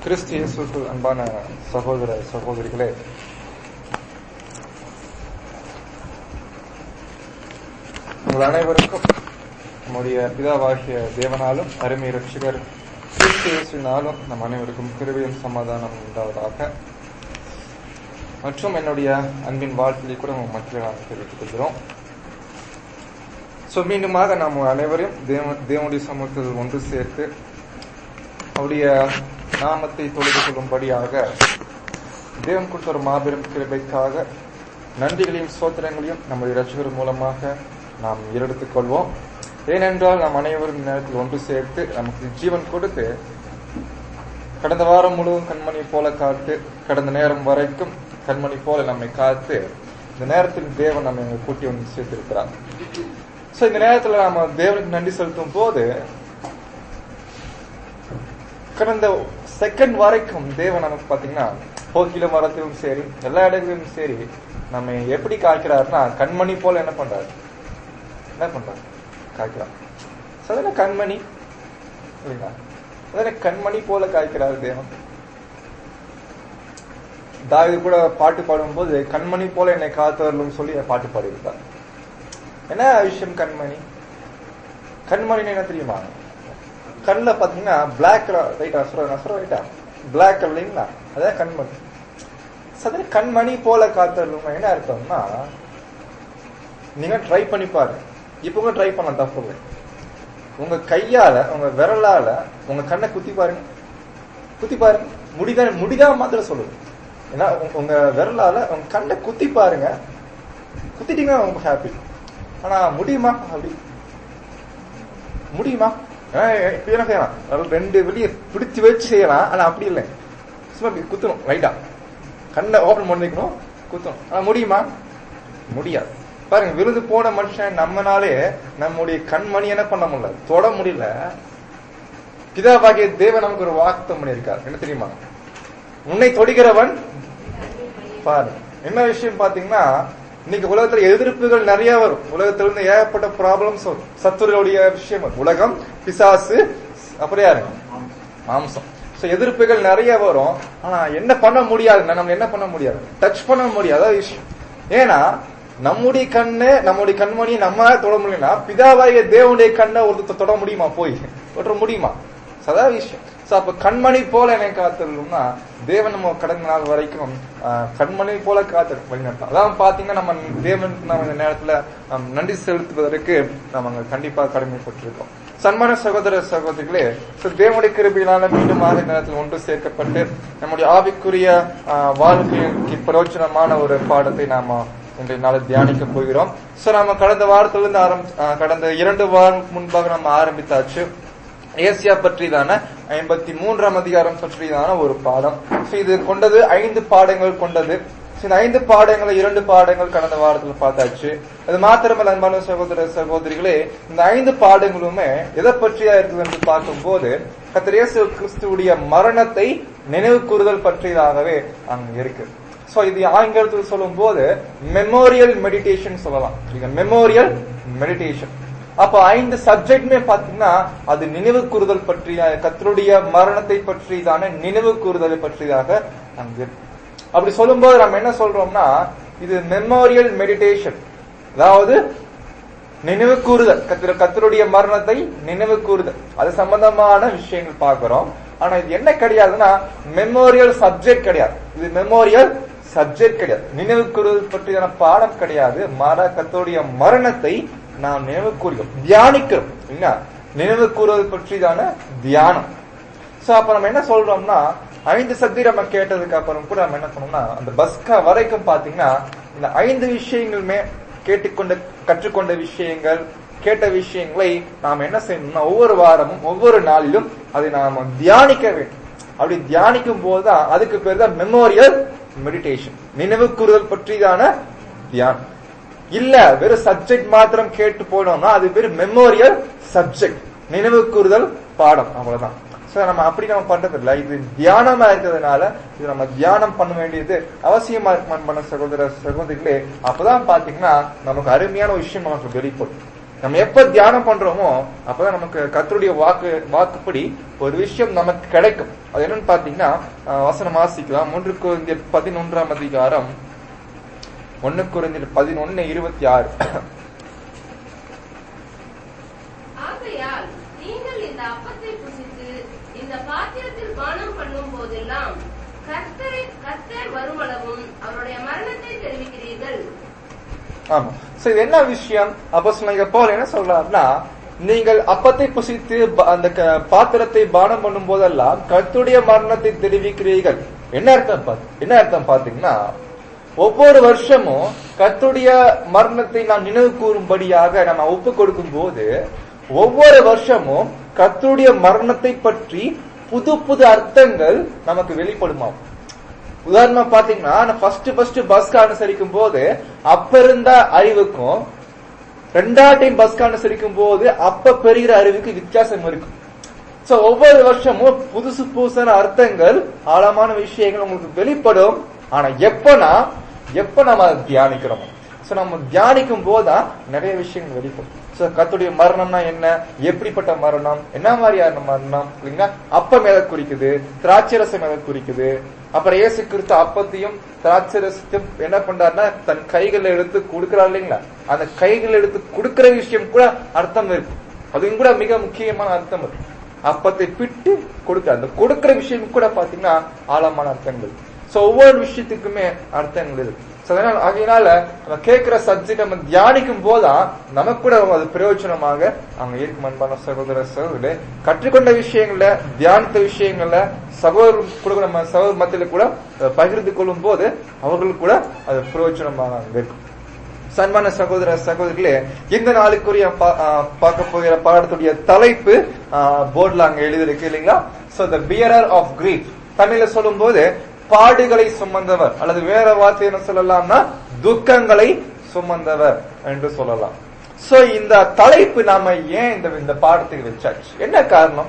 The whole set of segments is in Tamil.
கிறிஸ்து இயேசுக்குள் அன்பான சகோதர சகோதரிகளே உங்கள் அனைவருக்கும் நம்முடைய பிதாவாகிய தேவனாலும் அருமை ரட்சிகர் கிறிஸ்து இயேசுவினாலும் நம் அனைவருக்கும் கிருபையும் சமாதானம் உண்டாவதாக மற்றும் என்னுடைய அன்பின் வாழ்க்கையை கூட உங்கள் மத்தியில் நாம் தெரிவித்துக் கொள்கிறோம் ஸோ மீண்டுமாக நாம் அனைவரையும் தேவ தேவனுடைய சமூகத்தில் ஒன்று சேர்த்து அவருடைய நாமத்தை தொழுது கொள்ளும்படியாக தேவன் கொடுத்த ஒரு மாபெரும் கிருபைக்காக நன்றிகளையும் சோத்திரங்களையும் நம்முடைய ரசிகர் மூலமாக நாம் ஏறெடுத்துக் கொள்வோம் ஏனென்றால் நாம் அனைவரும் இந்த நேரத்தில் ஒன்று சேர்த்து நமக்கு ஜீவன் கொடுத்து கடந்த வாரம் முழுவதும் கண்மணி போல காத்து கடந்த நேரம் வரைக்கும் கண்மணி போல நம்மை காத்து இந்த நேரத்தில் தேவன் நம்மை கூட்டி வந்து சேர்த்திருக்கிறார் சோ இந்த நேரத்தில் நாம தேவனுக்கு நன்றி செலுத்தும் போது கடந்த செகண்ட் வரைக்கும் தேவன் நமக்கு பாத்தீங்கன்னா போக்கில மரத்திலும் சரி எல்லா இடங்களிலும் சரி நம்ம எப்படி காய்க்கிறாருன்னா கண்மணி போல என்ன பண்றாரு என்ன பண்றாரு காய்க்கிறார் அதனால கண்மணி இல்லைங்களா அதனால கண்மணி போல காய்க்கிறார் தேவன் தாவி கூட பாட்டு பாடும்போது கண்மணி போல என்னை காத்தவர்களும் சொல்லி பாட்டு பாடியிருக்கார் என்ன விஷயம் கண்மணி கண்மணி என்ன தெரியுமா கண்ணில் பாத்தீங்கன்னா பிளாக் ரைட்டா அசுர அசுர ரைட்டா பிளாக் இல்லைங்களா அதான் கண்மணி சதன கண்மணி போல காத்தருங்க என்ன அர்த்தம்னா நீங்க ட்ரை பண்ணி பாருங்க இப்பவும் ட்ரை பண்ணலாம் தப்பு இல்லை உங்க கையால உங்க விரலால உங்க கண்ணை குத்தி பாருங்க குத்தி பாருங்க முடிதான் முடிதான் மாத்திரம் சொல்லுது ஏன்னா உங்க விரலால உங்க கண்ணை குத்தி பாருங்க குத்திட்டீங்கன்னா ரொம்ப ஹாப்பி ஆனா முடியுமா அப்படி முடியுமா இப்படி என்ன செய்யலாம் ரெண்டு வெளியே பிடிச்சு வச்சு செய்யலாம் ஆனா அப்படி இல்லை சும்மா இப்படி குத்தணும் ரைட்டா கண்ணை ஓபன் பண்ணிக்கணும் குத்தணும் ஆனா முடியுமா முடியாது பாருங்க விருது போன மனுஷன் நம்மனாலே நம்முடைய கண்மணி என்ன பண்ண முடியல தொட முடியல பிதாபாகிய தேவன் நமக்கு ஒரு வாக்குத்தம் பண்ணியிருக்கார் என்ன தெரியுமா உன்னை தொடுகிறவன் பாரு என்ன விஷயம் பாத்தீங்கன்னா இன்னைக்கு உலகத்துல எதிர்ப்புகள் நிறைய வரும் உலகத்துல இருந்து ஏகப்பட்ட ப்ராப்ளம்ஸ் வரும் சத்துருடைய விஷயம் உலகம் பிசாசு அப்புறம் யாரு மாம்சம் சோ எதிர்ப்புகள் நிறைய வரும் ஆனா என்ன பண்ண முடியாது நம்ம என்ன பண்ண முடியாது டச் பண்ண முடியாத விஷயம் ஏன்னா நம்முடைய கண்ணு நம்முடைய கண்மணி நம்ம தொட முடியலனா பிதாவாய தேவனுடைய கண்ணை ஒரு தொட முடியுமா போய் தொட முடியுமா சதா விஷயம் சோ அப்ப கண்மணி போல என்னை காத்திருந்தோம்னா தேவன் நம்ம கடந்த நாள் வரைக்கும் கண்மணி போல காத்து வழிநடத்தலாம் அதான் பாத்தீங்கன்னா நம்ம தேவனுக்கு நம்ம இந்த நேரத்துல நன்றி செலுத்துவதற்கு நம்ம கண்டிப்பா கடமைப்பட்டிருக்கோம் சன்மான சகோதர சகோதரிகளே தேவனுடைய கிருபியினால மீண்டும் ஆக நேரத்தில் ஒன்று சேர்க்கப்பட்டு நம்முடைய ஆவிக்குரிய வாழ்க்கைக்கு பிரயோஜனமான ஒரு பாடத்தை நாம இன்றைய நாள் தியானிக்க போகிறோம் சோ நம்ம கடந்த வாரத்திலிருந்து ஆரம்பி கடந்த இரண்டு வாரம் முன்பாக நம்ம ஆரம்பித்தாச்சு ஏசியா பற்றிதான ஐம்பத்தி மூன்றாம் அதிகாரம் பற்றிதான ஒரு பாடம் இது கொண்டது ஐந்து பாடங்கள் கொண்டது இந்த ஐந்து பாடங்களை இரண்டு பாடங்கள் கடந்த வாரத்தில் பார்த்தாச்சு அது மாத்திரமல்ல அன்பான சகோதர சகோதரிகளே இந்த ஐந்து பாடங்களுமே எதை பற்றியா இருக்குது என்று பார்க்கும் போது கத்திரேசு கிறிஸ்துடைய மரணத்தை நினைவு கூறுதல் பற்றியதாகவே அங்க இருக்கு சோ இது ஆங்கிலத்தில் சொல்லும் போது மெமோரியல் மெடிடேஷன் சொல்லலாம் மெமோரியல் மெடிடேஷன் அப்ப ஐந்து சப்ஜெக்ட்மே பாத்தீங்கன்னா அது நினைவு கூறுதல் பற்றிய கத்தருடைய மரணத்தை பற்றியதான நினைவு கூறுதலை பற்றியதாக அங்கு அப்படி சொல்லும்போது நம்ம என்ன சொல்றோம்னா இது மெமோரியல் மெடிடேஷன் அதாவது நினைவு கூறுதல் கத்திர கத்தருடைய மரணத்தை நினைவு கூறுதல் அது சம்பந்தமான விஷயங்கள் பார்க்கிறோம் ஆனா இது என்ன கிடையாதுன்னா மெமோரியல் சப்ஜெக்ட் கிடையாது இது மெமோரியல் சப்ஜெக்ட் கிடையாது நினைவு கூறுதல் பற்றியான பாடம் கிடையாது மாறா கத்தருடைய மரணத்தை நாம் நினைவு கூறுகிறோம் தியானிக்கிறோம் இல்லையா நினைவு கூறுவது பற்றிதான தியானம் சோ அப்ப நம்ம என்ன சொல்றோம்னா ஐந்து சக்தி நம்ம கேட்டதுக்கு அப்புறம் கூட நம்ம என்ன பண்ணோம்னா அந்த பஸ்கா வரைக்கும் பாத்தீங்கன்னா இந்த ஐந்து விஷயங்களுமே கேட்டுக்கொண்ட கற்றுக்கொண்ட விஷயங்கள் கேட்ட விஷயங்களை நாம் என்ன செய்யணும்னா ஒவ்வொரு வாரமும் ஒவ்வொரு நாளிலும் அதை நாம தியானிக்க வேண்டும் அப்படி தியானிக்கும் போதுதான் அதுக்கு பேர் தான் மெமோரியல் மெடிடேஷன் நினைவு கூறுதல் பற்றிதான தியானம் இல்ல வெறும் சப்ஜெக்ட் மாத்திரம் கேட்டு போனோம்னா அது பேர் மெமோரியல் சப்ஜெக்ட் நினைவு கூறுதல் பாடம் அவ்வளவுதான் சோ நம்ம அப்படி நம்ம பண்றது இல்ல இது தியானமா இருக்கிறதுனால இது நம்ம தியானம் பண்ண வேண்டியது அவசியமா இருக்கு பண்ண சகோதர சகோதரிகளே அப்பதான் பாத்தீங்கன்னா நமக்கு அருமையான விஷயம் நமக்கு வெளிப்படும் நம்ம எப்ப தியானம் பண்றோமோ அப்பதான் நமக்கு கர்த்தருடைய வாக்கு வாக்குப்படி ஒரு விஷயம் நமக்கு கிடைக்கும் அது என்னன்னு பாத்தீங்கன்னா அஹ், வசனம் வாசிக்கலாம் மூன்று குருந்தியர் பதினொன்றாம் அதிகாரம் ஒன்னு குருந்தியர் பதினொன்னு இருபத்தி ஆறு ஆகையால் நீங்கள் இந்த அப்பத்தை புசித்து இந்த பாத்திரத்தில் பானம் பண்ணும் போதெல்லாம் கர்த்தரை கர்த்தர் வருமளவும் அவருடைய மரணத்தை தெரிவிக்கிறீர்கள் ஆமா சோ இது என்ன விஷயம் அப்போ சொன்னீங்க போல என்ன சொல்றாருன்னா நீங்கள் அப்பத்தை புசித்து ப- அந்த க- பாத்திரத்தை பானம் பண்ணும் போதெல்லாம் கர்த்தருடைய மரணத்தை தெரிவிக்கிறீர்கள் என்ன அர்த்தம் பாத்து என்ன அர்த்தம் பாத்தீங்கன்னா ஒவ்வொரு வருஷமும் கர்த்தருடைய மரணத்தை நாம் நினைவு கூறும்படியாக நம்ம ஒப்பு கொடுக்கும் போது ஒவ்வொரு வருஷமும் கர்த்தருடைய மரணத்தை பற்றி புது புது அர்த்தங்கள் நமக்கு வெளிப்படுமாம் உதாரணமா பாத்தீங்கன்னா நான் ஃபர்ஸ்ட் ஃபர்ஸ்ட் பஸ் அனுசரிக்கும் போது அப்ப இருந்த அறிவுக்கும் ரெண்டாவது டைம் பஸ் அனுசரிக்கும் போது அப்ப பெறுகிற அறிவுக்கு வித்தியாசம் இருக்கும் சோ ஒவ்வொரு வருஷமும் புதுசு புதுசான அர்த்தங்கள் ஆழமான விஷயங்கள் உங்களுக்கு வெளிப்படும் ஆனா எப்பனா எப்ப நம்ம அதை தியானிக்கிறோமோ சோ நம்ம தியானிக்கும் போதுதான் நிறைய விஷயங்கள் வெளிப்படும் சோ கத்துடைய மரணம்னா என்ன எப்படிப்பட்ட மரணம் என்ன மாதிரியான மரணம் இல்லைங்களா அப்பம் எதை குறிக்குது திராட்சரசம் எதை குறிக்குது அப்புறம் இயேசு கிறிஸ்து அப்பத்தையும் திராட்சரசத்தையும் என்ன பண்றாருன்னா தன் கைகளை எடுத்து கொடுக்கிறார் இல்லைங்களா அந்த கைகள் எடுத்து கொடுக்கிற விஷயம் கூட அர்த்தம் இருக்கு அதுவும் கூட மிக முக்கியமான அர்த்தம் இருக்கு அப்பத்தை பிட்டு கொடுக்க அந்த கொடுக்கிற விஷயம் கூட பாத்தீங்கன்னா ஆழமான அர்த்தங்கள் சோ ஒவ்வொரு விஷயத்துக்குமே அர்த்தங்கள் இருக்கு So, அதனால ஆகையினால நம்ம கேட்கிற சப்ஜெக்ட் நம்ம தியானிக்கும் போதுதான் நமக்கு கூட அது பிரயோஜனமாக அவங்க இருக்கும் அன்பான சகோதர சகோதரர்களே கற்றுக்கொண்ட விஷயங்கள்ல தியானித்த விஷயங்கள்ல சகோதரர் கூட நம்ம சகோதர மத்தியில கூட அஹ், பகிர்ந்து கொள்ளும் போது அவர்களுக்கு கூட அது பிரயோஜனமாக அங்க இருக்கும் சன்மான சகோதர சகோதரிகளே இந்த நாளுக்குரிய பா- ஆ, பார்க்க போகிற பாடத்துடைய தலைப்பு போர்ட்ல அங்க எழுதியிருக்கு இல்லைங்களா so the bearer of grief தமிழ்ல சொல்லும்போது பாடுகளை சுமந்தவர் அல்லது வேற வார்த்தை என்ன சொல்லலாம்னா துக்கங்களை சுமந்தவர் என்று சொல்லலாம் சோ இந்த தலைப்பு நாம ஏன் இந்த இந்த பாடத்துக்கு வச்சாச்சு என்ன காரணம்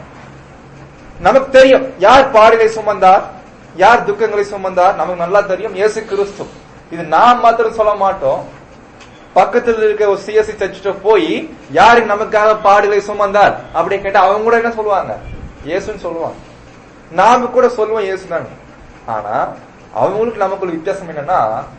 நமக்கு தெரியும் யார் பாடுகளை சுமந்தார் யார் துக்கங்களை சுமந்தார் நமக்கு நல்லா தெரியும் இயேசு கிறிஸ்து இது நாம் மாத்திரம் சொல்ல மாட்டோம் பக்கத்துல இருக்க ஒரு சிஎஸ்சி சர்ச்சிட்ட போய் யாரு நமக்காக பாடுகளை சுமந்தார் அப்படி கேட்டா அவங்க கூட என்ன சொல்லுவாங்க இயேசுன்னு சொல்லுவாங்க நாம கூட சொல்லுவோம் இயேசுதாங்க ஆனா அவங்களுக்கு நமக்குள்ள வித்தியாசம் என்னன்னா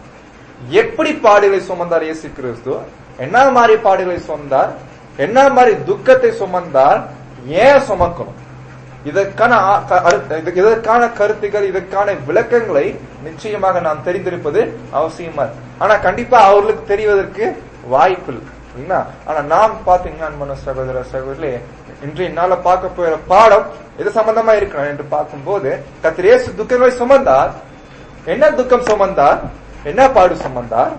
எப்படி பாடுகளை சுமந்தார் இயேசு கிறிஸ்து என்ன மாதிரி பாடுகளை சுமந்தார் என்ன மாதிரி துக்கத்தை சுமந்தார் ஏன் சுமக்கணும் இதற்கான ஆ- க- அரு- இது- இதற்கான கருத்துக்கள் இதற்கான விளக்கங்களை நிச்சயமாக நாம் தெரிந்திருப்பது அவசியமா இருக்கு. ஆனா கண்டிப்பா அவர்களுக்கு தெரிவதற்கு வாய்ப்பு இல்லை இல்லைங்களா? ஆனா நாம் பாத்தீங்கன்னா அன்பான சகோதர சகோதரிலே இன்றைய நாள பார்க்க போகிற பாடம் எது சம்பந்தமா இருக்கணும் என்று பார்க்கும்போது கத்திர இயேசு துக்கங்களை சுமந்தார் என்ன துக்கம் சுமந்தார் என்ன பாடு சுமந்தார்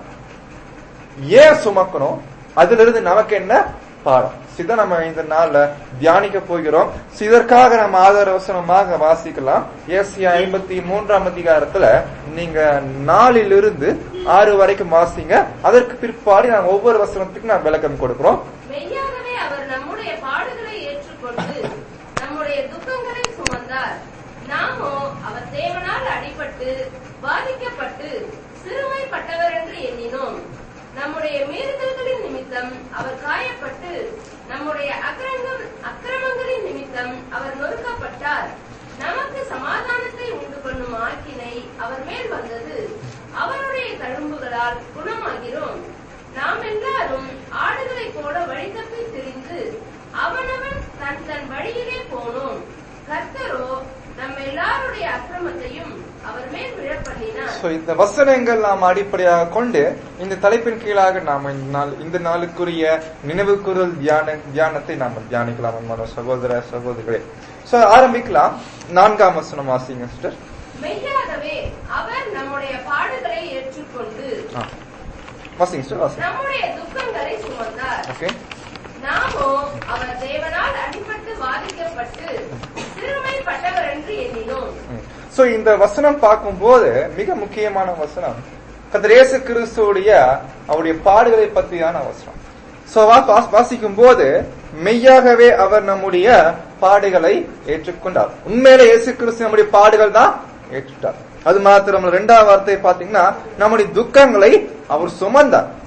ஏன் சுமக்கணும் அதுல இருந்து நமக்கு என்ன பாடம் சித நம்ம இந்த நாள்ல தியானிக்க போகிறோம் So, இதற்காக நம்ம ஆதார வசனமாக வாசிக்கலாம் ஏசியா ஐம்பத்தி மூன்றாம் அதிகாரத்துல நீங்க நாலிலிருந்து ஆறு வரைக்கும் வாசிங்க அதற்கு பிற்பாடு நான் ஒவ்வொரு வசனத்துக்கும் நான் விளக்கம் கொடுக்கிறோம் மெய்யாகவே அவர் நம்முடைய பாடுகளை ஏற்றுக்கொண்டு நம்முடைய துக்கங்களை சுமந்தார் நாமோ அவர் தேவனால் அடிபட்டு பாதிக்கப்பட்டு சிறுமைப்பட்டவர் என்று எண்ணினோம் நம்முடைய மீறுதல்களின் நிமித்தம் அவர் காயப்பட்டு நம்முடைய அக்கிரமங்கள் அக்கிரமங்களின் நிமித்தம் அவர் நொறுக்கப்பட்டார் நமக்கு சமாதானத்தை உண்டு பண்ணும் ஆக்கினை அவர் மேல் வந்தது அவருடைய தழும்புகளால் குணமாகிறோம் நாம் எல்லாரும் ஆடுகளைப் போல வழி தப்பி திரிந்து அவனவன் தன் தன் வழியிலே போனோம் கர்த்தரோ நம்ம எல்லாருடைய அக்கிரமத்தையும் அவர் மேல் விழப்பண்ணினார் சோ இந்த வசனங்கள் நாம் அடிப்படையாக கொண்டு இந்த தலைப்பின் கீழாக நாம் இந்த நாள் இந்த நாளுக்குரிய நினைவு கூறல் தியான தியானத்தை நாம் தியானிக்கலாம் அன்பான சகோதர சகோதரிகளே சோ ஆரம்பிக்கலாம் நான்காம் வசனம் வாசிங்க சிஸ்டர் மெய்யாகவே அவர் நம்முடைய பாடுகளை ஏற்றுக்கொண்டு வாசிங்க சிஸ்டர் வாசிங்க நம்முடைய துக்கங்களை சுமந்தார் ஓகே நாமோ அவர் தேவனால் அடிபட்டு பாதிக்கப்பட்டு சிறுமைப்பட்டவர் என்று எண்ணினோம் சோ இந்த வசனம் பார்க்கும்போது மிக முக்கியமான வசனம் கர்த்தர் இயேசு கிறிஸ்துவுடைய அவருடைய பாடுகளை பற்றியான வசனம் சோ வாசிக்கும் போது மெய்யாகவே அவர் நம்முடைய பாடுகளை ஏற்றுக்கொண்டார் உண்மையில இயேசு கிறிஸ்து நம்முடைய பாடுகள் தான் ஏற்றுட்டார் அது மாத்திரம் இல்ல. இரண்டாவது வார்த்தை பாத்தீங்கன்னா நம்முடைய துக்கங்களை அவர் சுமந்தார்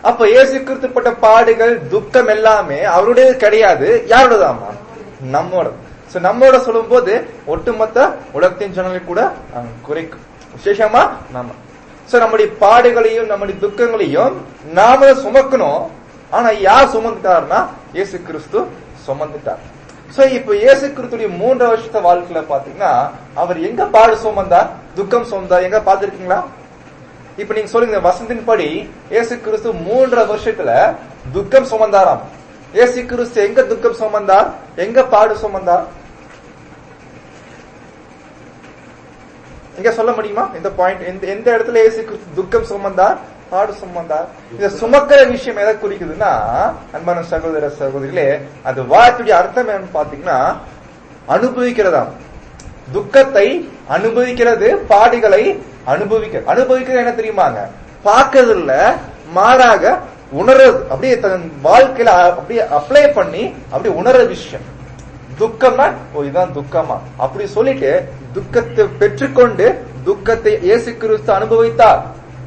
அப்ப இயேசு கிறிஸ்துப்பட்ட பாடுகள் துக்கம் எல்லாமே அவருடைய கிடையாது யாரோடதாமா நம்மோட சோ நம்மோட சொல்லும் போது ஒட்டுமொத்த உலகத்தின் ஜனங்களை கூட அஹ், குறைக்கும் விசேஷமா நம்ம சோ நம்முடைய பாடுகளையும் நம்முடைய துக்கங்களையும் நாம சுமக்கணும் ஆனா யார் சுமந்துட்டாருன்னா இயேசு கிறிஸ்து சுமந்துட்டார் சோ இப்ப இயேசு கிறிஸ்துடைய மூன்று வருஷத்த வாழ்க்கையில பாத்தீங்கன்னா அவர் எங்க பாடு சுமந்தார் துக்கம் சுமந்தார் எங்க பாத்திருக்கீங்களா இப்ப நீங்க சொல்லுங்க வசந்தின் படி இயேசு கிறிஸ்து மூன்றரை வருஷத்துல துக்கம் சுமந்தாராம் இயேசு கிறிஸ்து எங்க துக்கம் சுமந்தார் எங்க பாடு சுமந்தார் இங்க சொல்ல முடியுமா இந்த பாயிண்ட் எந்த எந்த இடத்துல இயேசு கிறிஸ்து துக்கம் சுமந்தார் பாடு சுமந்தார் இந்த சுமக்கிற விஷயம் எதை குறிக்குதுன்னா அன்பான சகோதர சகோதரிகளே அது வார்த்தையுடைய அர்த்தம் என்னன்னு பாத்தீங்கன்னா அனுபவிக்கிறதாம் துக்கத்தை அனுபவிக்கிறது பாடுகளை அனுபவிக்க அனுபவிக்கிறது என்ன தெரியுமாங்க பார்க்கறது இல்ல மாறாக உணர்றது அப்படியே தன் வாழ்க்கையில அப்படியே அப்ளை பண்ணி அப்படியே உணர்ற விஷயம் துக்கம்னா ஓ இதான் துக்கமா அப்படி சொல்லிட்டு துக்கத்தை பெற்றுக்கொண்டு துக்கத்தை இயேசு கிறிஸ்து அனுபவித்தார்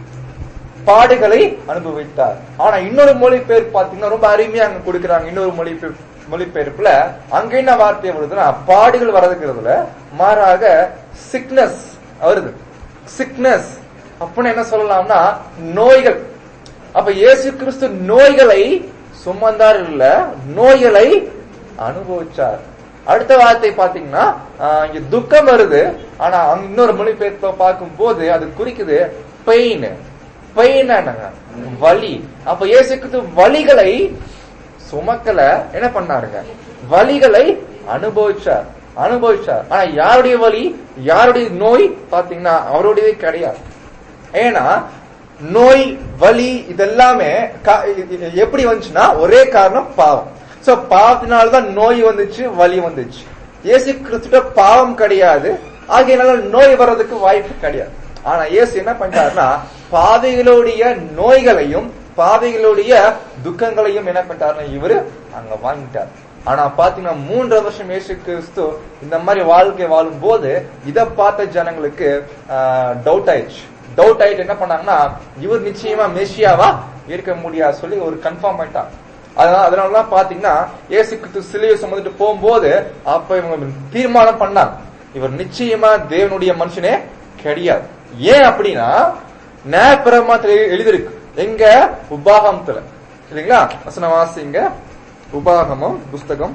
பாடுகளை அனுபவித்தார் ஆனா இன்னொரு மொழிபெயர்ப்பு பாத்தீங்கன்னா ரொம்ப அருமையா அங்க கொடுக்கறாங்க இன்னொரு மொழிபெயர்ப்பு மொழிபெயர்ப்புல அங்க என்ன வார்த்தை வருதுன்னா பாடுகள் வரதுங்கிறதுல மாறாக சிக்னஸ் வருது சிக்னஸ் அப்படின்னு என்ன சொல்லலாம்னா நோய்கள் அப்ப இயேசு கிறிஸ்து நோய்களை சுமந்தார் இல்ல நோய்களை அனுபவிச்சார் அடுத்த வார்த்தை பாத்தீங்கன்னா ஆஹ், இங்க துக்கம் வருது ஆனா அங்க இன்னொரு மொழிபெயர்ப்ப பார்க்கும் போது அது குறிக்குது பெயின் பெயின் என்னங்க வலி அப்ப இயேசு கிறிஸ்து வலிகளை சுமக்கல என்ன பண்ணாருங்க வலிகளை அனுபவிச்சார் அனுபவிச்சார் ஆனா யாருடைய வலி யாருடைய நோய் பாத்தீங்கன்னா அவருடையவே கிடையாது ஏன்னா நோய் வலி இதெல்லாமே கா- இ- இ- எப்படி வந்துச்சுன்னா ஒரே காரணம் பாவம் சோ பாவத்தினால்தான் நோய் வந்துச்சு வலி வந்துச்சு இயேசு கிறிஸ்துட்ட பாவம் கிடையாது ஆகையினால நோய் வர்றதுக்கு வாய்ப்பு கிடையாது ஆனா இயேசு என்ன பண்றாருன்னா பாதைகளுடைய நோய்களையும் பாதைகளுடைய துக்கங்களையும் என்ன பண்ணிட்டாருன்னா இவரு அங்க வாங்கிட்டார் ஆனா பாத்தீங்கன்னா மூன்றரை வருஷம் இயேசு கிறிஸ்து இந்த மாதிரி வாழ்க்கை வாழும் போது இத பார்த்த ஜனங்களுக்கு டவுட் ஆயிடுச்சு டவுட் ஆயிட்டு என்ன பண்ணாங்கன்னா இவர் நிச்சயமா மெஷியாவா இருக்க முடியாது சொல்லி ஒரு கன்ஃபார்ம் ஆயிட்டான் அதனால அதனாலதான் பாத்தீங்கன்னா இயேசு கிறிஸ்து சிலுவை சுமந்துட்டு போகும்போது அப்ப இவங்க தீர்மானம் பண்ணாங்க இவர் நிச்சயமா தேவனுடைய மனுஷனே கிடையாது ஏன் அப்படின்னா நேப்பிரமாத்துல எழுதிருக்கு எங்க உபாகமத்துல இல்லைங்களா வசன வாசிங்க உபாகமம் புஸ்தகம்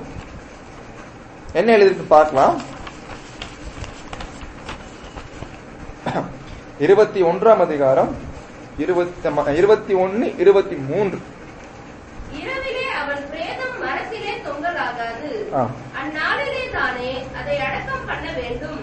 என்ன எழுதிருக்கு பார்க்கலாம் இருபத்தி ஒன்றாம் அதிகாரம் இருபத்தி இருபத்தி ஒன்னு இருபத்தி மூன்று இரவிலே அவன் பிரேதம் மரத்திலே தொங்கலாகாது ஆ. அந்நாளிலே தானே அதை அடக்கம் பண்ண வேண்டும்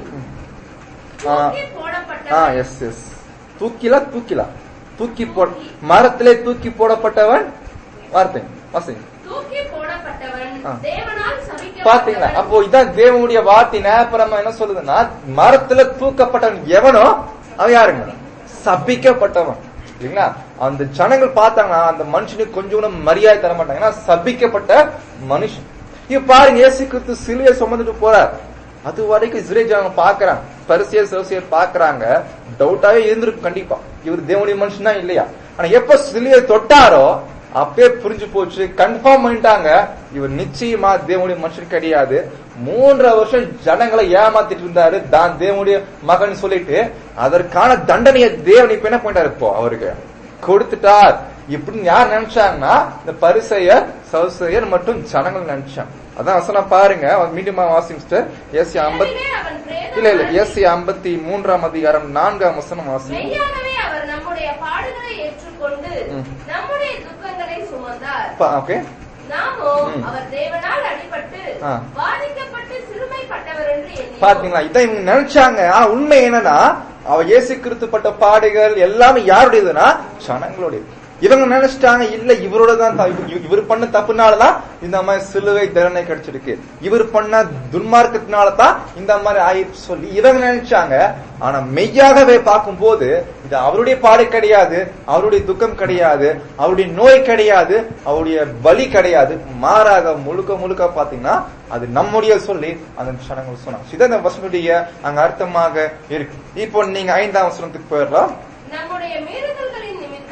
ஆ. தூக்கி ஆ போடப்பட்டவன் எஸ் எஸ் தூக்கிலா தூக்கிலா தூக்கி போ மரத்திலே தூக்கி போடப்பட்டவன் வார்த்தை வாசிங்க தூக்கி போடப்பட்டவன் ஆ. தேவனால் பாத்தீங்களா சபிக்கப்பட்டவன் அப்போ இதான் தேவனுடைய வார்த்தை நேரப்பரமா என்ன சொல்லுதுன்னா மரத்துல தூக்கப்பட்டவன் எவனோ அவன் யாருங்க சபிக்கப்பட்டவன் இல்லைங்களா அந்த ஜனங்கள் பார்த்தாங்கன்னா அந்த மனுஷனுக்கு கொஞ்சம் கூட மரியாதை தர மாட்டாங்க ஏன்னா சபிக்கப்பட்ட மனுஷன் இப்ப பாருங்க இயேசு கிறிஸ்து சிலுவையை சுமந்துட்டு போறார் அது வரைக்கும் இஸ்ரேல் ஜனங்க பாக்குறாங்க பரிசியர் சோசியர் பாக்குறாங்க டவுட்டாவே இருந்திருக்கும் கண்டிப்பா இவர் தேவனுடைய மனுஷனா இல்லையா ஆனா எப்ப சிலுவையை தொட்டாரோ அப்பே புரிஞ்சு போச்சு கன்ஃபார்ம் பண்ணிட்டாங்க இவர் நிச்சயமா தேவனுடைய மனுஷன் கிடையாது மூன்றரை வருஷம் ஜனங்களை ஏமாத்திட்டு இருந்தாரு தான் தேவனுடைய மகன் சொல்லிட்டு அதற்கான தண்டனையை தேவன் இப்ப என்ன பண்ணிட்டாரு இப்போ அவருக்கு கொடுத்துட்டார் இப்படின்னு யார் நினைச்சாங்கன்னா இந்த பரிசெயர் சௌசையர் மற்றும் ஜனங்கள் நினைச்சாங்க அதான் வசனம் பாருங்க மீண்டும் வாசிங் சிஸ்டர் எஸ் ஐம்பத்தி இரவிலே அவன் பிரேதம் இல்ல இல்ல எஸ் மரத்திலே- ஐம்பத்தி மூன்றாம் அதிகாரம் நான்காம் வசனம் வாசிங்க மெய்யாகவே அவர் நம்முடைய பாடுகளை ஏற்றுக்கொண்டு ம். நம்முடைய துக்கங்களை சுமந்தார் ஓகே நாமோ ம். அவர் தேவனால் அடிபட்டு ஆ. பாதிக்கப்பட்டு சிறுமைப்பட்டவர் என்று எண்ணினோம். பாத்தீங்களா இதான் இவங்க நினைச்சாங்க ஆனா உண்மை என்னன்னா அவ இயேசு கிறிஸ்துப்பட்ட பாடுகள் எல்லாமே யாருடையதுன்னா ஜனங்களுடையது இவங்க நினைச்சிட்டாங்க இல்ல இவரோட தான் த- இவ- இவர் பண்ண தப்புனாலதான் இந்த மாதிரி சிலுவை தண்டனை கிடைச்சிருக்கு இவர் பண்ண துன்மார்க்கத்தினாலதான் இந்த மாதிரி ஆயிடுச்சு சொல்லி இவங்க நினைச்சாங்க ஆனா மெய்யாகவே பார்க்கும்போது இது அவருடைய பாடு கிடையாது அவருடைய துக்கம் கிடையாது அவருடைய நோய் கிடையாது அவருடைய பலி கிடையாது மாறாக முழுக்க முழுக்க பாத்தீங்கன்னா அது நம்முடைய சொல்லி அந்த சனங்கள் சொன்னாங்க இதான் இந்த வசனுடைய அங்க அர்த்தமாக இருக்கு இப்போ நீங்க ஐந்தாம் வசனத்துக்கு போயிடலாம் நம்முடைய மீறுதல்களின் நிமித்தம் அவர்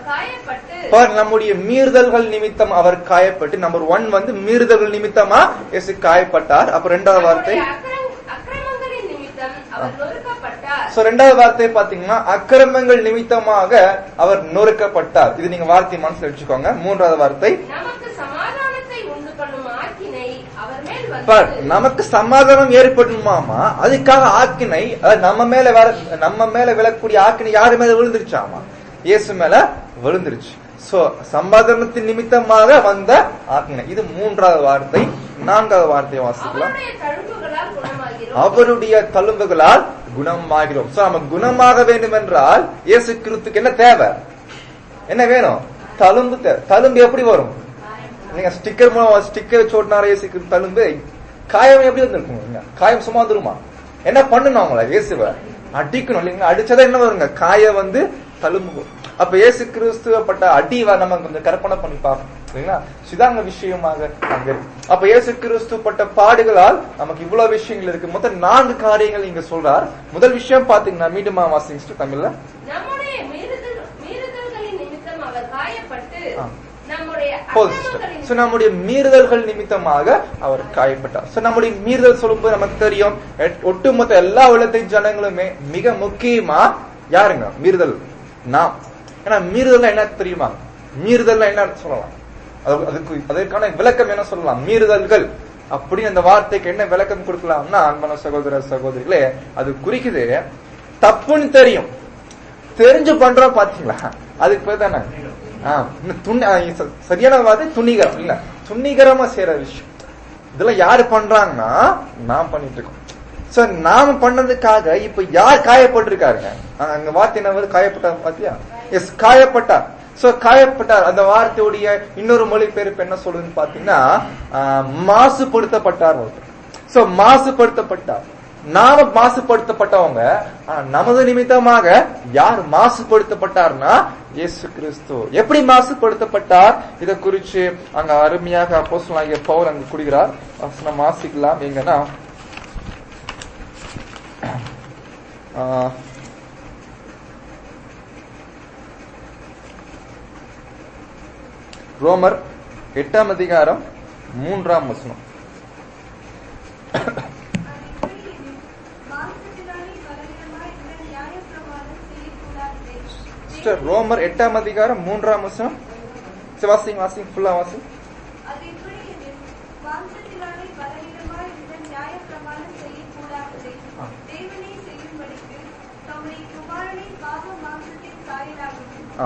காயப்பட்டு பார் நம்முடைய மீறுதல்கள் நிமித்தம் அவர் காயப்பட்டு நம்பர் ஒன் வந்து மீறுதல்கள் நிமித்தமா இயேசு காயப்பட்டார் அப்ப ரெண்டாவது வார்த்தை நம்முடைய அக்கிரம்- அக்கிரமங்களின் நிமித்தம் அவர் நொறுக்கப்பட்டார் சோ ரெண்டாவது வார்த்தை பாத்தீங்கன்னா அக்கிரமங்கள் நிமித்தமாக அவர் நொறுக்கப்பட்டார் இது நீங்க வார்த்தை மனசுல வச்சுக்கோங்க மூன்றாவது வார்த்தை நமக்கு சமாதானத்தை உண்டு பண்ணும் ஆக்கினை அவர் மேல் பார் வந்தது நமக்கு சமாதானம் ஏற்படணுமாமா அதுக்காக ஆக்கினை அதாவது நம்ம மேல வர நம்ம மேல விழக்கூடிய ஆக்கினை யாரு மேல விழுந்துருச்சாமா இயேசு மேல விழுந்துருச்சு சோ சமாதானத்தின் நிமித்தமாக வந்த ஆக்கினை இது மூன்றாவது வார்த்தை நான்காவது வார்த்தையை வாசிக்கலாம் அவருடைய தழும்புகளால் குணமாகிறோம் அவருடைய தழும்புகளால் குணமாகிறோம் சோ நம்ம குணமாக வேண்டும் என்றால் இயேசு கிறிஸ்துக்கு என்ன தேவை என்ன வேணும் தழும்பு தேவை தழும்பு எப்படி வரும் நீங்க ஸ்டிக்கர் மூலம் ஸ்டிக்கர் வச்சு ஓட்டினார இயேசு கிறிஸ்து தழும்பு காயம் எப்படி வந்துருக்குங்க காயம் சும்மா வந்துருமா என்ன பண்ணணும் அவங்கள இயேசுவ அடிக்கணும் இல்லைங்களா அடிச்சதா என்ன வருங்க காயம் வந்து தழும்பு வரும். அப்ப இயேசு கிறிஸ்துவப்பட்ட அடி வ- நம்ம கொஞ்சம் கற்பனை பண்ணி பார்க்கணும் சரிங்களா சிதாங்க விஷயமாக அங்க இருக்கு அப்ப இயேசு கிறிஸ்து பட்ட பாடுகளால் நமக்கு இவ்வளவு விஷயங்கள் இருக்கு மொத்தம் நான்கு காரியங்கள் இங்க சொல்றார் முதல் விஷயம் பாத்தீங்கன்னா மீண்டுமா வாசிங்க தமிழ்ல நம்முடைய மீறுதல் மீறுதல்களின் நிமித்தம் அவர் காயப்பட்டு ஆ. நம்முடைய போதும் sister. அக்கிரமங்களின் So, நம்முடைய மீறுதல்கள் நிமித்தமாக அவர் காயப்பட்டார் சோ நம்முடைய மீறுதல் சொல்லும்போது நமக்கு தெரியும் எட்- ஒட்டுமொத்த எல்லா உலகத்தை ஜனங்களுமே மிக முக்கியமா யாருங்க மீறுதல் நாம் ஏன்னா மீறுதல் என்ன தெரியுமா மீறுதல் என்ன சொல்லலாம் அது- அதுக்கு அதற்கான விளக்கம் என்ன சொல்லலாம் மீறுதல்கள் அப்படின்னு அந்த வார்த்தைக்கு என்ன விளக்கம் கொடுக்கலாம்னா அன்பான சகோதர சகோதரிகளே அது குறிக்குது தப்புன்னு தெரியும் தெரிஞ்சு பண்றோம் பாத்தீங்களா அதுக்கு பேர் தானே ஆ, இன்னும் துணி ஆ, ச- சரியான வார்த்தை துணிகரம் இல்ல துணிகரமா செய்யற விஷயம் இதெல்லாம் யாரு பண்றாங்கன்னா நாம் பண்ணிட்டு இருக்கோம் சோ நாம பண்ணதுக்காக இப்ப யார் காயப்பட்டிருக்காருங்க ஆ, அங்க வார்த்தை என்ன வருது காயப்பட்டார் பாத்தியா எஸ் காயப்பட்டார் சோ காயப்பட்டார் அந்த வார்த்தையுடைய இன்னொரு மொழிபெயர்ப்பு என்ன சொல்லுதுன்னு பாத்தீங்கன்னா ஆ, மாசுபடுத்தப்பட்டார் ஒருத்தர் சோ மாசுபடுத்தப்பட்டார் நாம மாசுபடுத்தப்பட்டவங்க ஆனா நமது நிமித்தமாக யார் மாசுபடுத்தப்பட்டார்னா இயேசு கிறிஸ்து எப்படி மாசுபடுத்தப்பட்டார் இத குறிச்சு அங்க அருமையாக அப்போஸ்தலனாகிய பவுல் அங்க குடிக்கிறார் வசனம் வாசிக்கலாம் எங்கன்னா ஆஹ், ரோமர் எட்டாம் அதிகாரம் மூன்றாம் வசனம் சிஸ்டர் ரோமர் எட்டாம் அதிகாரம் மூன்றாம் வசனம் சரி, வாசிங்க வாசிங்க ஃபுல்லா வாசிங்க ஆ. ஆ.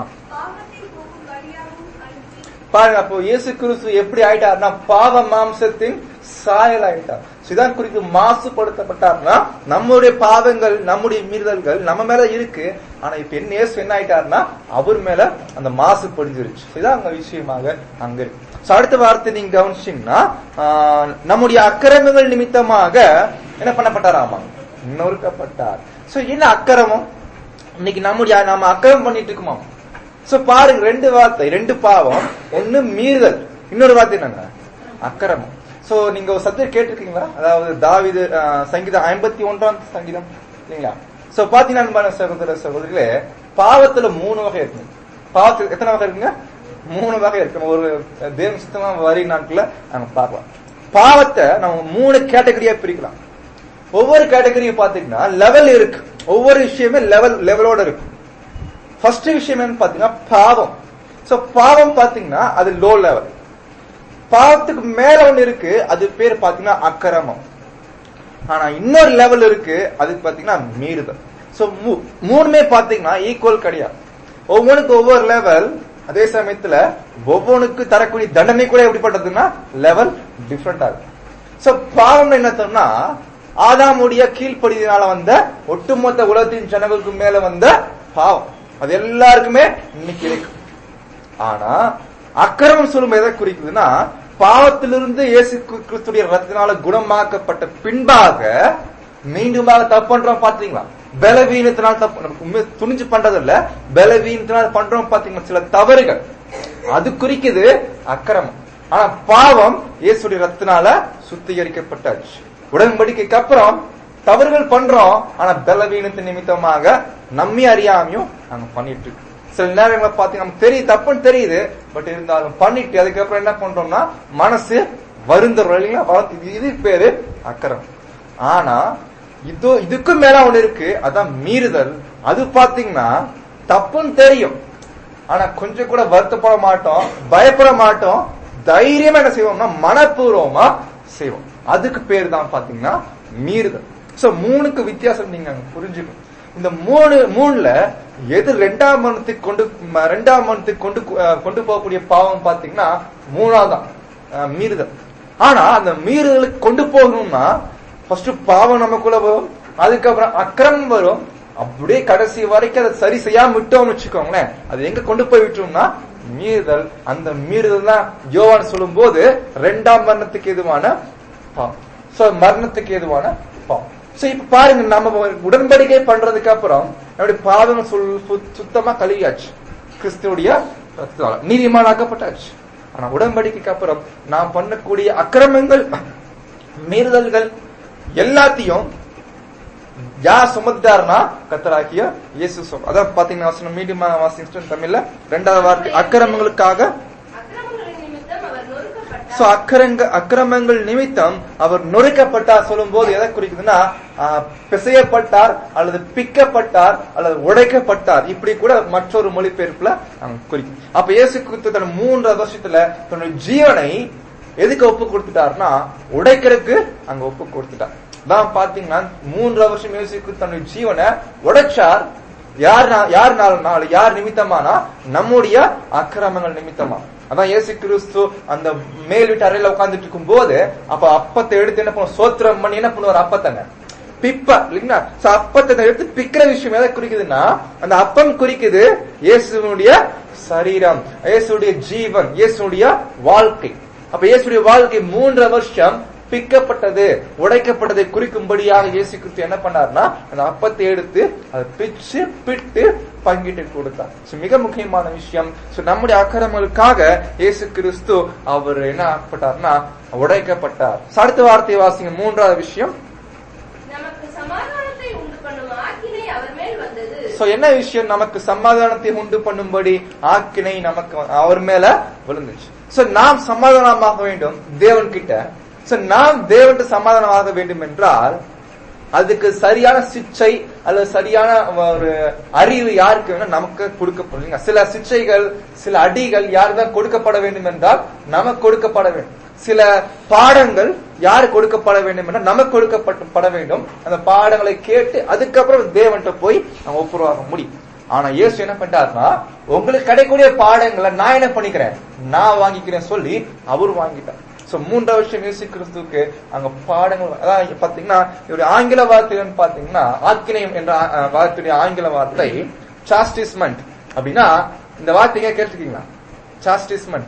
பாருங்க அப்போ இயேசு கிறிஸ்து எப்படி ஆயிட்டார்னா பாவ மாம்சத்தின் சாயல் ஆயிட்டார் சிதான் குறித்து மாசுபடுத்தப்பட்டார்னா நம்முடைய பாவங்கள் நம்முடைய மீறுதல்கள் நம்ம மேல இருக்கு ஆனா இப்ப என்ன இயேசு என்ன ஆயிட்டார்னா அவர் மேல அந்த மாசு படிஞ்சிருச்சு இதான் அங்க விஷயமாக அங்க இருக்கு So, அடுத்த வார்த்தை நீங்க கவனிச்சீங்கன்னா ஆஹ், நம்முடைய அக்கிரமங்கள் நிமித்தமாக என்ன பண்ணப்பட்டாராமா நொறுக்கப்பட்டார் சோ என்ன அக்கிரமம் இன்னைக்கு நம்முடைய நாம அக்கிரமம் பண்ணிட்டு இருக்குமா சோ பாருங்க ரெண்டு வார்த்தை ரெண்டு பாவம் ஒண்ணு மீறுதல் இன்னொரு வார்த்தை என்னங்க அக்கிரமம் சோ நீங்க ஒரு சப்ஜெக்ட் கேட்டிருக்கீங்களா அதாவது தாவிது ஆஹ், சங்கீதம் ஐம்பத்தி ஒன்றாம் சங்கீதம் இல்லைங்களா சோ பாத்தீங்கன்னா அன்பான சகோதர சகோதரிகளே பாவத்துல மூணு வகை இருக்கு பாவத்துல எத்தனை வகை இருக்குங்க மூணு வகை இருக்கு நம்ம ஒரு தேவ சுத்தமா வரி நாட்கள நம்ம பார்க்கலாம் பாவத்தை நம்ம மூணு கேட்டகரியா பிரிக்கலாம் ஒவ்வொரு கேட்டகரியும் பாத்தீங்கன்னா லெவல் இருக்கு ஒவ்வொரு விஷயமே லெவல் லெவலோட இருக்கு ஃபர்ஸ்ட் விஷயம் என்னன்னு பாத்தீங்கன்னா பாவம் சோ பாவம் பாத்தீங்கன்னா அது லோ லெவல் பாவத்துக்கு மேல ஒண்ணு இருக்கு அது பேர் பாத்தீங்கன்னா அக்கிரமம் ஆனா இன்னொரு லெவல் இருக்கு அதுக்கு பாத்தீங்கன்னா மீறுதல் சோ மூணுமே பாத்தீங்கன்னா ஈக்குவல் கிடையாது ஒவ்வொன்றுக்கு ஒவ்வொரு லெவல் அதே சமயத்துல ஒவ்வொன்றுக்கு தரக்கூடிய தண்டனை கூட எப்படிப்பட்டதுன்னா லெவல் டிஃப்ரெண்டா இருக்கு சோ பாவம் என்ன சொன்னா ஆதாமுடைய கீழ்ப்படியினால வந்த ஒட்டுமொத்த உலகத்தின் ஜனங்களுக்கு மேல வந்த பாவம் அது எல்லாருக்குமே இன்னைக்கு இருக்கு ஆனா அக்கிரமம் சொல்லும் எதை குறிக்குதுன்னா பாவத்திலிருந்து இயேசு கிறிஸ்து- கிறிஸ்துடைய ரத்தினால குணமாக்கப்பட்ட பின்பாக மீண்டுமாக தப்பு பண்றோம் பாத்தீங்களா பலவீனத்தினால் தப்பு நமக்கு உண்மை துணிஞ்சு பண்றது இல்ல பலவீனத்தினால் பண்றோம் பாத்தீங்களா சில தவறுகள் அது குறிக்குது அக்கிரமம் ஆனா பாவம் இயேசுடைய ரத்தினால சுத்திகரிக்கப்பட்டாச்சு உடன்படிக்கைக்கு அப்புறம் தவறுகள் பண்றோம் ஆனா பலவீனத்தின் நிமித்தமாக நம்மை அறியாமையும் நாங்க பண்ணிட்டு இருக்கோம் சில நேரங்கள பாத்தீங்கன்னா நமக்கு தெரியுது தப்புன்னு தெரியுது பட் இருந்தாலும் பண்ணிட்டு அதுக்கப்புறம் என்ன பண்றோம்னா மனசு வருந்துறோம் இல்லைங்களா வளர்த்து இது- இது பேரு அக்கறம் ஆனா இது இதுக்கும் மேல ஒண்ணு இருக்கு அதான் மீறுதல் அது பாத்தீங்கன்னா தப்புன்னு தெரியும் ஆனா கொஞ்சம் கூட வருத்தப்பட மாட்டோம் பயப்பட மாட்டோம் தைரியமா என்ன செய்வோம்னா மனப்பூர்வமா செய்வோம் அதுக்கு பேர் தான் பாத்தீங்கன்னா மீறுதல் சோ மூணுக்கு வித்தியாசம் நீங்க அங்க புரிஞ்சுக்கணும் இந்த மூணு மூணுல எது ரெண்டாம் மனத்துக்கு கொண்டு ம- ரெண்டாம் மனத்துக்கு கொண்டு அஹ், கொண்டு போகக்கூடிய பாவம் பாத்தீங்கன்னா மூணாவதான் அஹ், மீறுதல் ஆனா அந்த மீறுதலுக்கு கொண்டு போகணும்னா ஃபர்ஸ்ட் பாவம் நமக்குள்ள வரும் அதுக்கப்புறம் அக்கிரமம் வரும் அப்படியே கடைசி வரைக்கும் அதை சரி செய்யாம விட்டோம்னு வச்சுக்கோங்களேன் அது எங்க கொண்டு போய் விட்டோம்னா மீறுதல் அந்த மீறுதல் தான் யோவான் சொல்லும் போது ரெண்டாம் மரணத்துக்கு எதுவான பாவம் சோ மரணத்துக்கு எதுவான பாவம் சோ இப்ப பாருங்க நம்ம உடன்படிக்கை பண்றதுக்கு அப்புறம் நம்முடைய பாவம் சொல் சு- சுத்தமா கழுவியாச்சு கிறிஸ்துவுடைய ரத்தத்தால நீதிமானாக்கப்பட்டாச்சு ஆனா உடன்படிக்கைக்கு அப்புறம் நாம் பண்ணக்கூடிய அக்கிரமங்கள் மீறுதல்கள் எல்லாத்தையும் யார் சுமத்தாருன்னா கத்தராகிய இயேசு சும அதான் பாத்தீங்கன்னா வசனம் மீடியமா வாசிச்சிட்டு தமிழ்ல ரெண்டாவது வார்த்தை அக்கிரமங்களுக்காக அக்கிரமங்களின் நிமித்தம் அவர் நொறுக்கப்பட்டார் சோ அக்கரங்க அக்கிரமங்கள் நிமித்தம் அவர் நொறுக்கப்பட்டார் சொல்லும் போது எதை குறிக்குதுன்னா ஆஹ், பிசையப்பட்டார் அல்லது பிக்கப்பட்டார் அல்லது உடைக்கப்பட்டார் இப்படி கூட மற்றொரு மொழிபெயர்ப்புல அங்க குறிக்கும் அப்ப இயேசு கிறிஸ்து தன் மூன்று வருஷத்துல தன்னுடைய ஜீவனை எதுக்கு ஒப்பு கொடுத்துட்டாருன்னா உடைக்கிறதுக்கு அங்க ஒப்பு கொடுத்துட்டார் தான் பாத்தீங்கன்னா மூன்று வருஷம் இயேசு கிறிஸ்து தன்னுடைய ஜீவனை உடைச்சார் யார் யாருனால யார் நிமித்தமானா நம்முடைய அக்கிரமங்கள் நிமித்தமா அதான் இயேசு கிறிஸ்து அந்த மேல் வீட்டு அறையில உட்கார்ந்துட்டு இருக்கும் போது அப்ப அப்பத்தை எடுத்து என்ன பண்ணுவோம் சோத்திரம் பண்ணி என்ன பண்ணுவார் அப்பத்தங்க பிப்பா இல்லைங்களா So, அப்பத்தை எடுத்து பிக்கிற விஷயம் எதை குறிக்குதுன்னா அந்த அப்பம் குறிக்குது இயேசுடைய சரீரம் இயேசுடைய ஜீவன் இயேசுடைய வாழ்க்கை அப்ப இயேசுடைய வாழ்க்கை மூன்று வருஷம் பிக்கப்பட்டது உடைக்கப்பட்டதை குறிக்கும்படியாக இயேசு கிறிஸ்து என்ன பண்ணார்னா அந்த அப்பத்தை எடுத்து அதை பிச்சு பிட்டு பங்கிட்டு கொடுத்தார் So, மிக முக்கியமான விஷயம் So, நம்முடைய அக்கிரமங்களுக்காக இயேசு கிறிஸ்து அவர் என்ன ஆக்கப்பட்டார்னா உடைக்கப்பட்டார் So, அடுத்த வார்த்தை வாசிங்க மூன்றாவது விஷயம் நமக்கு சமாதானத்தை உண்டு பண்ணும் ஆக்கினை அவர் மேல் வந்தது சோ என்ன விஷயம் நமக்கு சமாதானத்தை உண்டு பண்ணும்படி ஆக்கினை நமக்கு அவர் மேல விழுந்துச்சு சோ நாம் சமாதானமாக வேண்டும் தேவன் கிட்ட சோ நாம் தேவன்ட்டு சமாதானமாக வேண்டும் என்றால் அதுக்கு சரியான சிச்சை அல்லது சரியான ஒரு அறிவு யாருக்கு வேணும் நமக்கு கொடுக்கப்படும் சில சிச்சைகள் சில அடிகள் யாருதான் கொடுக்கப்பட வேண்டும் என்றால் நமக்கு கொடுக்கப்பட வேண்டும் சில பாடங்கள் யாரு கொடுக்கப்பட வேண்டும் என்றால் நமக்கு கொடுக்கப்பட வேண்டும் அந்த பாடங்களை கேட்டு அதுக்கப்புறம் தேவன்கிட்ட போய் நம்ம ஒப்புரவாக முடியும் ஆனா இயேசு என்ன பண்ணிட்டாருன்னா உங்களுக்கு கிடைக்கக்கூடிய பாடங்களை நான் என்ன பண்ணிக்கிறேன் நான் வாங்கிக்கிறேன் சொல்லி அவர் வாங்கிட்டார் சோ மூன்றாவது விஷயம் இயேசு கிறிஸ்துவுக்கு அங்க பாடங்கள் அதான் பாத்தீங்கன்னா இவருடைய ஆங்கில வார்த்தைன்னு பாத்தீங்கன்னா ஆக்கினயம் என்ற ஆ- வார்த்தையுடைய ஆங்கில வார்த்தை சாஸ்டிஸ்மெண்ட் அப்படின்னா இந்த வார்த்தைங்க கேட்டிருக்கீங்களா சாஸ்டிஸ்மெண்ட்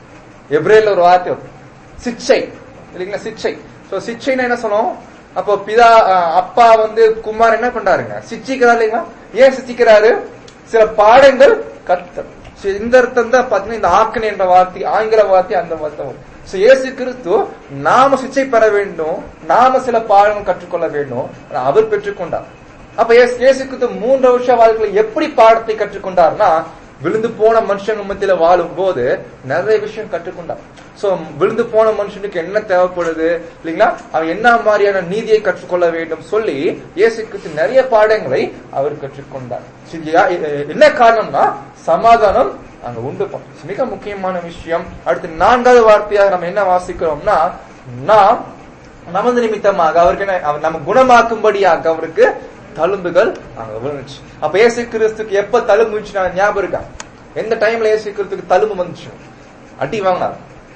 எப்ரேல ஒரு வார்த்தை வரும். சிச்சை இல்லைங்களா சிச்சை சோ சிச்சைன்னா என்ன சொல்லும் அப்போ பிதா அஹ், அப்பா வந்து குமார் என்ன பண்றாருங்க சிச்சிக்கிறார் இல்லைங்களா ஏன் சிச்சிக்கிறாரு சில பாடங்கள் கத்த இந்த அர்த்தம் தான் பாத்தீங்கன்னா இந்த ஆக்கன் என்ற வார்த்தை ஆங்கில வார்த்தை அந்த வார்த்தை வரும் So, இயேசு கிறிஸ்து நாம சிச்சை பெற வேண்டும் நாம சில பாடங்கள் கற்றுக்கொள்ள வேண்டும் ஆனா அவர் பெற்றுக்கொண்டார் அப்ப இயேசு இயேசு கிறிஸ்து மூன்று வருஷ வாழ்க்கையில எப்படி பாடத்தை கற்றுக்கொண்டார்னா விழுந்து போன மனுஷங்க மத்தியில வாழும் போது நிறைய விஷயம் கற்றுக்கொண்டார் சோ விழுந்து போன மனுஷனுக்கு என்ன தேவைப்படுது இல்லைங்களா அவன் என்ன மாதிரியான நீதியை கற்றுக்கொள்ள வேண்டும் சொல்லி இயேசு கிறிஸ்து நிறைய பாடங்களை அவர் கற்றுக்கொண்டார் So, இது யா- என்ன காரணம்னா சமாதானம் அங்க உண்டு பண்ணும். So, மிக முக்கியமான விஷயம் அடுத்து நான்காவது வார்த்தையாக நம்ம என்ன வாசிக்கிறோம்னா நாம் நமது நிமித்தமாக அவருக்கு என்ன அவர் நம்ம குணமாக்கும்படியாக அவருக்கு தழும்புகள் அங்க விழுந்துச்சு அப்ப இயேசு கிறிஸ்துக்கு எப்ப தழும்பு வந்துச்சு நான் ஞாபகம் இருக்கா எந்த டைம்ல இயேசு கிறிஸ்துக்கு தழும்பு வந்துச்சு அடி வாங்கினார்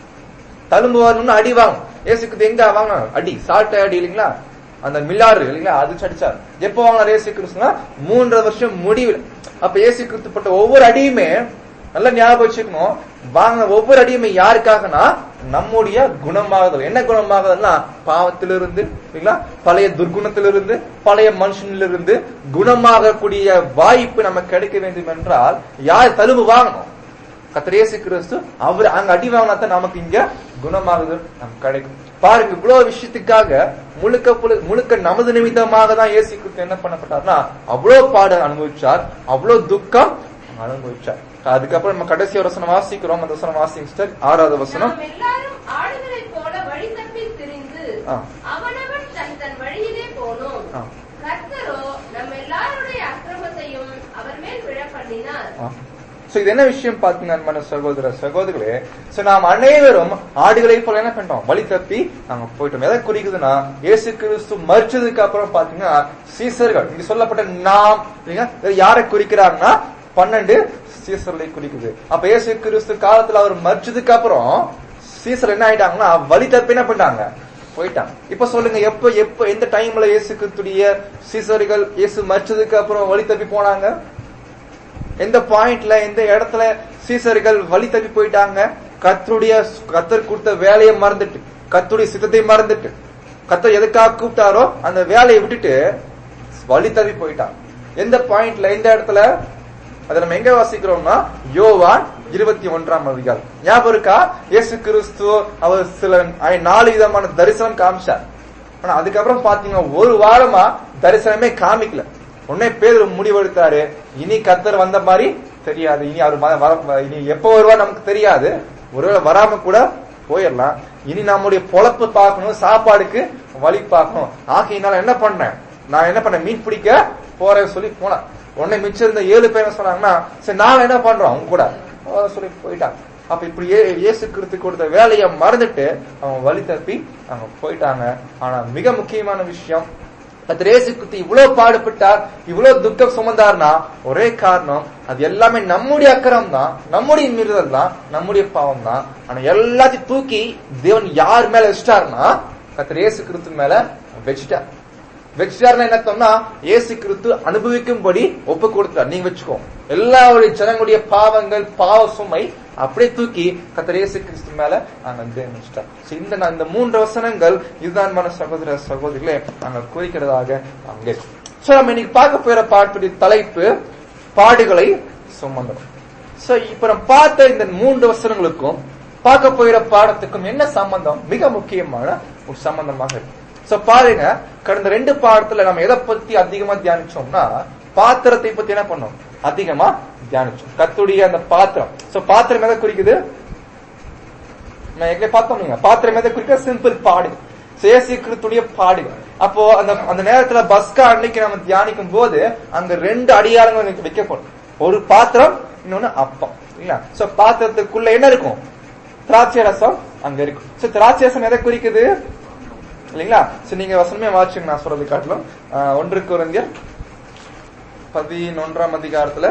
தழும்பு வரணும்னு அடி வாங்கணும் இயேசு கிறிஸ்து எங்க வாங்கினார் அடி சாட்டை அடி இல்லைங்களா அந்த மில்லாறு இல்லைங்களா அது அடிச்சார் எப்ப வாங்கினார் இயேசு கிறிஸ்துனா மூன்றரை வருஷம் முடிவில் அப்ப இயேசு கிறிஸ்து பட்ட ஒவ்வொரு அடியுமே நல்லா ஞாபகம் வச்சுக்கணும் வாங்கின ஒவ்வொரு அடியுமே யாருக்காகனா நம்முடைய குணமாகுதல் என்ன குணமாகுதல்னா பாவத்திலிருந்து இல்லைங்களா பழைய துர்குணத்திலிருந்து பழைய மனுஷனிலிருந்து குணமாகக்கூடிய வாய்ப்பு நமக்கு கிடைக்க வேண்டும் என்றால் யார் தழும்பு வாங்கணும் கர்த்தர் இயேசு கிறிஸ்து அவர் அங்க அடி வாங்கினா தான் நமக்கு இங்க குணமாகுது நமக்கு கிடைக்கும் பாருங்க இவ்வளவு விஷயத்துக்காக முழுக்க புழு- முழுக்க நமது நிமித்தமாக தான் இயேசு கிறிஸ்து என்ன பண்ணப்பட்டார்னா அவ்வளவு பாடல் அனுபவிச்சார் அவ்வளவு துக்கம் அனுபவிச்சார் அதுக்கப்புறம் நம்ம கடைசி ஒரு வசனம் வாசிக்கிறோம் அந்த வசனம் வாசிங்க sister. ஆறாவது வசனம் நாம் எல்லாரும் ஆடுகளைப் போல வழி தப்பி திரிந்து ஆ. அவனவன் தன் தன் வழியிலே போனோம் ஆ. கர்த்தரோ நம்ம எல்லாருடைய அக்கிரமத்தையும் அவர் மேல் விழ பண்ணினார் சோ இது என்ன விஷயம் பாத்தீங்க அன்பான சகோதர சகோதரர்களே சோ நாம் அனைவரும் ஆடுகளை போல என்ன பண்ணிட்டோம் வழி தப்பி நாங்க போயிட்டோம் எதை குறிக்குதுன்னா இயேசு கிறிஸ்து மறிச்சதுக்கு அப்புறம் பாத்தீங்கன்னா சீசர்கள் இங்க சொல்லப்பட்ட நாம் இல்லைங்களா? இது யாரை குறிக்கிறாங்கன்னா பன்னெண்டு சீசர்களை குறிக்குது அப்ப இயேசு கிறிஸ்து காலத்துல அவர் மறிச்சதுக்கு அப்புறம் சீசர் என்ன ஆயிட்டாங்கன்னா வழி தப்பி என்ன பண்ணிட்டாங்க போயிட்டாங்க இப்ப சொல்லுங்க எப்ப எப்ப எந்த டைம்ல இயேசு கிறிஸ்துடைய சீசர்கள் இயேசு மறிச்சதுக்கு அப்புறம் வழி தப்பி போனாங்க எந்த பாயிண்ட்ல எந்த இடத்துல சீசர்கள் வழி தப்பி போயிட்டாங்க கத்தருடைய கத்தர் கொடுத்த வேலையை மறந்துட்டு கத்தருடைய சித்தத்தை மறந்துட்டு கத்தர் எதுக்காக கூப்பிட்டாரோ அந்த வேலையை விட்டுட்டு வழி தப்பி போயிட்டாங்க எந்த பாயிண்ட்ல எந்த இடத்துல அதை நம்ம எங்க வாசிக்கிறோம்னா யோவான் இருபத்தி ஒன்றாம் அதிகாரம் ஞாபகம் இருக்கா இயேசு கிறிஸ்து அவர் சில ஐ- நாலு விதமான தரிசனம் காமிச்சார் ஆனா அதுக்கப்புறம் பாத்தீங்கன்னா ஒரு வாரமா தரிசனமே காமிக்கல உடனே பேர் முடிவெடுத்தாரு இனி கத்தர் வந்த மாதிரி தெரியாது இனி அவர் வ- வர- இனி எப்ப வருவா நமக்கு தெரியாது ஒருவேளை வராம கூட போயிடலாம் இனி நம்முடைய பொழப்பு பார்க்கணும் சாப்பாடுக்கு வழி பார்க்கணும் ஆகையினால என்ன பண்ணேன் நான் என்ன பண்ணேன் மீன் பிடிக்க போறேன்னு சொல்லி போனேன் உடனே மிச்சம் இருந்த ஏழு பேர் என்ன சொன்னாங்கன்னா சரி நான் என்ன பண்றோம் அவங்க கூட அஹ் சொல்லி போயிட்டாங்க அப்ப இப்படி ஏ- இயேசு கிறிஸ்து கொடுத்த வேலையை மறந்துட்டு அவங்க வழி தப்பி அவங்க போயிட்டாங்க ஆனா மிக முக்கியமான விஷயம் கர்த்தர் இயேசு கிறிஸ்து இவ்வளவு பாடுபட்டார் இவ்வளவு துக்கம் சுமந்தார்னா ஒரே காரணம் அது எல்லாமே நம்முடைய அக்கறம் தான் நம்முடைய மீறுதல் தான் நம்முடைய பாவம் தான் ஆனா எல்லாத்தையும் தூக்கி தேவன் யார் மேல வச்சிட்டாருன்னா கர்த்தர் இயேசு கிறிஸ்து மேல வச்சுட்டார் வச்சுட்டாருன்னா என்ன அர்த்தம்னா இயேசு கிறிஸ்து அனுபவிக்கும்படி ஒப்பு கொடுத்தார் நீங்க வச்சுக்கோ எல்லாருடைய ஜனங்களுடைய பாவங்கள் பாவ சுமை அப்படியே தூக்கி கத்தர் இயேசு கிறிஸ்து மேல நாங்க தேவன் வச்சுட்டார் So, இந்த நான் இந்த மூன்று வசனங்கள் இதுதான் மன சகோதர சகோதரிகளே நாங்க குறிக்கிறதாக அங்கே சோ நம்ம இன்னைக்கு பார்க்க போற பாட்டுடைய தலைப்பு பாடுகளை சுமந்தோம் சோ இப்ப நம்ம பார்த்த இந்த மூன்று வசனங்களுக்கும் பார்க்க போகிற பாடத்துக்கும் என்ன சம்பந்தம் மிக முக்கியமான ஒரு சம்பந்தமாக இருக்கு சோ பாருங்க கடந்த ரெண்டு பாடத்துல நம்ம எதை பத்தி அதிகமா தியானிச்சோம்னா பாத்திரத்தை பத்தி என்ன பண்ணோம் அதிகமா தியானிச்சோம் கத்துடைய அந்த பாத்திரம் சோ பாத்திரம் எதை குறிக்குது நான் எங்க பார்த்தோம் நீங்க பாத்திரம் எதை குறிக்க சிம்பிள் பாடுகள் சேசி கிறிஸ்துடைய பாடுகள் அப்போ அந்த அந்த நேரத்துல பஸ்கா அன்னைக்கு நம்ம தியானிக்கும் போது அங்க ரெண்டு அடியாரங்கள் வைக்க- வைக்கப்படும் ஒரு பாத்திரம் இன்னொன்னு அப்பம் இல்ல சோ பாத்திரத்துக்குள்ள என்ன இருக்கும் திராட்சை ரசம் அங்க இருக்கும் சோ திராட்சை ரசம் எதை குறிக்குது இல்லைங்களா சோ நீங்க வசனமே வாட்சிங்க நான் சொல்றது காட்டிலும் ஆஹ், ஒன்று குறைந்தர் பதினொன்றாம் அதிகாரத்துல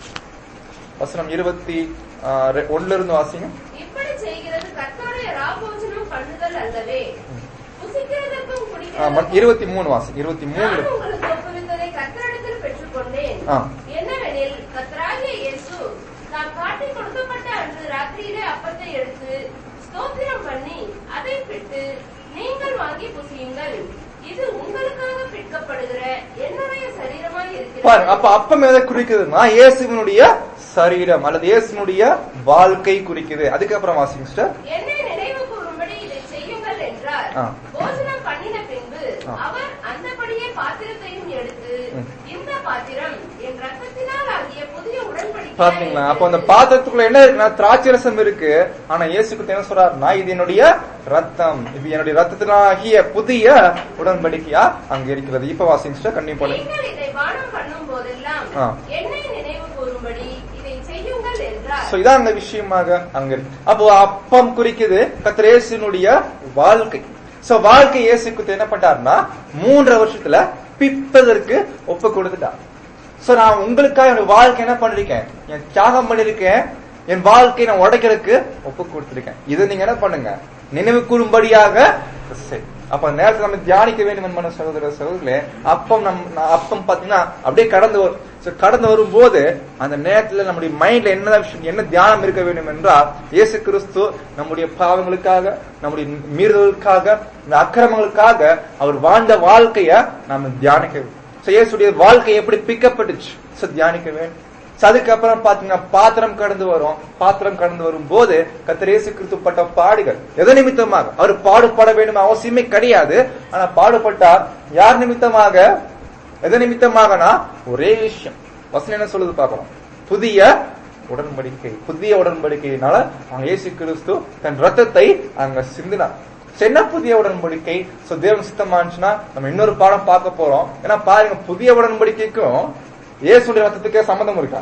வசனம் இருபத்தி ஆஹ், ரெ- ஒண்ணுல இருந்து வாசிங்க இப்படி செய்கிறது கர்த்தருடைய ராபோஜனம் பண்ணுதல் அல்லவே புசிக்கிறதற்கும் ஆ, ம- குடிக்கிறதற்கும் இருபத்தி மூணு வாசி இருபத்தி மூணு நான் உங்களுக்கு ஒப்புவித்ததை கர்த்தரிடத்தில் பெற்றுக்கொண்டேன் ஆ. என்னவெனில் கர்த்தராகிய இயேசு தாம் காட்டிக் கொடுக்கப்பட்ட அன்று ராத்திரியிலே அப்பத்தை எடுத்து ஸ்தோத்திரம் பண்ணி அதை பிட்டு நீங்கள் வாங்கி புசியுங்கள் இது உங்களுக்காக பிற்கப்படுகிற என்னுடைய சரீரமாய் இருக்கிறது பாருங்க அப்ப அப்பம் எதை குறிக்குதுன்னா இயேசுவினுடைய சரீரம் அல்லது இயேசுனுடைய வாழ்க்கை குறிக்குது அதுக்கப்புறம் வாசிங்க sister. என்னை நினைவு கூறும்படி இதை செய்யுங்கள் என்றார் ஆ. போஜனம் பண்ணின பின்பு ஆ. அவர் அந்தபடியே பாத்திரத்தையும் எடுத்து ம். இந்த பாத்திரம் என் ரத்தத்தினால் ஆகிய புதிய உடன்படிக்கை பாத்தீங்களா அப்ப அந்த பாத்திரத்துக்குள்ள என்ன இருக்குன்னா திராட்சை ரசம் இருக்கு ஆனா இயேசுக்கு என்ன சொல்றாருன்னா இது என்னுடைய ரத்தம் இது என்னுடைய ரத்தத்தினாகிய புதிய உடன்படிக்கையா அங்க இருக்கிறது இப்ப வாசிங்க sister. கண்டிப்பா பண்ணுங்க நீங்கள் இதை பானம் பண்ணும் போதெல்லாம் ஆ. என்னை நினைவு கூறும்படி இதை செய்யுங்கள் என்றார் சோ இதான் அந்த விஷயமாக அங்க இருக்கு அப்போ அப்பம் குறிக்குது கத்திரேசனுடைய வாழ்க்கை சோ வாழ்க்கை இயேசுக்கு என்ன பண்ணிட்டாருன்னா மூன்றரை வருஷத்துல பிப்பதற்கு ஒப்பு கொடுத்துட்டார் சோ நான் உங்களுக்காக என்னோட வாழ்க்கை என்ன பண்ணிருக்கேன் என் தியாகம் பண்ணிருக்கேன் என் வாழ்க்கையை நான் உடைக்கிறதுக்கு ஒப்பு கொடுத்திருக்கேன் இதை நீங்க என்ன பண்ணுங்க நினைவு கூறும்படியாக செய். அப்ப அந்த நேரத்துல நம்ம தியானிக்க வேண்டும் என்பன சகோதர சகோதரர்களே அப்பம் நம் ந- அப்பம் பாத்தீங்கன்னா அப்படியே கடந்து வரும் So, கடந்து வரும்போது அந்த நேரத்துல நம்முடைய மைண்ட்ல என்ன விஷயம் என்ன தியானம் இருக்க வேண்டும் என்றால் இயேசு கிறிஸ்து நம்முடைய பாவங்களுக்காக நம்முடைய மீறுதலுக்காக இந்த அக்கிரமங்களுக்காக அவர் வாழ்ந்த வாழ்க்கைய நாம தியானிக்க வேண்டும் So, இயேசுடைய வாழ்க்கை எப்படி பிக்கப்பட்டுச்சு So, தியானிக்க வேண்டும் So, அதுக்கப்புறம் பாத்தீங்கன்னா பாத்திரம் கடந்து வரும் பாத்திரம் கடந்து வரும் போது கத்திரேசு கிறிஸ்து பட்ட பாடுகள் எதை நிமித்தமாக அவர் பாடுபட வேண்டும் அவசியமே கிடையாது ஆனா பாடுபட்டார் யார் நிமித்தமாக எதை நிமித்தமாகனா ஒரே விஷயம் வசனம் என்ன சொல்லுது பார்க்கலாம் புதிய உடன்படிக்கை புதிய உடன்படிக்கையினால அவங்க இயேசு கிறிஸ்து தன் ரத்தத்தை அங்க சிந்தினார் So, என்ன புதிய உடன்படிக்கை சோ தேவன் சித்தமானுச்சுன்னா நம்ம இன்னொரு பாடம் பார்க்க போறோம் ஏன்னா பாருங்க புதிய உடன்படிக்கைக்கும் இயேசுடைய ரத்தத்துக்கே சம்மந்தம் இருக்கா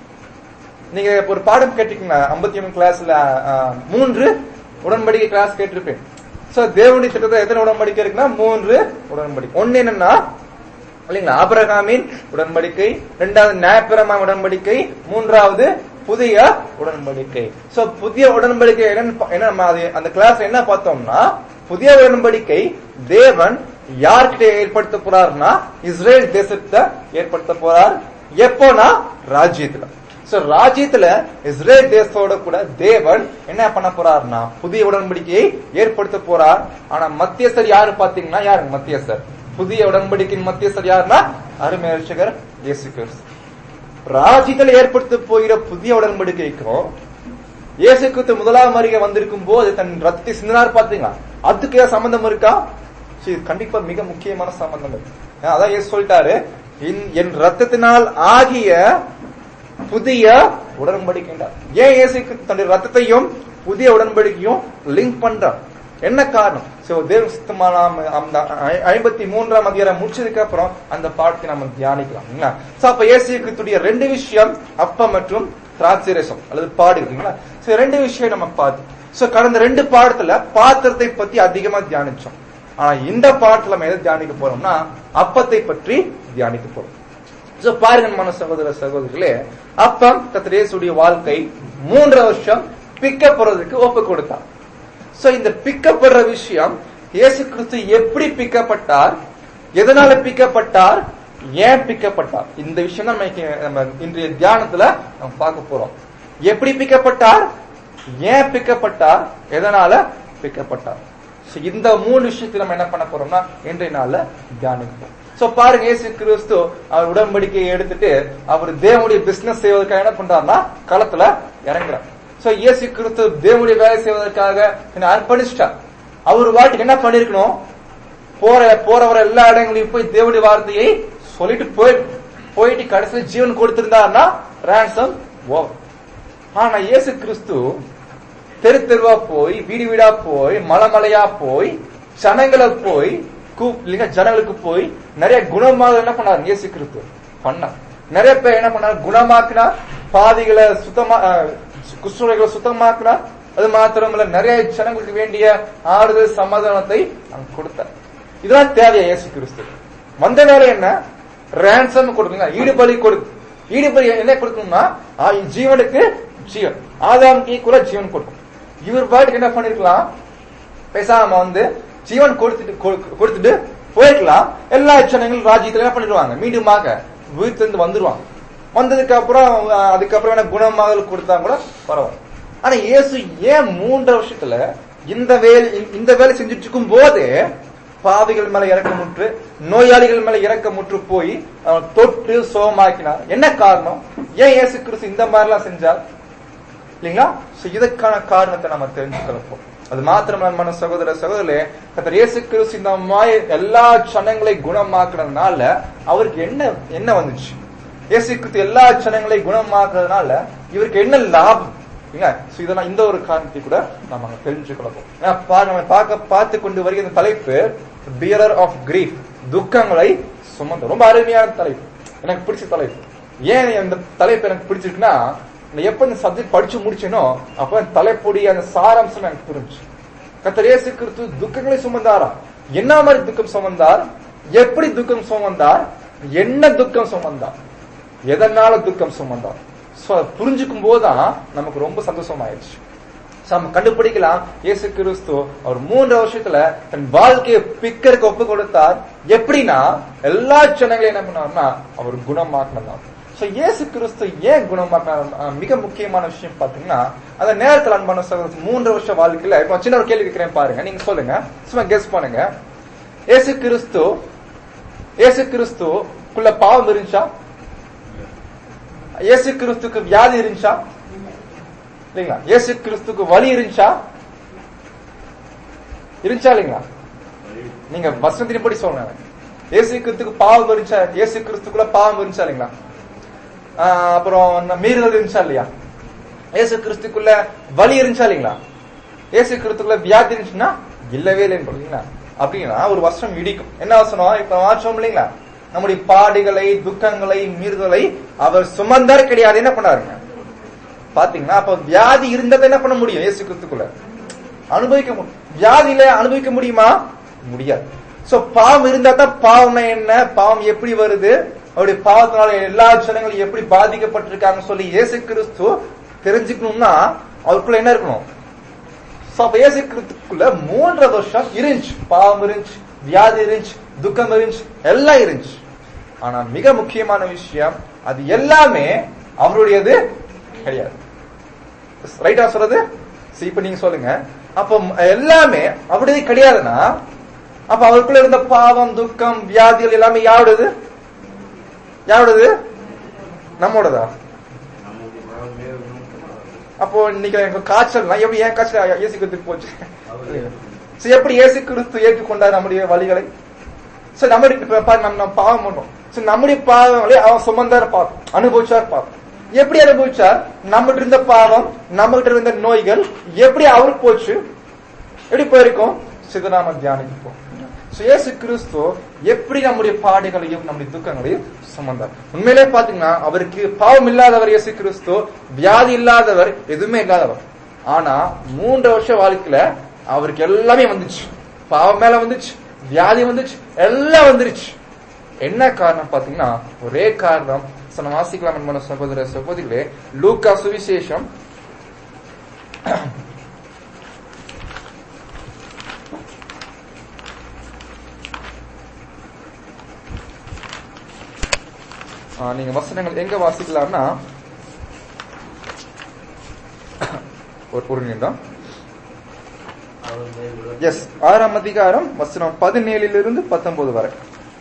நீங்க இப்ப ஒரு பாடம் கேட்டீங்கன்னா ஐம்பத்தி மூணு கிளாஸ்ல மூன்று உடன்படிக்கை கிளாஸ் கேட்டிருப்பேன் சோ தேவனுடைய திட்டத்தை எத்தனை உடன்படிக்கை இருக்குன்னா மூன்று உடன்படிக்கை ஒண்ணு என்னன்னா இல்லைங்களா ஆபிரகாமின் உடன்படிக்கை இரண்டாவது நியாயப்பிரமா உடன்படிக்கை மூன்றாவது புதிய உடன்படிக்கை சோ புதிய உடன்படிக்கை என்னன்னு பா- என்ன நம்ம அது அந்த கிளாஸ் என்ன பார்த்தோம்னா புதிய உடன்படிக்கை தேவன் யார்கிட்ட ஏற்படுத்த போறாருன்னா இஸ்ரேல் தேசத்தை ஏற்படுத்த போறார் எப்போனா ராஜ்யத்துல சோ ராஜ்யத்துல இஸ்ரேல் தேசத்தோட கூட தேவன் என்ன பண்ண போறாருன்னா புதிய உடன்படிக்கையை ஏற்படுத்த போறார் ஆனா மத்தியஸ்தர் யாரு பாத்தீங்கன்னா யாரு மத்தியஸ்தர் புதிய உடன்படிக்கையின் மத்தியஸ்தர் யாருன்னா அருமை ரட்சகர் இயேசு கிறிஸ்து ராஜ்யத்துல ஏற்படுத்த போகிற புதிய உடன்படிக்கைக்கும் இயேசு கிறிஸ்து முதலாம் வருகை வந்திருக்கும் போது தன் ரத்தத்தை சிந்தினார் பாத்தீங்களா அதுக்கு ஏதாவது சம்பந்தம் இருக்கா சரி, கண்டிப்பா மிக முக்கியமான சம்பந்தம் இருக்கு ஏன்னா, அதான் இயேசு சொல்லிட்டாரு "என்- என் ரத்தத்தினால் ஆகிய புதிய உடன்படிக்கைன்றார் ஏன் இயேசு கிறிஸ்து தன்னுடைய ரத்தத்தையும் புதிய உடன்படிக்கையும் லிங்க் பண்றார் என்ன காரணம் சோ தேவ சித்தமான அந்த ஐ- ஐம்பத்தி மூன்றாம் அதிகாரம் முடிச்சதுக்கு அப்புறம் அந்த பாடத்தை நம்ம தியானிக்கலாம் இல்லைங்களா சோ அப்ப இயேசு கிறிஸ்துடைய ரெண்டு விஷயம் அப்பம் மற்றும் திராட்சை ரசம் அல்லது பாடு இல்லைங்களா சோ ரெண்டு விஷயம் நம்ம பார்த்தோம் சோ கடந்த ரெண்டு பாடத்துல பாத்திரத்தை பத்தி அதிகமா தியானிச்சோம் ஆனா இந்த பாடத்துல நம்ம எதை தியானிக்க போறோம்னா அப்பத்தை பற்றி தியானிக்க போறோம் சோ பாருங்க மன சகோதர சகோதரிகளே அப்பம் கத்திரேசுடைய வாழ்க்கை மூன்று வருஷம் பிக்கப்படுறதுக்கு ஒப்பு கொடுத்தார் சோ இந்த பிக்கப்படுற விஷயம் இயேசு கிறிஸ்து எப்படி பிக்கப்பட்டார் எதனால பிக்கப்பட்டார் ஏன் பிக்கப்பட்டார் இந்த விஷயம் தான் நம்ம இன்னைக்கு நம்ம இன்றைய தியானத்துல நம்ம பார்க்க போறோம் எப்படி பிக்கப்பட்டார் ஏன் பிக்கப்பட்டார் எதனால பிக்கப்பட்டார் So, இந்த மூணு விஷயத்துல நம்ம என்ன பண்ண போறோம்னா இன்றைய நாள்ல தியானிப்போம் சோ பாருங்க இயேசு கிறிஸ்து அவர் உடன்படிக்கையை எடுத்துட்டு அவர் தேவனுடைய பிசினஸ் செய்வதற்காக என்ன பண்றாருன்னா களத்துல இறங்குறார் சோ இயேசு கிறிஸ்து தேவனுடைய வேலை செய்வதற்காக என்ன அர்ப்பணிச்சிட்டார் அவர் வாட்டுக்கு என்ன பண்ணிருக்கணும் போற போறவர எல்லா இடங்களையும் போய் தேவனுடைய வார்த்தையை சொல்லிட்டு போய் போயிட்டு கடைசியில் ஜீவன் கொடுத்திருந்தாருன்னா ransom ஓவர் ஆனா இயேசு கிறிஸ்து தெரு தெருவா போய் வீடு வீடா போய் மலை மலையா போய் ஜனங்களை போய் கூப் இல்லைங்க ஜனங்களுக்கு போய் நிறைய குணமாக என்ன பண்ணார் இயேசு கிறிஸ்து பண்ணார் நிறைய பேர் என்ன பண்ணார் குணமாக்கினார் பாதிகளை சுத்தமா அஹ், குஷ்டரோகிகளை சுத்தமாக்கினார் அது மாத்திரமல்ல நிறைய ஜனங்களுக்கு வேண்டிய ஆறுதல் சமாதானத்தை அங்க கொடுத்தார் இதெல்லாம் தேவையா இயேசு கிறிஸ்து வந்த வேலை என்ன ரேன்சம் கொடுக்குங்க ஈடுபலி கொடு ஈடுபலி என்ன கொடுக்கணும்னா ஆ, ஜீவனுக்கு ஜீவன் ஆதாமுக்கு கூட ஜீவன் கொடுக்கும் இவர் பாட்டுக்கு என்ன பண்ணிருக்கலாம் பேசாம வந்து ஜீவன் கொடுத்துட்டு கொடு- கொடுத்துட்டு போயிருக்கலாம் எல்லா ஜனங்களும் ராஜ்யத்துல என்ன பண்ணிடுவாங்க மீண்டுமாக வீட்டிலிருந்து வந்துருவாங்க வந்ததுக்கு அப்புறம் அஹ், அதுக்கப்புறம் என்ன குணமாக கொடுத்தா கூட பரவாயில்ல ஆனா இயேசு ஏன் மூன்று வருஷத்துல இந்த வேலை இந்த வேலை செஞ்சுட்டு இருக்கும் போது பாவிகள் மேல இறக்கமுற்று நோயாளிகள் மேல இறக்கமுற்று போய் அவன் தொட்டு சோமாக்கினார் என்ன காரணம் ஏன் இயேசு கிறிஸ்து இந்த மாதிரி எல்லாம் செஞ்சார் இல்லைங்களா சோ இதற்கான காரணத்தை நம்ம தெரிஞ்சுக்கிறப்போம் அது மாத்திரம் நம்ம சகோதர சகோதரே கத்தர் இயேசு கிறிஸ்து இந்த மாதிரி எல்லா ஜனங்களை குணமாக்குறதுனால அவருக்கு என்ன என்ன வந்துச்சு இயேசு கிறிஸ்து எல்லா ஜனங்களை குணமாக்குறதுனால இவருக்கு என்ன லாபம் இல்ல சோ இதெல்லாம் இந்த ஒரு காரணத்தை கூட நம்ம அங்க தெரிஞ்சுக்கொள்ளப்போம் ஏன்னா பா- நம்ம பார்க்க பார்த்து கொண்டு வருகிற இந்த தலைப்பு பியரர் ஆஃப் கிரீஃப் துக்கங்களை சுமந்த ரொம்ப அருமையான தலைப்பு எனக்கு பிடிச்ச தலைப்பு ஏன் இந்த தலைப்பு எனக்கு பிடிச்சிருக்குன்னா நான் எப்ப இந்த சப்ஜெக்ட் படிச்சு முடிச்சேனோ அப்ப அந்த தலைப்புடைய அந்த சாராம்சம் எனக்கு புரிஞ்சு கத்தர் இயேசு கிறிஸ்து துக்கங்களை சுமந்தாரா என்ன மாதிரி துக்கம் சுமந்தார் எப்படி துக்கம் சுமந்தார் என்ன துக்கம் சுமந்தார் எதனால துக்கம் சுமந்தார் சோ அதை புரிஞ்சுக்கும் போதுதான் நமக்கு ரொம்ப சந்தோஷமாயிருச்சு So, நம்ம கண்டுபிடிக்கலாம் இயேசு கிறிஸ்து அவர் மூன்று வருஷத்துல தன் வாழ்க்கையை பிக்கருக்கு ஒப்பு கொடுத்தார் எப்படின்னா எல்லா ஜனங்களையும் என்ன பண்ணார்னா அவர் குணமாக்கினார் சோ இயேசு கிறிஸ்து ஏன் குணமாக்கினார் அஹ் மிக முக்கியமான விஷயம் பாத்தீங்கன்னா அந்த நேரத்துல அன்பான சகோதரர் மூன்று வருஷ வாழ்க்கையில இப்ப சின்ன ஒரு கேள்வி கேட்கிறேன் பாருங்க நீங்க சொல்லுங்க சும்மா கெஸ் பண்ணுங்க இயேசு கிறிஸ்து இயேசு கிறிஸ்துக்குள்ள பாவம் இருந்துச்சா இயேசு கிறிஸ்துக்கு வியாதி இருந்துச்சா இல்லைங்களா இயேசு கிறிஸ்துக்கு வலி இருந்துச்சா இருந்துச்சா இல்லைங்களா நீங்க வசனத்தின்படி சொல்லுங்க இயேசு கிறிஸ்துக்கு பாவம் இருந்துச்சா இயேசு கிறிஸ்துக்குள்ள பாவம் இருந்துச்சா இல்லைங்களா ஆஹ் அப்புறம் என்ன மீறுதல் இருந்துச்சா இல்லையா இயேசு கிறிஸ்துக்குள்ள வலி இருந்துச்சா இல்லைங்களா இயேசு கிறிஸ்துக்குள்ள வியாதி இருந்துச்சுன்னா இல்லவே இல்லைன்னு சொல்றீங்களா அப்படின்னா ஒரு வருஷம் இடிக்கும் என்ன வசனம் இப்ப வாச்சோம் இல்லைங்களா நம்முடைய பாடுகளை துக்கங்களை மீறுதலை அவர் சுமந்தார் கிடையாது என்ன பண்ணாருங்க பாத்தீங்களா அப்ப வியாதி இருந்ததை என்ன பண்ண முடியும் இயேசு கிறிஸ்துக்குள்ள அனுபவிக்க முடியும் வியாதியில அனுபவிக்க முடியுமா முடியாது சோ பாவம் இருந்தா தான் பாவம்னா என்ன பாவம் எப்படி வருது அவருடைய பாவத்தினால எல்லா ஜனங்களும் எப்படி பாதிக்கப்பட்டிருக்காங்க சொல்லி இயேசு கிறிஸ்து தெரிஞ்சுக்கணும்னா அவருக்குள்ள என்ன இருக்கணும் சோ அப்ப இயேசு கிறிஸ்துக்குள்ள மூன்றரை வருஷம் இருந்துச்சு பாவம் இருந்துச்சு வியாதி இருந்துச்சு துக்கம் இருந்துச்சு எல்லாம் இருந்துச்சு ஆனா மிக முக்கியமான விஷயம் அது எல்லாமே அவருடையது கிடையாது ரைட்டா சொல்றது சரி, இப்ப நீங்க சொல்லுங்க அப்ப ம், எல்லாமே அவருடையது கிடையாதுன்னா அப்ப அவருக்குள்ள இருந்த பாவம் துக்கம் வியாதிகள் எல்லாமே யாருடையது யாருடையது நம்மோடதா அப்போ இன்னைக்கு எனக்கு காய்ச்சல்னா எப்படி ஏன் காய்ச்சல் இயேசு கிறிஸ்துக்கு போச்சு சரி, எப்படி இயேசு கிறிஸ்து ஏற்றுக்கொண்டார் நம்முடைய வழிகளை சரி நம்முடைய இப்ப பாரு, நம்ம நம்ம பாவம் பண்றோம் சரி நம்முடைய பாவங்களை அவன் சுமந்தார் பாவம் அனுபவிச்சார் பாவம் எப்படி அனுபவிச்சார் நம்மகிட்ட இருந்த பாவம் நம்மகிட்ட இருந்த நோய்கள் எப்படி அவருக்கு போச்சு எப்படி போயிருக்கும் சித நாம தியானிப்போம் So, இயேசு கிறிஸ்து எப்படி நம்முடைய பாடுகளையும் நம்முடைய துக்கங்களையும் சுமந்தார் உண்மையிலே பாத்தீங்கன்னா அவருக்கு பாவம் இல்லாதவர் இயேசு கிறிஸ்து வியாதி இல்லாதவர் எதுவுமே இல்லாதவர் ஆனா மூன்று வருஷ வாழ்க்கையில அவருக்கு எல்லாமே வந்துச்சு பாவம் மேல வந்துச்சு வியாதி வந்துச்சு எல்லாம் வந்துருச்சு என்ன காரணம் பாத்தீங்கன்னா ஒரே காரணம் So, நம்ம வாசிக்கலாம் அன்பான சகோதர சகோதரிகளே லூக்கா சுவிசேஷம் ஆ, நீங்க வசனங்கள் எங்க வாசிக்கலாம்னா ஒரு ஒரு நிமிடம் எஸ் ஆறாம் அதிகாரம் வசனம் பதினேழிலிருந்து பத்தொன்பது வரை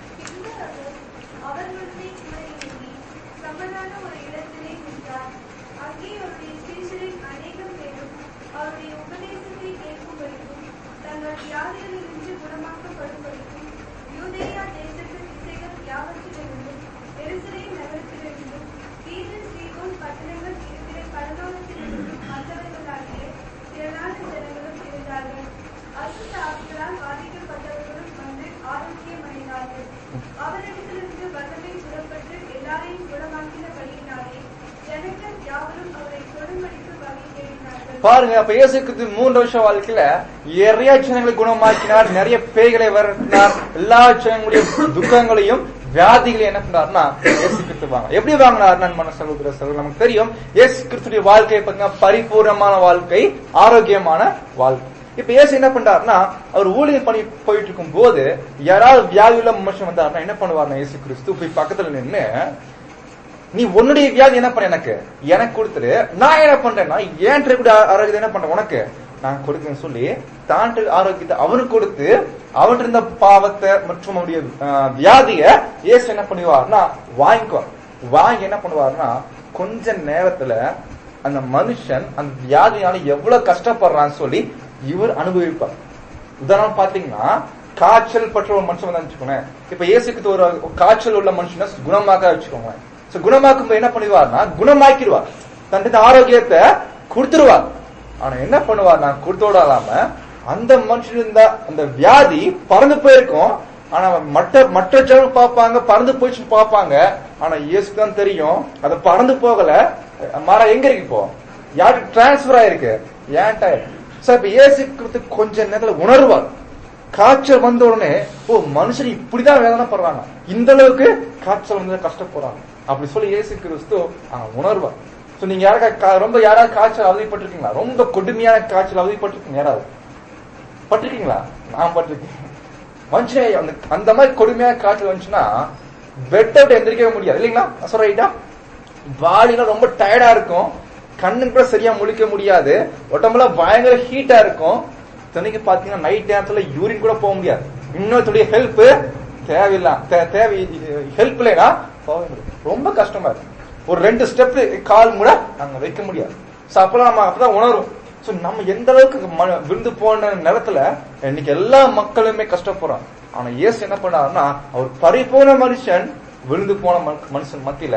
அவர்களுடைய குமரியின்றி சமனான ஒரு இடத்திலே நின்றார். அங்கே அவருடைய சீஷரில் அநேகம் பேரும் அவருடைய உபதேசத்தை கேட்கும்படிக்கும், தங்கள் வியாதிகளினின்று குணமாக்கப்படும்படிக்கும், யூதேயா தேசத்து திசைகள் யாவற்றிலிருந்தும், எருசலேம் நகரத்திலிருந்தும், தீரு, சீதோன் பட்டணங்கள் இருக்கிற கடலோரத்திலிருந்தும் வந்தவர்களாகிய திரளான ஜனங்களும் இருந்தார்கள். அசுத்த ஆவிகளால் பாதிக்கப்பட்டவர்களும் வந்து ஆரோக்கியமடைந்தார்கள். அவரிடத்திலிருந்து வல்லமை புறப்பட்டு எல்லாரையும் குணமாக்கினபடியினாலே ஜனங்கள் யாவரும் அவரை தொடுமடிக்கு வகை தேடினார்கள் பாருங்க அப்ப இயேசு கிறிஸ்து மூன்று வருஷ வாழ்க்கையில நிறைய ஜனங்களை குணமாக்கினார் நிறைய பேய்களை விரட்டினார் எல்லா ஜனங்களுடைய துக்கங்களையும் வியாதிகளையும் என்ன பண்ணார்னா இயேசு கிறிஸ்து வாங்க எப்படி வாங்கினார் நான் மன சகோதர சகோதரர் நமக்கு தெரியும் இயேசு கிறிஸ்துடைய வாழ்க்கை பாத்தீங்கன்னா பரிபூர்ணமான வாழ்க்கை ஆரோக்கியமான வாழ்க்கை இப்ப இயேசு என்ன பண்றாருன்னா அவர் ஊழியம் பண்ணி போயிட்டு இருக்கும் போது யாராவது வியாதியுள்ள மனுஷன் வந்தாருன்னா என்ன பண்ணுவாருன்னா இயேசு கிறிஸ்து போய் பக்கத்துல நின்னு நீ உன்னுடைய வியாதி என்ன பண்ண எனக்கு எனக்கு கொடுத்துரு நான் என்ன பண்றேன்னா ஏன் கூட ஆரோக்கியத்தை என்ன பண்றேன் உனக்கு நான் கொடுக்கன்னு சொல்லி தான் ஆரோக்கியத்தை அவனுக்கு கொடுத்து அவன் இருந்த பாவத்தை மற்றும் அவனுடைய ஆஹ், வியாதிய இயேசு என்ன பண்ணுவார்னா வாங்கிக்குவார் வாங்கி என்ன பண்ணுவார்னா கொஞ்ச நேரத்துல அந்த மனுஷன் அந்த வியாதியால எவ்வளவு கஷ்டப்படுறான்னு சொல்லி இவர் அனுபவிப்பார் உதாரணம் பாத்தீங்கன்னா காய்ச்சல் பற்ற ஒரு மனுஷன் வந்து வச்சுக்கோங்களேன் இப்ப இயேசுக்கு ஒரு காய்ச்சல் உள்ள மனுஷனை குணமாக்க வச்சுக்கோங்க சோ குணமாக்கும் என்ன பண்ணிடுவார்னா குணமாக்கிடுவார் தன்னுடைய ஆரோக்கியத்தை கொடுத்துருவார் ஆனா என்ன பண்ணுவார் நான் கொடுத்தோட இல்லாம அந்த மனுஷன் இருந்த அந்த வியாதி பறந்து போயிருக்கும் ஆனா மற்ற மற்ற ஜனம் பார்ப்பாங்க பறந்து போயிடுச்சு பார்ப்பாங்க ஆனா இயேசுக்கு தான் தெரியும் அது பறந்து போகல மாறா எங்க இருக்கு இப்போ யாருக்கு டிரான்ஸ்பர் ஆயிருக்கு ஏன்டா சார் இப்ப இயேசு கிறிஸ்து கொஞ்ச நேரத்துல உணர்வார் காய்ச்சல் வந்த உடனே ஓ மனுஷன் இப்படிதான் வேதனை படுறாங்க இந்த அளவுக்கு காய்ச்சல் வந்து கஷ்டப்படுறாங்க அப்படி சொல்லி இயேசு கிறிஸ்து ஆ, உணர்வார் சோ நீங்க யாருக்கா கா- ரொம்ப யாராவது காய்ச்சல் அவதிப்பட்டிருக்கீங்களா ரொம்ப கொடுமையான காய்ச்சல் அவதிப்பட்டிருக்கீங்க யாராவது பட்டிருக்கீங்களா நான் பட்டிருக்கேன் வந்துச்சுனே அந்த அந்த மாதிரி கொடுமையான காய்ச்சல் வந்துச்சுன்னா பெட்டை விட்டு எந்திரிக்கவே முடியாது இல்லைங்களா நான் சொல்றேன் ரைட்டா பாடிலாம் ரொம்ப டயர்டா இருக்கும் கண்ணுக்கு கூட சரியா முழிக்க முடியாது உடம்புலாம் பயங்கர ஹீட்டா இருக்கும் தனிக்கு பாத்தீங்கன்னா நைட் நேரத்துல யூரின் கூட போக முடியாது இன்னொருத்தருடைய ஹெல்ப் தேவையில்ல தே- தேவை ஹெல்ப் இல்லைனா போக முடியாது ரொம்ப கஷ்டமா இருக்கும் ஒரு ரெண்டு ஸ்டெப் கால் கூட நாங்க வைக்க முடியாது சோ அப்பெல்லாம் நம்ம அப்பதான் உணரும் சோ நம்ம எந்த அளவுக்கு ம- விழுந்து போன நேரத்துல இன்னைக்கு எல்லா மக்களுமே கஷ்டப்படுறோம் ஆனா இயேசு என்ன பண்ணாருன்னா அவர் பரிபூர்ண மனுஷன் விழுந்து போன மனு- மனுஷன் மத்தியில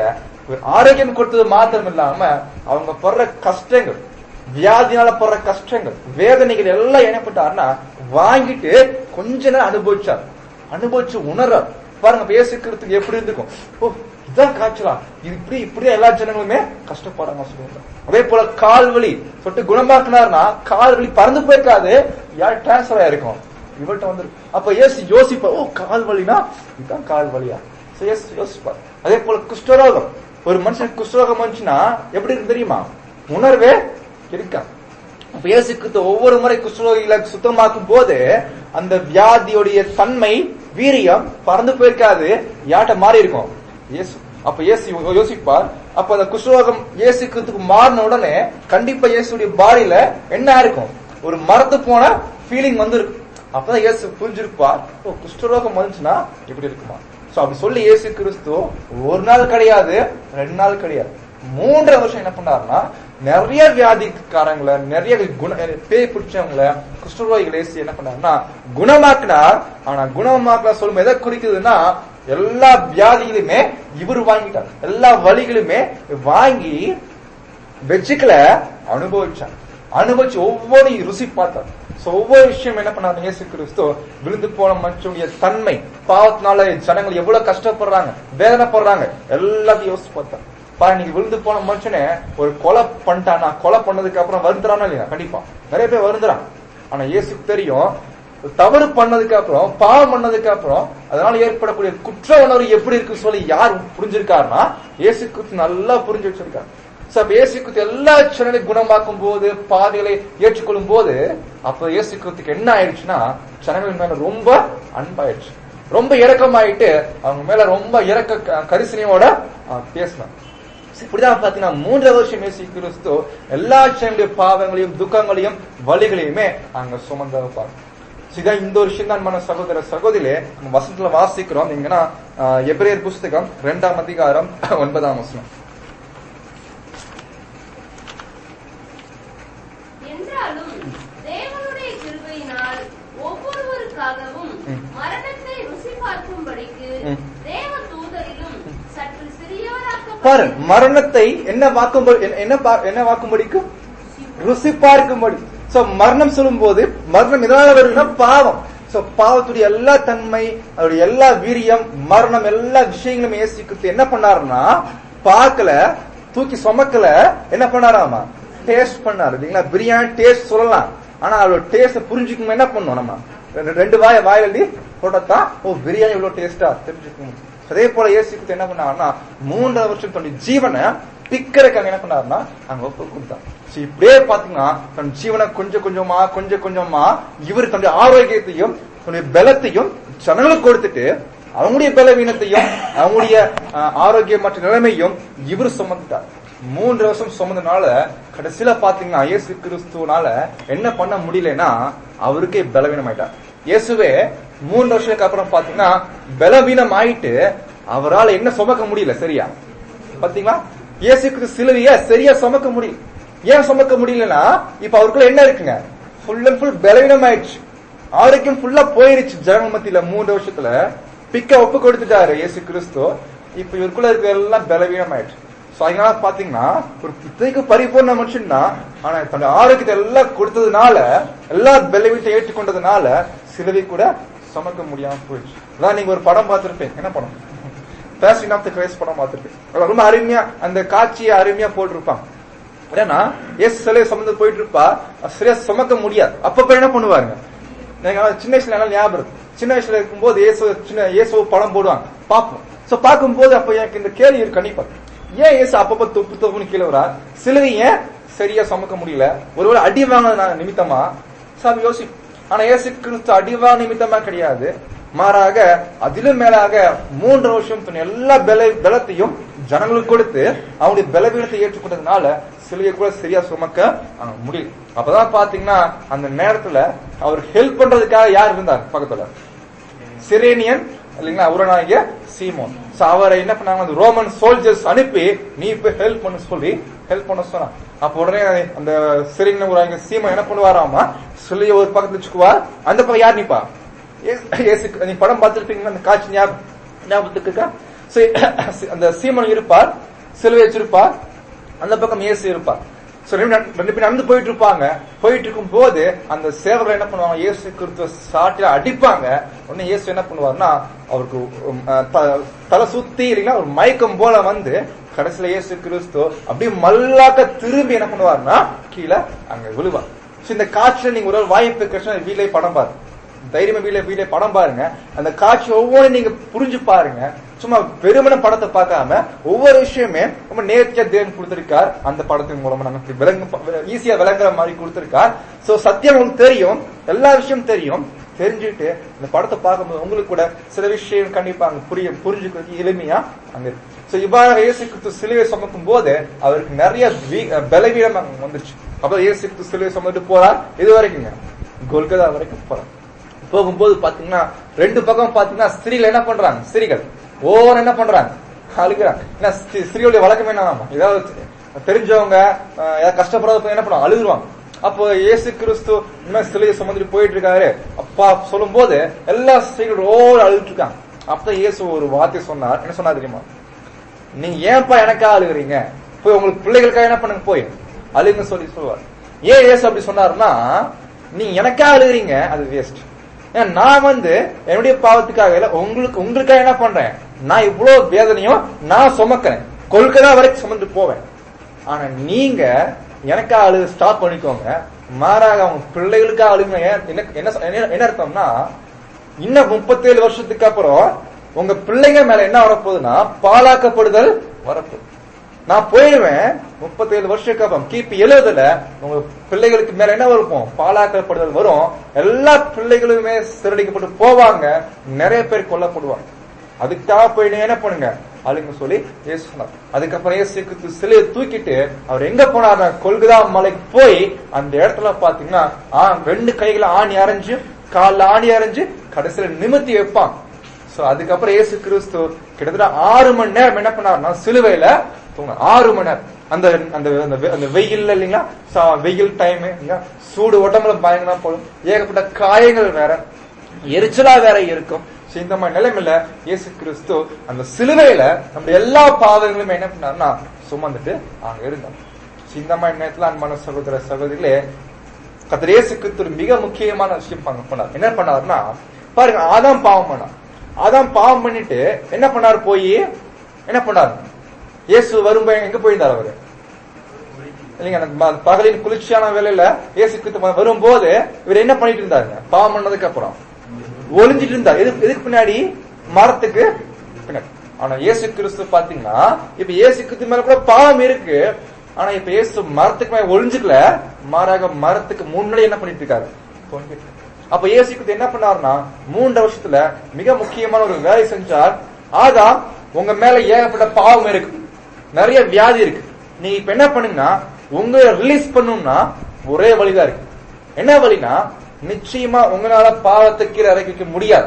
ஒரு ஆரோக்கியம் கொடுத்தது மாத்திரம் இல்லாம அவங்க படுற கஷ்டங்கள் வியாதினால படுற கஷ்டங்கள் வேதனைகள் எல்லாம் என்ன பண்ணிட்டாருன்னா வாங்கிட்டு கொஞ்ச நேரம் அனுபவிச்சார் அனுபவிச்சு உணர்றார் பாருங்க பேசிக்கிறதுக்கு எப்படி இருந்துக்கும் ஓ இதான் காய்ச்சலா இது இப்படி இப்படி எல்லா ஜனங்களுமே கஷ்டப்படுறாங்க சொல்லுவாங்க அதே போல கால் வலி சொல்லிட்டு குணமாக்குனாருன்னா கால் வலி பறந்து போயிருக்காது யார் டிரான்ஸ்பர் ஆயிருக்கும் இவர்கிட்ட வந்து அப்ப ஏசு யோசிப்பா ஓ கால் வலினா இதுதான் கால் வலியா So, ஏசு யோசிப்பார் அதே போல குஷ்டரோகம் ஒரு மனுஷனுக்கு குஷ்டரோகம் வந்துச்சுன்னா எப்படி இருக்கு தெரியுமா உணர்வே இருக்கா அப்ப இயேசு கிறிஸ்து ஒவ்வொரு முறை குஷ்டரோகிகளை சுத்தமாக்கும் போது அந்த வியாதியுடைய தன்மை வீரியம் பறந்து போயிருக்காது யார்ட்ட மாறி இருக்கும் இயேசு அப்ப இயேசு யோ- யோசிப்பார் அப்ப அந்த குஷ்டரோகம் இயேசு கிறிஸ்துக்கு மாறின உடனே கண்டிப்பா இயேசுடைய பாடியில என்ன இருக்கும் ஒரு மரத்து போன ஃபீலிங் வந்துருக்கு அப்பதான் இயேசு புரிஞ்சிருப்பார் ஓ குஷ்டரோகம் வந்துச்சுன்னா இப்படி இருக்குமா சோ அப்படி சொல்லி இயேசு கிறிஸ்து ஒரு நாள் கிடையாது ரெண்டு நாள் கிடையாது மூன்றரை வருஷம் என்ன பண்ணாருன்னா நிறைய வியாதிக்காரங்களை நிறைய குண பேய் பிடிச்சவங்களை குஷ்டரோகிகளை இயேசு என்ன பண்ணாருன்னா குணமாக்கினார் ஆனா குணமாக்கினா சொல்லும் எதை குறிக்குதுன்னா எல்லா வியாதிகளையுமே இவர் வாங்கிட்டார் எல்லா வழிகளுமே வாங்கி வெஜ்ஜுக்களை அனுபவிச்சார் அனுபவிச்சு ஒவ்வொரு ருசி பார்த்தார் So, ஒவ்வொரு விஷயம் என்ன பண்ணாரு இயேசு கிறிஸ்து விழுந்து போன மனுஷனுடைய தன்மை பாவத்தினால ஜனங்கள் எவ்வளவு கஷ்டப்படுறாங்க வேதனைப்படுறாங்க எல்லாத்தையும் யோசிச்சு பார்த்தார் பாரு நீங்க விழுந்து போன மனுஷனே ஒரு கொலை பண்ணிட்டானா கொலை பண்ணதுக்கு அப்புறம் வருந்துறானா இல்லையா கண்டிப்பா நிறைய பேர் வருந்துறான் ஆனா இயேசுக்கு தெரியும் தவறு பண்ணதுக்கு அப்புறம் பாவம் பண்ணதுக்கு அப்புறம் அதனால ஏற்படக்கூடிய குற்ற உணர்வு எப்படி இருக்கு சொல்லி யார் புரிஞ்சிருக்காருன்னா இயேசு கிறிஸ்து நல்லா புரிஞ்சு வச்சிருக்காரு So, அப்ப இயேசு கிறிஸ்து எல்லா ஜனங்களையும் குணமாக்கும் போது பாதைகளை ஏற்றுக்கொள்ளும் போது அப்ப இயேசு கிறிஸ்துக்கு என்ன ஆயிடுச்சுன்னா ஜனங்கள் மேல ரொம்ப அன்பாயிடுச்சு ரொம்ப இரக்கமாயிட்டு அவங்க மேல ரொம்ப இரக்க க- கரிசனையோட ஆஹ், பேசினாங்க So, இப்படிதான் பாத்தீங்கன்னா மூன்று வருஷம் இயேசு கிறிஸ்து எல்லா ஜனங்களுடைய பாவங்களையும் துக்கங்களையும் வலிகளையுமே அங்க சுமந்து வைப்பார் So, இதான் இந்த ஒரு விஷயம் தான் మన சகோதர சகோதரிலே நம்ம வசனத்துல வாசிக்கிறோம் நீங்கன்னா ஆஹ், எபிரேயர் புஸ்தகம் இரண்டாம் அதிகாரம் ஒன்பதாம் வசனம் என்றாலும் தேவனுடைய கிருபையினால் ஒவ்வொருவருக்காகவும் ம். மரணத்தை ருசி பார்க்கும்படிக்கு ம். தேவ தூதரிலும் சற்று சிறியவராக்கப்பட்ட பாரு மரணத்தை என்ன வாக்கும்படி என்ன- என்ன பா- என்ன வாக்கும்படிக்கும் ருசி பார்க்கும்படி சோ மரணம் சொல்லும்போது மரணம் எதனால வருதுன்னா பாவம் சோ பாவத்துடைய எல்லா தன்மை அதோடைய எல்லா வீரியம் மரணம் எல்லா விஷயங்களும் ஏசிக்கிட்டு என்ன பண்ணாருன்னா பார்க்கல தூக்கி சுமக்கல என்ன பண்ணாராமா டேஸ்ட் பண்ணாரு இல்லைங்களா பிரியாணி டேஸ்ட் சொல்லலாம் ஆனா அதோட டேஸ்ட் புரிஞ்சுக்கணும் என்ன பண்ணணும் நம்ம ரெண்டு- ரெண்டு வாய வாயில எழுதி போட்டத்தான் ஓ பிரியாணி இவ்வளவு டேஸ்டா தெரிஞ்சுக்கணும் அதே போல இயேசுக்கு என்ன பண்ணாருன்னா மூன்றரை வருஷம் தன்னுடைய ஜீவனை பிக்கறக்காக என்ன பண்ணாருன்னா அங்க ஒப்பு கொடுத்தார் So, இப்படியே பாத்தீங்கன்னா தன் ஜீவனை கொஞ்சம் கொஞ்சமா கொஞ்சம் கொஞ்சமா இவர் தன்னுடைய ஆரோக்கியத்தையும் தன்னுடைய பலத்தையும் ஜனங்களுக்கு கொடுத்துட்டு அவங்களுடைய பலவீனத்தையும் அவங்களுடைய அஹ், ஆரோக்கியமற்ற நிலைமையும் இவர் சுமந்துட்டார் மூன்று வருஷம் சுமந்தனால கடைசியில பாத்தீங்கன்னா இயேசு கிறிஸ்துவனால என்ன பண்ண முடியலன்னா அவருக்கே பலவீனம் ஆயிட்டார் இயேசுவே மூன்று வருஷத்துக்கு அப்புறம் பாத்தீங்கன்னா பலவீனம் ஆயிட்டு அவரால் என்ன சுமக்க முடியல சரியா பாத்தீங்களா இயேசு கிறிஸ்து சிலுவைய சரியா சுமக்க முடியல ஏன் சுமக்க முடியலன்னா இப்ப அவருக்குள்ள என்ன இருக்குங்க ஃபுல் அண்ட் ஃபுல் பலவீனம் ஆயிடுச்சு ஆரோக்கியம் ஃபுல்லா போயிருச்சு ஜனங்க மத்தியில மூன்று வருஷத்துல பிக்க ஒப்பு கொடுத்துட்டாரு இயேசு கிறிஸ்து இப்ப இவருக்குள்ள இருக்க எல்லாம் பலவீனம் ஆயிடுச்சு சோ அதனால பாத்தீங்கன்னா ஒரு இத்தனைக்கு பரிபூர்ண மனுஷன் தான் ஆனா தன்னுடைய ஆரோக்கியத்தை எல்லாம் கொடுத்ததுனால எல்லா பலவீனத்தை ஏற்றுக்கொண்டதுனால சிலுவை கூட சுமக்க முடியாம போயிடுச்சு அதான் நீங்க ஒரு படம் பார்த்திருப்பீங்க என்ன படம் பேசிங் ஆஃப் த கிரைஸ்ட் படம் பார்த்திருப்பேன் அதுல ரொம்ப அருமையா அந்த காட்சியை அருமையா போட்டிருப்பாங்க ஏன்னா எஸ் சிலையை சுமந்து போயிட்டு இருப்பா அது சரியா சுமக்க முடியாது அப்பப்ப என்ன பண்ணுவாங்க எனக்கு ஆனா சின்ன வயசுல என்னால ஞாபகம் இருக்கு சின்ன வயசுல இருக்கும்போது இயேசு சின்ன இயேசு படம் போடுவாங்க பார்ப்போம் சோ பார்க்கும்போது அப்ப எனக்கு இந்த கேள்வி இருக்கு கண்டிப்பா ஏன் இயேசு அப்பப்ப தொப்பு தொப்புன்னு கீழே வரா சிலுவை ஏன் சரியா சுமக்க முடியல ஒருவேளை அடி வாங்கின நிமித்தமா சாமி யோசி ஆனா இயேசு கிறிஸ்து அடிவாங்க நிமித்தமா கிடையாது மாறாக அதிலும் மேலாக மூன்று வருஷம் தன் எல்லா பல பலத்தையும் ஜனங்களுக்கு கொடுத்து அவங்களுடைய பலவீனத்தை ஏற்றுக்கொண்டதுனால சிலுவையை கூட சரியா சுமக்க அஹ், முடியல அப்பதான் பாத்தீங்கன்னா அந்த நேரத்துல அவர் ஹெல்ப் பண்றதுக்காக யார் இருந்தார் பக்கத்துல சிரேனியன் இல்லைங்களா அவரனாகிய சீமோன் So, அவரை என்ன பண்ணாங்க அந்த ரோமன் சோல்ஜர்ஸ் அனுப்பி நீ போய் ஹெல்ப் பண்ண சொல்லி ஹெல்ப் பண்ண சொன்னான் அப்ப உடனே அந்த சிரேனியன் ஒரு சீமோன் என்ன பண்ணுவாராமா சொல்லி ஒரு பக்கத்துல வச்சுக்குவார் அந்த பக்கம் யார் நிப்பா ஏசு- ஏசு நீ படம் பார்த்திருப்பீங்களா அந்த காட்சி ஞாபகம் ஞாபகத்துக்கு இருக்கா So, அந்த சீமன் இருப்பார் சிலுவை வச்சிருப்பா அந்த பக்கம் இயேசு இருப்பா சோ ரெண்டு நட- ரெண்டு பேரும் நடந்து போயிட்டு இருப்பாங்க போயிட்டு இருக்கும் போது அந்த சேவகர் என்ன பண்ணுவாங்க இயேசு கிறிஸ்துவ சாட்டில அடிப்பாங்க உடனே இயேசு என்ன பண்ணுவாருன்னா அவருக்கு உம், அஹ், த- தலை சுத்தி இல்லைங்களா ஒரு மயக்கம் போல வந்து கடைசியில இயேசு கிறிஸ்து அப்படியே மல்லாக்க திரும்பி என்ன பண்ணுவாருன்னா கீழே அங்க விழுவார் சோ இந்த காட்சியில நீங்க ஒரு வாய்ப்பு கிடைச்சா வீலே படம் பாருங்க தைரியமா வீல வீல படம் பாருங்க அந்த காட்சி ஒவ்வொன்றும் நீங்க புரிஞ்சு பாருங்க சும்மா வெறுமன படத்தை பார்க்காம ஒவ்வொரு விஷயமே ரொம்ப நேர்த்தியா தேவன் கொடுத்திருக்கார் அந்த படத்தின் மூலமா நமக்கு விளங்க ஈஸியா விளங்குற மாதிரி கொடுத்திருக்கார் சோ சத்தியம் உங்களுக்கு தெரியும் எல்லா விஷயம் தெரியும் தெரிஞ்சுட்டு இந்த படத்தை பார்க்கும்போது உங்களுக்கு கூட சில விஷயம் கண்டிப்பா அங்க புரிய புரிஞ்சுக்கிறது எளிமையா அங்க இருக்கு சோ இவ்வாறு இயேசு கிறிஸ்து சிலுவை சுமக்கும் போது அவருக்கு நிறைய வீ- பலவீனம் அங்க வந்துருச்சு அப்ப இயேசு கிறிஸ்து சிலுவை சுமந்துட்டு போறார் இது வரைக்குங்க கொல்கதா வரைக்கும் போறார் போகும்போது பாத்தீங்கன்னா ரெண்டு பக்கம் பாத்தீங்கன்னா ஸ்திரீகள் என்ன பண்றாங்க ஸ்திரீகள் ஓவர் என்ன பண்றாங்க அழுகிறாங்க ஏன்னா ஸ்திரீ- ஸ்திரீகளுடைய வழக்கம் என்னன்னா ஏதாவது தெரிஞ்சவங்க அஹ், ஏதாவது கஷ்டப்படுறத என்ன பண்ணுவாங்க அழுகுவாங்க அப்போ இயேசு கிறிஸ்து இந்த மாதிரி சிலையை சுமந்துட்டு போயிட்டு இருக்காரு அப்பா சொல்லும் போது எல்லா ஸ்திரீகளும் ஓவர் அழுதுட்டு இருக்காங்க அப்பதான் இயேசு ஒரு வார்த்தை சொன்னார் என்ன சொன்னார் தெரியுமா நீங்க ஏன்பா எனக்கா அழுகுறீங்க போய் உங்களுக்கு பிள்ளைகளுக்காக என்ன பண்ணுங்க போய் அழுங்க சொல்லி சொல்லுவார் ஏன் இயேசு அப்படி சொன்னாருன்னா நீங்க எனக்கா அழுகுறீங்க அது வேஸ்ட் ஏன்னா நான் வந்து என்னுடைய பாவத்துக்காக இல்ல உங்களுக்கு உங்களுக்காக என்ன பண்றேன் நான் இவ்வளவு வேதனையும் நான் சுமக்கிறேன் கொல்கதா வரைக்கும் சுமந்து போவேன் ஆனா நீங்க எனக்கா அழுது ஸ்டாப் பண்ணிக்கோங்க மாறாக அவங்க பிள்ளைகளுக்கா அழுங்க ஏன் என்ன என்ன சொ- என்ன- என்ன அர்த்தம்னா இன்னும் முப்பத்தேழு வருஷத்துக்கு அப்புறம் உங்க பிள்ளைங்க மேல என்ன வரப்போகுதுன்னா பாலாக்கப்படுதல் வரப்போகுது நான் போயிடுவேன் முப்பத்தேழு வருஷத்துக்கு அப்புறம் கிபி எழுபதுல உங்க பிள்ளைகளுக்கு மேல என்ன இருக்கும் பாலாக்கப்படுதல் வரும் எல்லா பிள்ளைகளுமே சிறடிக்கப்பட்டு போவாங்க நிறைய பேர் கொல்லப்படுவாங்க அதுக்காக போய் நீங்க என்ன பண்ணுங்க அழுங்க சொல்லி இயேசு சொன்னார் அதுக்கப்புறம் இயேசு கிறிஸ்து சிலையை தூக்கிட்டு அவர் எங்க போனார் கொல்கதா மலைக்கு போய் அந்த இடத்துல பாத்தீங்கன்னா ஆ, ரெண்டு கைகளை ஆணி அரைஞ்சு கால்ல ஆணி அரைஞ்சு கடைசியில நிமித்தி வைப்பான் சோ அதுக்கப்புறம் இயேசு கிறிஸ்து கிட்டத்தட்ட ஆறு மணி நேரம் என்ன பண்ணாருன்னா சிலுவையில தூங்க ஆறு மணி நேரம் அந்த அந்த அந்த வெ- அந்த வெயில் இல்லைங்களா So, வெயில் டைம் சூடு உடம்புல பயங்கரமா போடும் ஏகப்பட்ட காயங்கள் வேற எரிச்சலா வேற இருக்கும் So, இந்த மாதிரி நிலைமையில இயேசு கிறிஸ்து அந்த சிலுவையில நம்ம எல்லா பாவங்களுமே என்ன பண்ணாருன்னா சுமந்துட்டு அங்க இருந்தார் So, இந்த மாதிரி நேரத்துல அன்பான சகோதர சகோதரிகளே கர்த்தர் இயேசு கிறிஸ்து ஒரு மிக முக்கியமான விஷயம் பண்ண பண்ணார் என்ன பண்ணாருன்னா பாருங்க ஆதாம் பாவம் பண்ணார் ஆதாம் பாவம் பண்ணிட்டு என்ன பண்ணார் போய் என்ன பண்ணார் இயேசு வரும்போது எங்க போயிருந்தார் அவரு இல்லைங்க அந்த ம- பகலின் குளிர்ச்சியான வேலையில இயேசு கிறிஸ்து வரும்போது இவர் என்ன பண்ணிட்டு இருந்தாருங்க பாவம் பண்ணதுக்கு அப்புறம் ஒளிஞ்சிட்டு இருந்தார் எதுக்கு எதுக்கு பின்னாடி மரத்துக்கு பின்னாடி ஆனா இயேசு கிறிஸ்து பாத்தீங்கன்னா இப்ப இயேசு கிறிஸ்து மேல கூட பாவம் இருக்கு ஆனா இப்ப இயேசு மரத்துக்கு மேல ஒளிஞ்சுக்கல மாறாக மரத்துக்கு முன்னாடி என்ன பண்ணிட்டு இருக்காரு தொங்கிட்டு இருக்காரு. அப்ப இயேசு கிறிஸ்து என்ன பண்ணாருன்னா மூன்று வருஷத்துல மிக முக்கியமான ஒரு வேலை செஞ்சார் ஆதாம் உங்க மேல ஏகப்பட்ட பாவம் இருக்கு நிறைய வியாதி இருக்கு நீங்க இப்ப என்ன பண்ணுங்கன்னா உங்க ரிலீஸ் பண்ணணும்னா ஒரே வழிதான் இருக்கு என்ன வழினா நிச்சயமா உங்களால பாவத்தை கீழே இறக்கி வைக்க முடியாது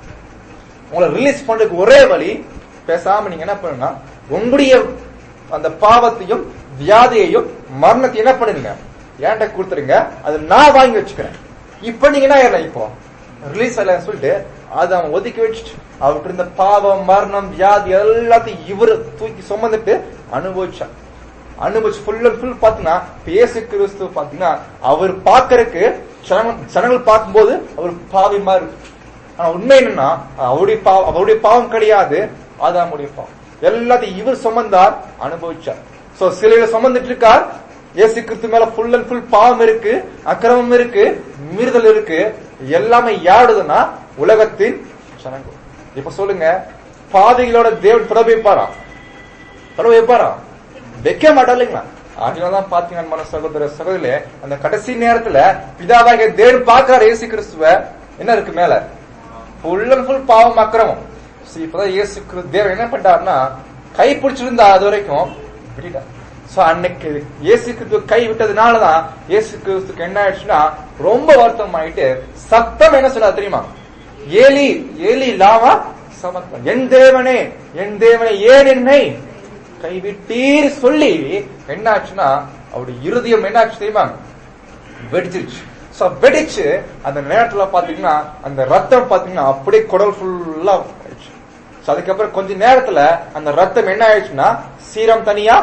உங்களை ரிலீஸ் பண்றதுக்கு ஒரே வழி பேசாம நீங்க என்ன பண்ணுங்க உங்களுடைய அந்த பாவத்தையும் வியாதியையும் மரணத்தையும் என்ன பண்ணுங்க ஏன்ட்ட கொடுத்துருங்க அது நான் வாங்கி வச்சுக்கிறேன் இப்ப நீங்க என்ன ஆயிடலாம் இப்போ ரிலீஸ் ஆகலன்னு சொல்லிட்டு அதை அவன் ஒதுக்கி வச்சுட்டு அவர்கிட்ட இருந்த பாவம் மரணம் வியாதி எல்லாத்தையும் இவரு தூக்கி சுமந்துட்டு அனுபவிச்சார் அனுபவிச்சு ஃபுல் அண்ட் ஃபுல் பாத்தீங்கன்னா பேசு கிறிஸ்து பாத்தீங்கன்னா அவர் பாக்குறதுக்கு ஜனங்கள் ஜனங்கள் பார்க்கும்போது அவர் பாவி மாதிரி இருக்கு. ஆனா உண்மை என்னன்னா அவருடைய பாவம் அவருடைய பாவம் கிடையாது ஆதாமுடைய பாவம் எல்லாத்தையும் இவர் சுமந்தார் அனுபவிச்சார் சோ சிலையில சுமந்துட்டு இருக்கார் இயேசு கிறிஸ்து மேல ஃபுல் அண்ட் ஃபுல் பாவம் இருக்கு அக்கிரமம் இருக்கு மீறுதல் இருக்கு எல்லாமே யாருதுன்னா உலகத்தின் ஜனங்கள் இப்ப சொல்லுங்க பாவிகளோட தேவன் தொடர்பு வைப்பாரா தொடர்பு வைப்பாரா வைக்க மாட்டோம் இல்லைங்களா அதனாலதான் பாத்தீங்கன்னா மன சகோதர சகோதரிலே அந்த கடைசி நேரத்துல பிதாவாகிய தேவன் பார்க்கிறார் இயேசு கிறிஸ்துவ என்ன இருக்கு மேல ஃபுல் அண்ட் ஃபுல் பாவம் அக்கிரமம் See, இப்பதான் இயேசு கிறிஸ்து தேவன் என்ன பண்ணிட்டாருன்னா கை பிடிச்சிருந்தா அது வரைக்கும் விட்டுட்டார் சோ அன்னைக்கு இயேசு கிறிஸ்து கை விட்டதுனாலதான் இயேசு கிறிஸ்துக்கு என்ன ஆயிடுச்சுன்னா ரொம்ப வருத்தம் ஆயிட்டு சத்தம் என்ன சொன்னா தெரியுமா ஏலி ஏலி லாவா சமர்ப்பம் என் தேவனே என் தேவனே ஏன் என்னை கைவிட்டீர் சொல்லி என்ன ஆச்சுன்னா அவருடைய இருதயம் என்ன ஆச்சு தெரியுமா வெடிச்சிருச்சு சோ வெடிச்சு அந்த நேரத்துல பாத்தீங்கன்னா அந்த ரத்தம் பாத்தீங்கன்னா அப்படியே குடல் ஃபுல்லா ஆயிடுச்சு So, அதுக்கப்புறம் கொஞ்ச நேரத்துல அந்த ரத்தம் என்ன ஆயிடுச்சுன்னா சீரம் தனியா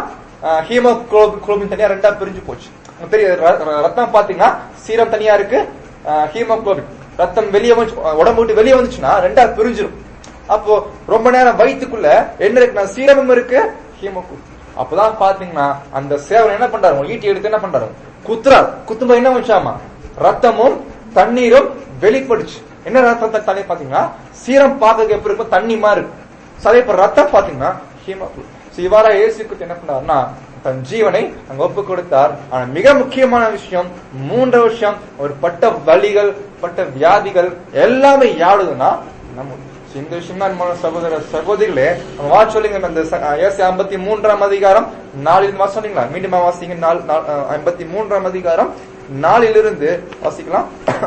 ஹீமோகுளோபின் தனியா ரெண்டா பிரிஞ்சு போச்சு உங்களுக்கு தெரியும் ர- ர- ரத்தம் பாத்தீங்கன்னா சீரம் தனியா இருக்கு ஹீமோகுளோபின் ரத்தம் வெளியே வந்து உடம்பு விட்டு வெளியே வந்துச்சுன்னா ரெண்டா பிரிஞ்சிரும் அப்போ ரொம்ப நேரம் வயித்துக்குள்ள என்ன இருக்குன்னா சீரமும் இருக்கு ஹீமோகுளோபின் அப்பதான் பாத்தீங்கன்னா அந்த சேவன் என்ன பண்றாரு உங்க ஈட்டி எடுத்து என்ன பண்றாரு குத்துறாரு குத்தும்போது என்ன வச்சாமா ரத்தமும் தண்ணீரும் வெளிப்படுச்சு என்ன ரத்தம் த- தண்ணி பாத்தீங்கன்னா சீரம் பார்க்கறதுக்கு எப்படி இருக்கும் தண்ணி மாதிரி இருக்கும் So, அதே இப்ப ரத்தம் பாத்தீங்கன்னா ஹீமோகுளோபின் So, இவ்வாறா இயேசு கிறிஸ்து என்ன பண்ணாருன்னா தன் ஜீவனை அங்க ஒப்பு கொடுத்தார் ஆனா மிக முக்கியமான விஷயம் மூன்று வருஷம் ஒரு பட்ட வலிகள் பட்ட வியாதிகள் எல்லாமே யாருதுன்னா நம்ம So, இந்த விஷயம் தான் நம்ம சகோதர சகோதரிகளே நம்ம வா சொல்லுங்க அந்த ஏசி ஐம்பத்தி மூன்றாம் அதிகாரம் நாலில் வா சொன்னீங்களா மீண்டும் வாசிங்க நாலு ஐம்பத்தி மூன்றாம் அதிகாரம் நாலிலிருந்து வாசிக்கலாம்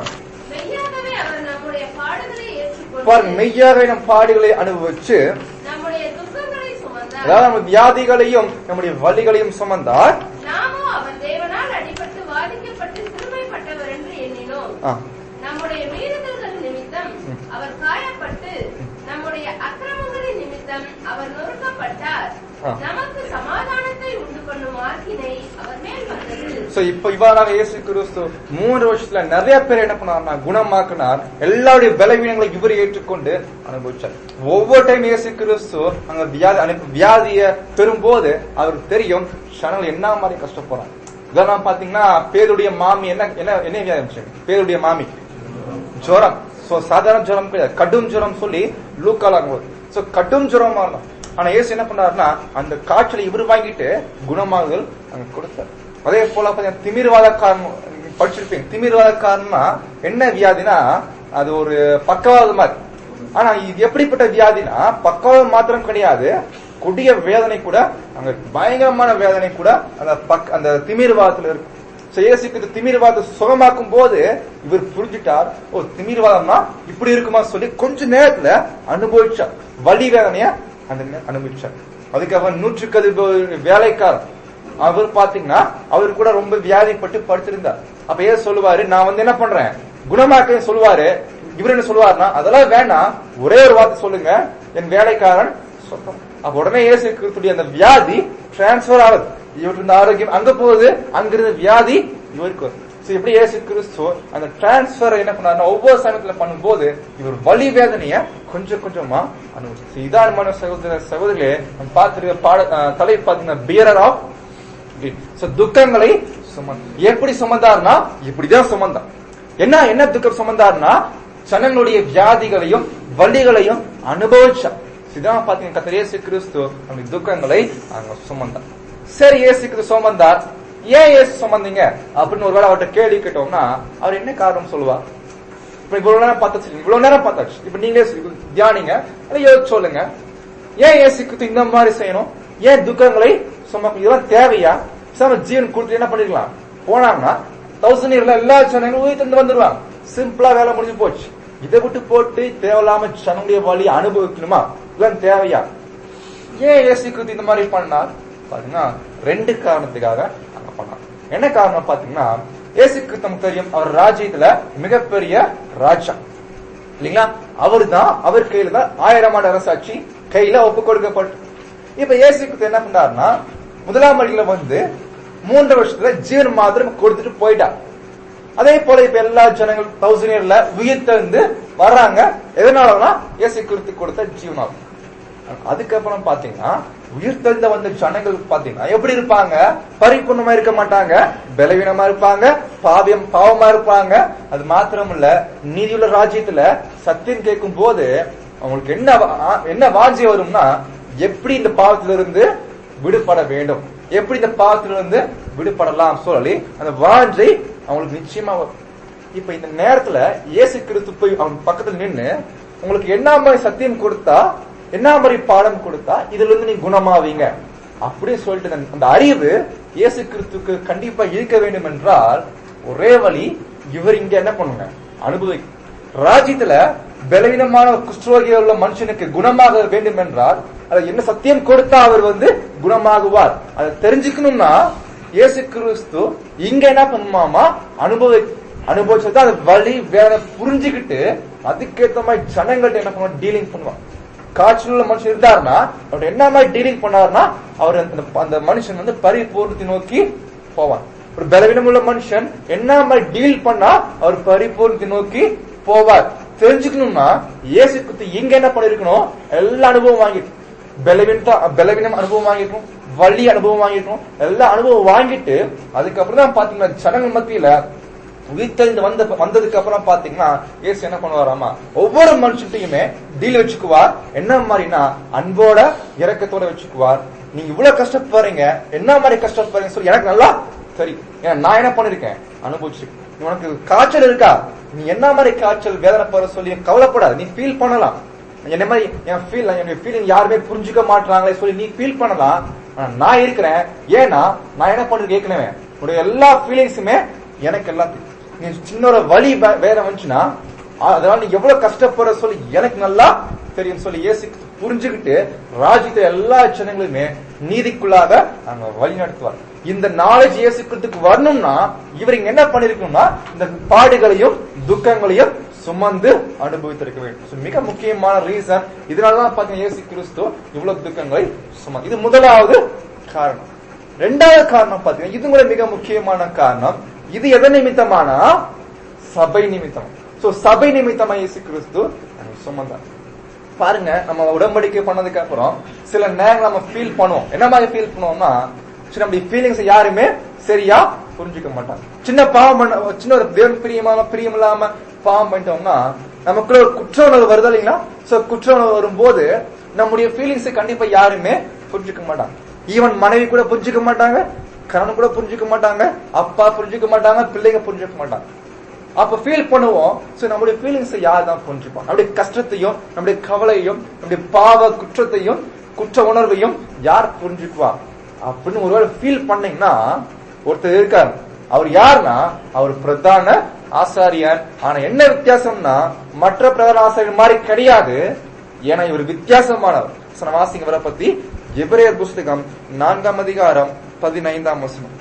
மெய்யாகவே அவர் நம்முடைய பாடுகளை ஏற்றுக்கொண்டு பாருங்க மெய்யாக நம் பாடுகளை அனுபவிச்சு நம்முடைய துக்கங்களை சுமந்தார் அதாவது நம்ம வியாதிகளையும் நம்முடைய வலிகளையும் சுமந்தார் நாமோ அவர் தேவனால் அடிபட்டு வாதிக்கப்பட்டு சிறுமைப்பட்டவர் என்று எண்ணினோம் ஆ, நம்முடைய மீறுதல்கள் நிமித்தம் அவர் காயப்பட்டு நம்முடைய அக்கிரமங்களின் நிமித்தம் அவர் நொறுக்கப்பட்டார் ஆ. நமக்கு சமாதானத்தை உண்டு பண்ணும் ஆக்கினை அவர் மேல் வந்தது சோ இப்ப இவ்வாறாக இயேசு கிறிஸ்து மூன்று வருஷத்துல நிறைய பேர் என்ன பண்ணார்னா குணமாக்கினார் எல்லாருடைய பலவீனங்களை இவர் ஏற்றுக்கொண்டு அனுபவிச்சார் ஒவ்வொரு டைம் இயேசு கிறிஸ்து அங்க வியாதி அனுப்பி வியாதிய பெறும்போது அவருக்கு தெரியும் சனங்கள் என்ன மாதிரி கஷ்டப்படுறாங்க இதெல்லாம் பாத்தீங்கன்னா பேருடைய மாமி என்ன என்ன என்ன வியாதி இருந்துச்சு? பேருடைய மாமி ஜுரம் சோ சாதாரண ஜுரம் கிடையாது கடும் ஜுரம் சொல்லி லூக்காலாங்க சோ கடும் ஜுரமா இருந்தான் ஆனா இயேசு என்ன பண்ணாருன்னா அந்த காய்ச்சலை இவர் வாங்கிட்டு குணமாகுதல் அங்க கொடுத்தார் அதே போல பாத்தீங்கன்னா திமிர்வாதக்காரன் நீங்க படிச்சிருப்பீங்க திமிர்வாதக்காரன்னா என்ன வியாதினா அது ஒரு பக்கவாதம் மாதிரி ஆனா இது எப்படிப்பட்ட வியாதினா பக்கவாதம் மாத்திரம் கிடையாது கொடிய வேதனை கூட அங்க பயங்கரமான வேதனை கூட அந்த பக் அந்த திமிர்வாதத்துல இருக்கு So, இயேசுக்கு இந்த திமிர்வாதத்தை சுகமாக்கும் போது இவர் புரிஞ்சுட்டார் ஓ திமிர்வாதம்னா இப்படி இருக்குமா சொல்லி கொஞ்ச நேரத்துல அனுபவிச்சார் வலி வேதனைய அந்த நே- அனுபவிச்சார் அதுக்கு அவர் நூற்றுக்கு அதிக வேலைக்காரர் அவர் பாத்தீங்கன்னா அவர் கூட ரொம்ப வியாதிப்பட்டு படுத்திருந்தார் அப்ப ஏன் சொல்லுவாரு நான் வந்து என்ன பண்றேன் குணமாக்க சொல்லுவாரு இவர் என்ன சொல்லுவாருன்னா அதெல்லாம் வேணாம் ஒரே ஒரு வார்த்தை சொல்லுங்க என் வேலைக்காரன் சொந்தம் அப்ப உடனே இயேசு கிறிஸ்துடைய அந்த வியாதி டிரான்ஸ்பர் ஆகுது இவருக்கு இந்த ஆரோக்கியம் அங்க போகுது அங்கிருந்து வியாதி இவருக்கு வருது. So, எப்படி இயேசு கிறிஸ்து அந்த டிரான்ஸ்பர் என்ன பண்ணாருன்னா ஒவ்வொரு சமயத்துல பண்ணும்போது இவர் வலி வேதனைய கொஞ்சம் கொஞ்சமா அனுபவிச்சு So, இதான் மன சகோதர சகோதரிகளே நம்ம பார்த்திருக்க பாட அஹ், தலை பாத்தீங்கன்னா பியரர் ஆஃப் So, துக்கங்களை சுமந்த எப்படி சுமந்தார்னா இப்படிதான் சுமந்தான் என்ன என்ன துக்கம் சுமந்தார்னா ஜனங்களுடைய வியாதிகளையும் வலிகளையும் அனுபவிச்சார் இதான் பாத்தீங்கன்னா கத்தர் இயேசு கிறிஸ்து நம்முடைய துக்கங்களை அங்க சுமந்தார் சரி இயேசு கிறிஸ்து சுமந்தார் ஏன் இயேசு சுமந்தீங்க அப்படின்னு ஒருவேளை அவர்கிட்ட கேள்வி கேட்டோம்னா அவர் என்ன காரணம் சொல்லுவார் இப்ப இவ்வளவு நேரம் பார்த்தாச்சு இவ்வளவு நேரம் பார்த்தாச்சு இப்ப நீங்களே சொல்லி- தியானிங்க அதை யோசிச்சு சொல்லுங்க ஏன் இயேசு கிறிஸ்து இந்த மாதிரி செய்யணும் ஏன் துக்கங்களை சுமக்கும் இதெல்லாம் தேவையா சாம ஜீவன் கொடுத்து என்ன பண்ணிருக்கலாம் போனாங்கன்னா தௌசண்ட் இயர்ல எல்லா ஜனங்களும் உயிர் தந்து வந்துருவாங்க சிம்பிளா வேலை முடிஞ்சு போச்சு இதை விட்டு போட்டு தேவையில்லாம ஜனங்களுடைய வழி அனுபவிக்கணுமா இதெல்லாம் தேவையா ஏன் இயேசு கிறிஸ்து இந்த மாதிரி பண்ணார் பாத்தீங்கன்னா ரெண்டு காரணத்துக்காக அங்க பண்ணார் என்ன காரணம் பாத்தீங்கன்னா இயேசு கிறிஸ்து நமக்கு தெரியும் அவர் ராஜ்யத்துல மிகப்பெரிய ராஜா இல்லைங்களா அவர் தான் அவர் கையில தான் ஆயிரம் ஆண்டு அரசாட்சி கையில ஒப்பு கொடுக்கப்பட்டு இப்ப இயேசு கிறிஸ்து என்ன பண்ணாருன்னா முதலாம் வழியில வந்து மூன்று வருஷத்துல ஜீவன் மாத்திரம் கொடுத்துட்டு போயிட்டார் அதே போல இப்ப எல்லா ஜனங்கள் தௌசண்ட் இயர்ல உயிர் தெழுந்து வர்றாங்க எதனாலனா இயேசு கிறிஸ்து கொடுத்த ஜீவனால் அதுக்கப்புறம் பாத்தீங்கன்னா உயிர் தெழுந்த வந்த ஜனங்கள் பாத்தீங்கன்னா எப்படி இருப்பாங்க பரிபூர்ணமா இருக்க மாட்டாங்க பலவீனமா இருப்பாங்க பாவியம் பாவமா இருப்பாங்க அது மாத்திரம் இல்ல நீதியுள்ள ராஜ்யத்துல சத்தியம் கேட்கும் போது அவங்களுக்கு என்ன வா- என்ன வாஞ்சி வரும்னா எப்படி இந்த பாவத்திலிருந்து விடுபட வேண்டும் எப்படி இந்த பாவத்திலிருந்து விடுபடலாம் சொல்லி அந்த வாஞ்சை அவங்களுக்கு நிச்சயமா வரும் இப்ப இந்த நேரத்துல இயேசு கிறிஸ்து போய் அவன் பக்கத்துல நின்னு உங்களுக்கு என்ன மாதிரி சத்தியம் கொடுத்தா என்ன மாதிரி பாடம் கொடுத்தா இதுல இருந்து நீ குணமாவீங்க அப்படின்னு சொல்லிட்டு அந்த- அந்த அறிவு இயேசு கிறிஸ்துக்கு கண்டிப்பா இருக்க வேண்டும் என்றால் ஒரே வழி இவர் இங்க என்ன பண்ணுங்க அனுபவி ராஜ்யத்துல பலவீனமான குஷ்டரோகிய உள்ள மனுஷனுக்கு குணமாக வேண்டும் என்றால் அதை என்ன சத்தியம் கொடுத்தா அவர் வந்து குணமாகுவார் அதை தெரிஞ்சுக்கணும்னா இயேசு கிறிஸ்து இங்க என்ன பண்ணுமாமா அனுபவி அனுபவிச்சது அந்த வழி வேற புரிஞ்சுக்கிட்டு அதுக்கேத்த மாதிரி ஜனங்கள்ட்ட என்ன பண்ணுவான் டீலிங் பண்ணுவான் காய்ச்சல் உள்ள மனுஷன் இருந்தாருன்னா அவர் என்ன மாதிரி டீலிங் பண்ணாருன்னா அவர் அந்த அந்த மனுஷன் வந்து பரிபூர்ணத்தை நோக்கி போவார் ஒரு பலவீனம் உள்ள மனுஷன் என்ன மாதிரி டீல் பண்ணா அவர் பரிபூர்ணத்தை நோக்கி போவார் தெரிஞ்சுக்கணும்னா இயேசு குத்து இங்க என்ன பண்ணிருக்கணும் எல்லா அனுபவம் வாங்கிட்டு பலவீனத்தை பலவீனம் அனுபவம் வாங்கிருக்கணும் வலி அனுபவம் வாங்கிருக்கணும் எல்லா அனுபவம் வாங்கிட்டு அதுக்கப்புறம் தான் பாத்தீங்கன்னா ஜனங்கள் மத்தியில உயிர்த்தெழுந்து வந்த வந்ததுக்கு அப்புறம் பாத்தீங்கன்னா இயேசு என்ன பண்ணுவாராமா ஒவ்வொரு மனுஷத்தையுமே டீல் வச்சுக்குவார் என்ன மாதிரினா அன்போட இரக்கத்தோட வச்சுக்குவார் நீங்க இவ்வளவு கஷ்டப்படுறீங்க என்ன மாதிரி கஷ்டப்படுறீங்க சொல்லி எனக்கு நல்லா தெரியும் ஏன்னா நான் என்ன பண்ணிருக்கேன் அனுபவிச்சிருக்கேன் உனக்கு காய்ச்சல் இருக்கா நீ என்ன மாதிரி காய்ச்சல் வேதனை போற சொல்லி கவலைப்படாத நீ ஃபீல் பண்ணலாம் என்ன மாதிரி என் ஃபீல் என்னுடைய ஃபீலிங் யாருமே புரிஞ்சுக்க மாட்டாங்களே சொல்லி நீ ஃபீல் பண்ணலாம் ஆனா நான் இருக்கிறேன் ஏன்னா நான் என்ன பண்றது ஏற்கனவே உடைய எல்லா ஃபீலிங்ஸுமே எனக்கு எல்லாத்தையும் நீ சின்ன ஒரு வலி வே- வேற வந்துச்சுன்னா அ- அதனால நீ எவ்வளவு கஷ்டப்படுற சொல்லி எனக்கு நல்லா தெரியும் சொல்லி இயேசு புரிஞ்சுக்கிட்டு ராஜ்யத்தை எல்லா ஜனங்களுமே நீதிக்குள்ளாக அங்க வழி நடத்துவார் இந்த நாலேஜ் இயேசுக்கிறதுக்கு வரணும்னா இவர் இங்க என்ன பண்ணிருக்கணும்னா இந்த பாடுகளையும் துக்கங்களையும் சுமந்து அனுபவித்திருக்க வேண்டும் So, மிக முக்கியமான ரீசன் இதனாலதான் பாத்தீங்கன்னா இயேசு கிறிஸ்து இவ்வளவு துக்கங்களை சுமந்து இது முதலாவது காரணம் ரெண்டாவது காரணம் பாத்தீங்கன்னா இது கூட மிக முக்கியமான காரணம் இது எதன் நிமித்தமானா சபை நிமித்தம் சோ சபை நிமித்தமா இயேசு கிறிஸ்து அங்க சுமந்தார் பாருங்க நம்ம உடம்படிக்கை பண்ணதுக்கு அப்புறம் சில நேரம் நம்ம ஃபீல் பண்ணுவோம் என்ன மாதிரி ஃபீல் பண்ணுவோம்னா சரி நம்ம ஃபீலிங்ஸ் யாருமே சரியா புரிஞ்சுக்க மாட்டாங்க சின்ன பாவம் பண்ண சின்ன ஒரு தேவன் பிரியமான பிரியம் இல்லாம பாவம் பண்ணிட்டோம்னா நமக்குள்ள ஒரு குற்ற உணர்வு வருது இல்லைங்களா சோ குற்ற உணர்வு வரும்போது நம்முடைய ஃபீலிங்ஸ் கண்டிப்பா யாருமே புரிஞ்சுக்க மாட்டாங்க ஈவன் மனைவி கூட புரிஞ்சுக்க மாட்டாங்க கணவன் கூட புரிஞ்சுக்க மாட்டாங்க அப்பா புரிஞ்சுக்க மாட்டாங்க பிள்ளைங்க புரிஞ்சுக்க மாட்டாங்க அப்ப ஃபீல் பண்ணுவோம் சோ நம்முடைய ஃபீலிங்ஸ் யார் தான் புரிஞ்சுப்பான் நம்முடைய கஷ்டத்தையும் நம்முடைய கவலையும் நம்முடைய பாவ குற்றத்தையும் குற்ற உணர்வையும் யார் புரிஞ்சுக்குவா அப்படின்னு ஒருவேளை ஃபீல் பண்ணீங்கன்னா ஒருத்தர் இருக்கார் அவர் யாருன்னா அவர் பிரதான ஆசாரியர் ஆனா என்ன வித்தியாசம்னா மற்ற பிரதான ஆசாரியர் மாதிரி கிடையாது ஏன்னா இவர் வித்தியாசமானவர் So, நான் வாசிங்க இவரை பத்தி எபிரேயர் புஸ்தகம் நான்காம் அதிகாரம் பதினைந்தாம் வசனம்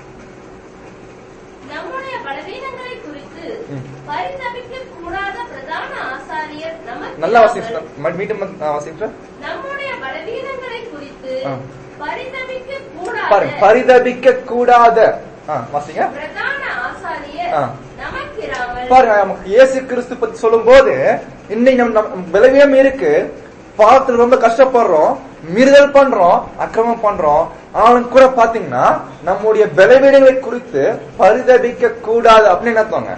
நம்முடைய பலவீனங்களை குறித்து ம். பரிதபிக்க கூடாத பிரதான ஆசாரியர் நமக்கு நல்லா இராமல், வாசிங்க மீண்டும் வாசிங்க நம்முடைய பலவீனங்களை குறித்து ஆ. பரிதபிக்க பாருங்க கூடாத பரிதபிக்க கூடாத ஆ, வாசிங்க பிரதான ஆசாரியர் ஆ. நமக்கு இராமல் பாருங்க நமக்கு இயேசு கிறிஸ்து பத்தி சொல்லும்போது இன்னைக்கு நம்ம நம்ம பலவீனம் இருக்கு பாவத்துல ரொம்ப கஷ்டப்படுறோம் மீறுதல் பண்றோம் அக்கிரமம் பண்றோம் ஆனாலும் கூட பாத்தீங்கன்னா நம்முடைய பலவீனங்களை குறித்து பரிதபிக்க கூடாது அப்படின்னு என்ன அர்த்தங்க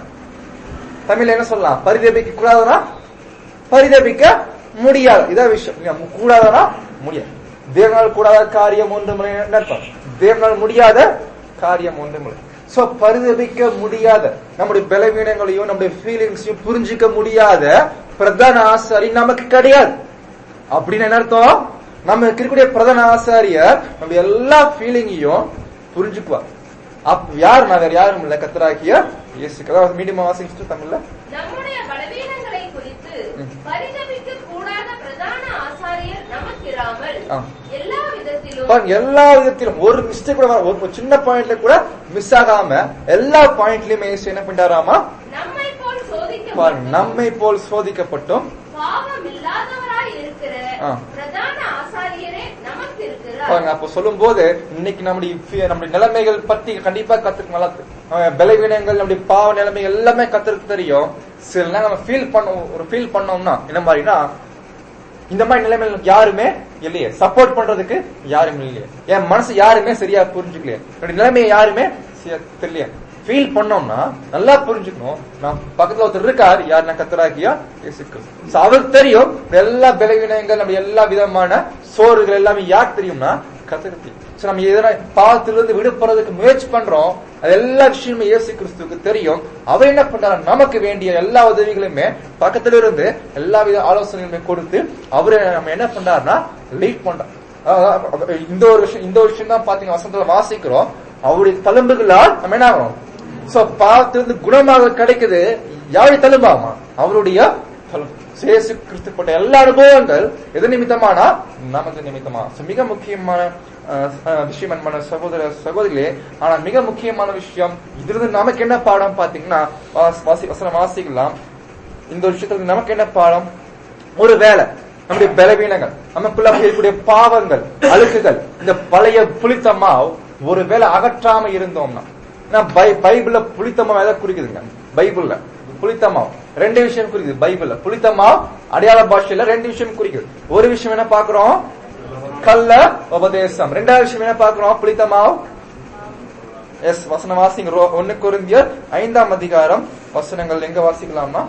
தமிழ்ல என்ன சொல்லலாம் பரிதபிக்க கூடாதுன்னா பரிதபிக்க முடியாது இதான் விஷயம் இல்லையா? கூடாதுன்னா முடியாது தேவனால் கூடாத காரியம் ஒன்றுமில்லை என்ன அர்த்தம் தேவனால் முடியாத காரியம் ஒன்றுமில்லை சோ பரிதபிக்க முடியாத நம்முடைய பலவீனங்களையும் நம்முடைய ஃபீலிங்ஸையும் புரிஞ்சுக்க முடியாத பிரதான ஆசாரி நமக்கு கிடையாது அப்படின்னு என்ன அர்த்தம் நம்ம இருக்கக்கூடிய பிரதான ஆசாரியர் நம்ம எல்லா ஃபீலிங்கையும் புரிஞ்சுக்குவார் அப் யார் நான் வேற யாரும் இல்ல கத்தராக்கிய இயேசு அதாவது மீடியம் வாசிச்சுட்டு தமிழ்ல நம்முடைய பலவீனங்களை குறித்து ம். பரிதபிக்க கூடாத பிரதான ஆசாரியர் நமக்கு இராமல் ஆ. எல்லா விதத்திலும் பாருங்க எல்லா விதத்திலும் ஒரு மிஸ்டேக் கூட வர- ஒரு சின்ன பாயிண்ட்ல கூட மிஸ் ஆகாம எல்லா பாயிண்ட்லயுமே இயேசு என்ன பண்றாராமா நம்மை போல் சோதிக்க பாருங்க நம்மை போல் சோதிக்கப்பட்டும் பாவம் இல்லாதவராய் இருக்கிற ஆ. பிரதான ஆசாரியரே நமக்கு இருக்கிறார் பாருங்க அப்ப சொல்லும் போது இன்னைக்கு நம்முடைய ஃபி- நம்முடைய நிலைமைகள் பத்தி கண்டிப்பா கத்துக்கு நல்லா தெ- அஹ் பலவீனங்கள் நம்முடைய பாவ நிலைமை எல்லாமே கத்துருக்கு தெரியும் சில நேரம் நம்ம ஃபீல் பண்ண ஒரு ஃபீல் பண்ணோம்னா என்ன மாதிரினா இந்த மாதிரி நிலைமையில யாருமே இல்லையே சப்போர்ட் பண்றதுக்கு யாருமே இல்லையே என் மனசு யாருமே சரியா புரிஞ்சுக்கலையே என்னுடைய நிலைமையை யாருமே சரியா தெரியலையே ஃபீல் பண்ணோம்னா நல்லா புரிஞ்சுக்கணும் நான் பக்கத்துல ஒருத்தர் இருக்கார் யார் நான் கத்தராக்கியா இயேசு கிறிஸ்து. So, அவருக்கு தெரியும் இந்த எல்லா பலவீனங்கள் நம்ம எல்லா விதமான சோறுகள் எல்லாமே யார் தெரியும்னா கத்தருக்கு சோ நம்ம எதனா பாவத்திலிருந்து விடுபடுறதுக்கு முயற்சி பண்றோம் அது எல்லா விஷயமும் இயேசு கிறிஸ்துவுக்கு தெரியும் அவர் என்ன பண்றாரு நமக்கு வேண்டிய எல்லா உதவிகளுமே பக்கத்துல இருந்து எல்லா வித ஆலோசனைகளுமே கொடுத்து அவரு நம்ம என்ன பண்றாருன்னா லீட் பண்றோம் அதாவது, இந்த ஒரு விஷயம் இந்த ஒரு விஷயம் தான் பாத்தீங்க வசந்தத்துல வாசிக்கிறோம் அவருடைய தழும்புகளால் நம்ம என்ன ஆகிறோம் சோ பாவத்திலிருந்து குணமாக கிடைக்குது யாருடைய தழும்பாமா அவருடைய தழும்பு So, இயேசு கிறிஸ்து பட்ட எல்லா அனுபவங்கள் எது நிமித்தமானா நமக்கு நிமித்தமா So, மிக முக்கியமான அஹ், அஹ், விஷயம் அன்பான சகோதர சகோதரிகளே ஆனா மிக முக்கியமான விஷயம் இதிலிருந்து நமக்கு என்ன பாடம் பாத்தீங்கன்னா வாசி- வாசி வசனம் வாசிக்கலாம் இந்த விஷயத்துல நமக்கு என்ன பாடம் ஒரு வேலை நம்முடைய பலவீனங்கள் நமக்குள்ள இருக்கக்கூடிய பாவங்கள் அழுக்குகள் இந்த பழைய புளித்த மாவு ஒருவேளை அகற்றாம இருந்தோம்னா நான் பை- பைபிள்ல புளித்த மாவு எதை குறிக்குதுங்க பைபிள்ல புளித்த மாவு ரெண்டு விஷயம் குறிக்குது பைபிள்ல புளித்த மாவு அடையாள பாஷையில ரெண்டு விஷயம் குறிக்குது ஒரு விஷயம் என்ன பாக்குறோம் கள்ள உபதேசம் ரெண்டாவது விஷயம் என்ன பாக்குறோம் புளித்த மாவு எஸ் வசன வாசிங்க ரோ- ஒன்னு குருந்தியர் ஐந்தாம் அதிகாரம் வசனங்கள் எங்க வாசிக்கலாமா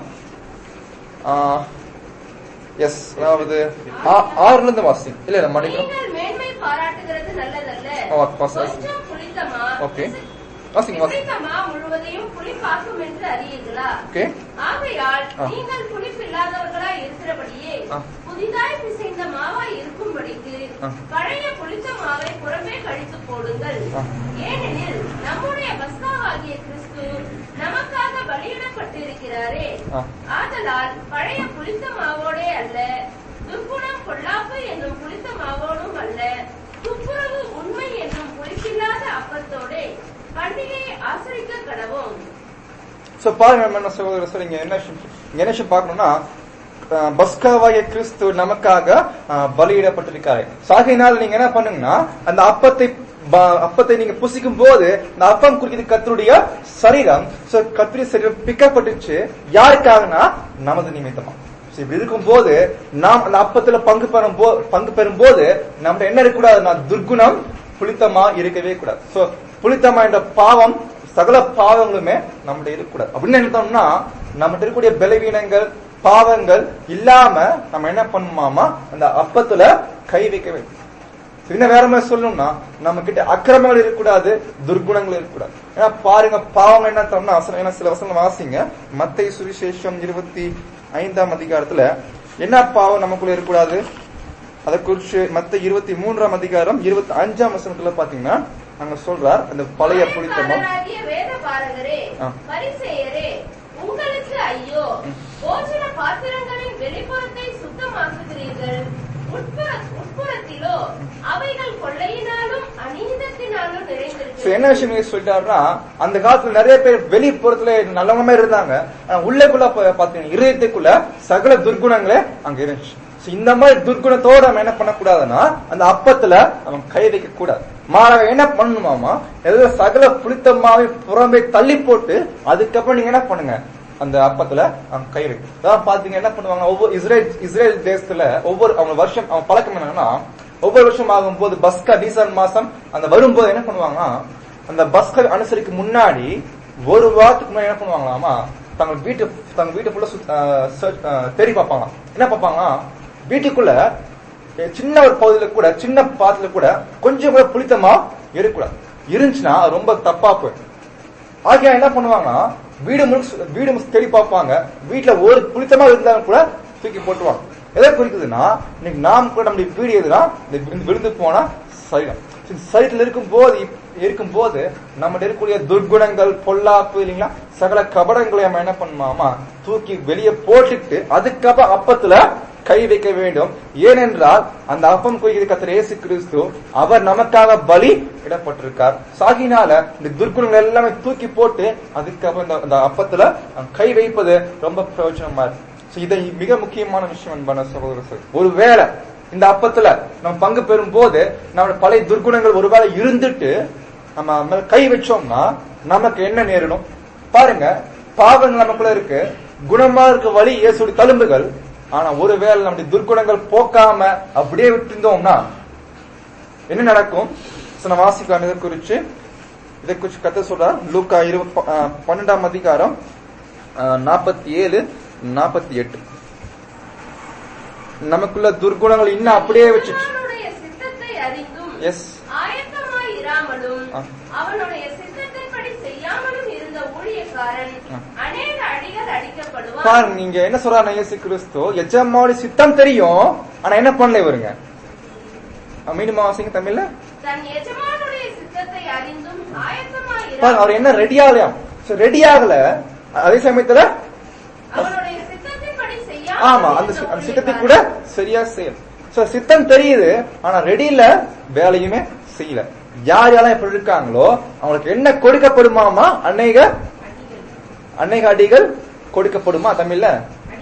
எஸ் அதாவது ஆ- ஆறுல இருந்து வாசிங்க இல்ல இல்ல மன்னிக்கணும் நீங்கள் மேன்மை பாராட்டுகிறது நல்லதல்ல ஆ, வாசி- கொஞ்சம் புளித்தமா ஓகே வாசிங்க வாசிங்க பிசைத்தமா முழுவதையும் புளிப்பாக்கும் என்று அறியீர்களா ஓகே ஆகையால் ஆ. நீங்கள் புளிப்பில்லாதவர்களாய் இருக்கிறபடியே ஆ. புதிதாய் பிசைந்த மாவாய் இருக்கும்படிக்கு ஆ. பழைய புளித்த மாவை புறமே கழித்து போடுங்கள் ஆ. ஏனெனில் நம்முடைய பஸ்காவாகிய கிறிஸ்து நமக்காக பலியிடப்பட்டிருக்கிறாரே ஆ. ஆதலால் பழைய புளித்த மாவோடே அல்ல துர்க்குணம் பொல்லாப்பு என்னும் புளித்த மாவோடும் அல்ல துப்புரவு உண்மை என்னும் புளிப்பில்லாத அப்பத்தோடே பண்டிகையை ஆசரிக்க கடவோம் சோ பாருங்க நம்ம என்ன சகோதர சார் இங்க என்ன விஷயம் இங்க என்ன விஷயம் பார்க்கணும்னா அஹ், பஸ்காவாகிய கிறிஸ்து நமக்காக அஹ், பலியிடப்பட்டிருக்காரு சாகையினால் நீங்க என்ன பண்ணுங்கன்னா அந்த அப்பத்தை ப- அப்பத்தை நீங்க புசிக்கும் போது இந்த அப்பம் குறிக்கிறது கத்தருடைய சரீரம் சோ கத்திரி சரீரம் பிக்கப்பட்டுச்சு யாருக்காகனா நமது நிமித்தமா So, இப்படி இருக்கும்போது நாம் அந்த அப்பத்துல பங்கு பெறும் போ பங்கு பெறும் போது நம்ம என்ன இருக்கக்கூடாதுன்னா துர்குணம் புளித்தமா இருக்கவே கூடாது சோ புளித்தமா என்ற பாவம் சகல பாவங்களுமே நம்மகிட்ட இருக்கக்கூடாது அப்படின்னு நினைத்தோம்னா நம்மகிட்ட இருக்கக்கூடிய பலவீனங்கள் பாவங்கள் இல்லாம நம்ம என்ன பண்ணுமாமா அந்த அப்பத்துல கை வைக்க வேண்டும் இன்னும் வேற மாதிரி சொல்லணும்னா நம்ம கிட்ட அக்கிரமங்கள் இருக்கக்கூடாது துர்குணங்கள் இருக்கக்கூடாது ஏன்னா பாருங்க பாவம் என்ன தரணும்னா வசனம் ஏன்னா சில வசனம் வாசிங்க மத்தை சுவிசேஷம் இருபத்தி ஐந்தாம் அதிகாரத்துல என்ன பாவம் நமக்குள்ள இருக்கக்கூடாது அதை குறிச்சு மத்த இருபத்தி மூன்றாம் அதிகாரம் இருபத்தி அஞ்சாம் வசனத்துல பாத்தீங்கன்னா அங்க சொல்றார் அந்த பழைய புளித்தமா மாயக்காரராகிய வேத பாரகரே ஆ. பரிசேயரே உங்களுக்கு ஐயோ போஜன பாத்திரங்களின் வெளிப்புறத்தை சுத்தமாக்குகிறீர்கள் உட்புற உட்புறத்திலோ அவைகள் கொள்ளையினாலும் அநீதத்தினாலும் So, நிறைந்திருக்கிறது என்ன விஷயம் இங்க சொல்லிட்டாருன்னா அந்த காலத்துல நிறைய பேர் வெளிப்புறத்துல நல்லவங்க இருந்தாங்க ஆனா உள்ளக்குள்ள பா- பாத்தீங்கன்னா இருதயத்துக்குள்ள சகல துர்குணங்களே அங்க இருந்துச்சு So, இந்த மாதிரி துர்குணத்தோட நம்ம என்ன பண்ணக்கூடாதுன்னா அந்த அப்பத்துல அவன் கை வைக்க கூடாது மாறாக என்ன பண்ணணுமாமா ஏதோ சகல புளித்தமாவை புறம்பே தள்ளி போட்டு அதுக்கப்புறம் நீங்க என்ன பண்ணுங்க அந்த அப்பத்துல அவன் கை வைக்கும் அதான் பாத்தீங்க என்ன பண்ணுவாங்க ஒவ்வொரு இஸ்ரேல் இஸ்ரேல் தேசத்துல ஒவ்வொரு அவங்க வருஷம் அவங்க பழக்கம் என்னன்னா ஒவ்வொரு வருஷம் ஆகும்போது பஸ்கா டிசம்பர் மாசம் அந்த வரும்போது என்ன பண்ணுவாங்கன்னா அந்த பஸ்கா அனுசரிக்கு முன்னாடி ஒரு வாரத்துக்கு முன்னாடி என்ன பண்ணுவாங்களாமா தங்கள் வீட்டு தங்க வீட்டு ஃபுல்லா தேடி பார்ப்பாங்களாம் என்ன பார்ப்பாங்கன்னா வீட்டுக்குள்ள எ- சின்ன ஒரு பகுதியில கூட சின்ன பாத்துல கூட கொஞ்சம் கூட புளித்தமா இருக்கக்கூடாது இருந்துச்சுன்னா அது ரொம்ப தப்பா போயிடும் ஆகியா என்ன பண்ணுவாங்கன்னா வீடு முழுக்க வீடு முழுக்க தேடி பார்ப்பாங்க வீட்டுல ஒரு புளித்தமா இருந்தாலும் கூட தூக்கி போட்டுருவாங்க எதை குறிக்குதுன்னா இன்னைக்கு நாம் கூட நம்முடைய வீடு எதுனா இந்த விழுந்து- விழுந்து போனா சரீரம் இந்த சரீரத்தில் இருக்கும் போது இருக்கும் போது நம்ம இருக்கக்கூடிய துர்குணங்கள் பொல்லாப்பு இல்லைங்களா சகல கபடங்களை நம்ம என்ன பண்ணுமாமா தூக்கி வெளியே போட்டுட்டு அதுக்கப்புறம் அப்பத்துல கை வைக்க வேண்டும் ஏனென்றால் அந்த அப்பம் குறிக்கிறது கத்தர் இயேசு கிறிஸ்து அவர் நமக்காக பலி இடப்பட்டிருக்கார் சாகினால இந்த துர்குணங்கள் எல்லாமே தூக்கி போட்டு அதுக்கப்புறம் இந்த- இந்த அப்பத்துல கை வைப்பது ரொம்ப பிரயோஜனமா இருக்கு So, இதை மிக முக்கியமான விஷயம் அன்பான சகோதர சகோதரி. ஒருவேளை இந்த அப்பத்துல நம்ம பங்கு பெறும் போது நம்ம பழைய துர்குணங்கள் ஒருவேளை இருந்துட்டு நம்ம மேல கை வச்சோம்னா நமக்கு என்ன நேரிடும் பாருங்க பாவங்கள் நமக்குள்ள இருக்கு குணமா இருக்க வழி இயேசுடைய தழும்புகள் ஆனா ஒருவேளை நம்முடைய துர்குணங்கள் போக்காம அப்படியே விட்டுருந்தோம்னா என்ன நடக்கும் So, நான் வாசிக்கலாம் இதை குறிச்சு இதை குறிச்சு கத்த சொல்றார் லூக்கா இரு அஹ், பன்னெண்டாம் அதிகாரம் நாற்பத்தி ஏழு நாற்பத்தி எட்டு நமக்குள்ள துர்குணங்கள் இன்னும் அப்படியே வச்சுட்டு அவனுடைய சித்தத்தை அறிந்தும் எஸ் ஆயத்தமாய் இராமலும் ஆ. அவனுடைய சித்தத்தின்படி செய்யாமலும் இருந்த ஊழியக்காரன் ஆ. அநேக அடிகள் அடிக்கப்படுவான் பாருங்க நீங்க என்ன சொல்றாரு இயேசு கிறிஸ்து எஜமாவுடைய சித்தம் தெரியும் ஆனா என்ன பண்ணல இவருங்க அஹ், மீண்டும் வாசிங்க தமிழ்ல தன் எஜமானுடைய சித்தத்தை அறிந்தும் ஆயத்தமாய் பாருங்க அவர் இராமலும் என்ன ரெடி ஆகலையாம் ரெடி ஆகல அதே சமயத்துல அவனுடைய சித்தத்தின்படி செய்யாமல் ஆமா அந்த இருந்த சி- அந்த ஊழியக்காரன் சித்தத்தை கூட சரியா செய்யல சோ சித்தம் தெரியுது ஆனா ரெடி இல்ல வேலையுமே செய்யல யார் யாரெல்லாம் இப்ப இருக்காங்களோ அவங்களுக்கு என்ன கொடுக்கப்படுமாமா அநேக அநேக அடிகள் கொடுக்கப்படுமா தமிழ்ல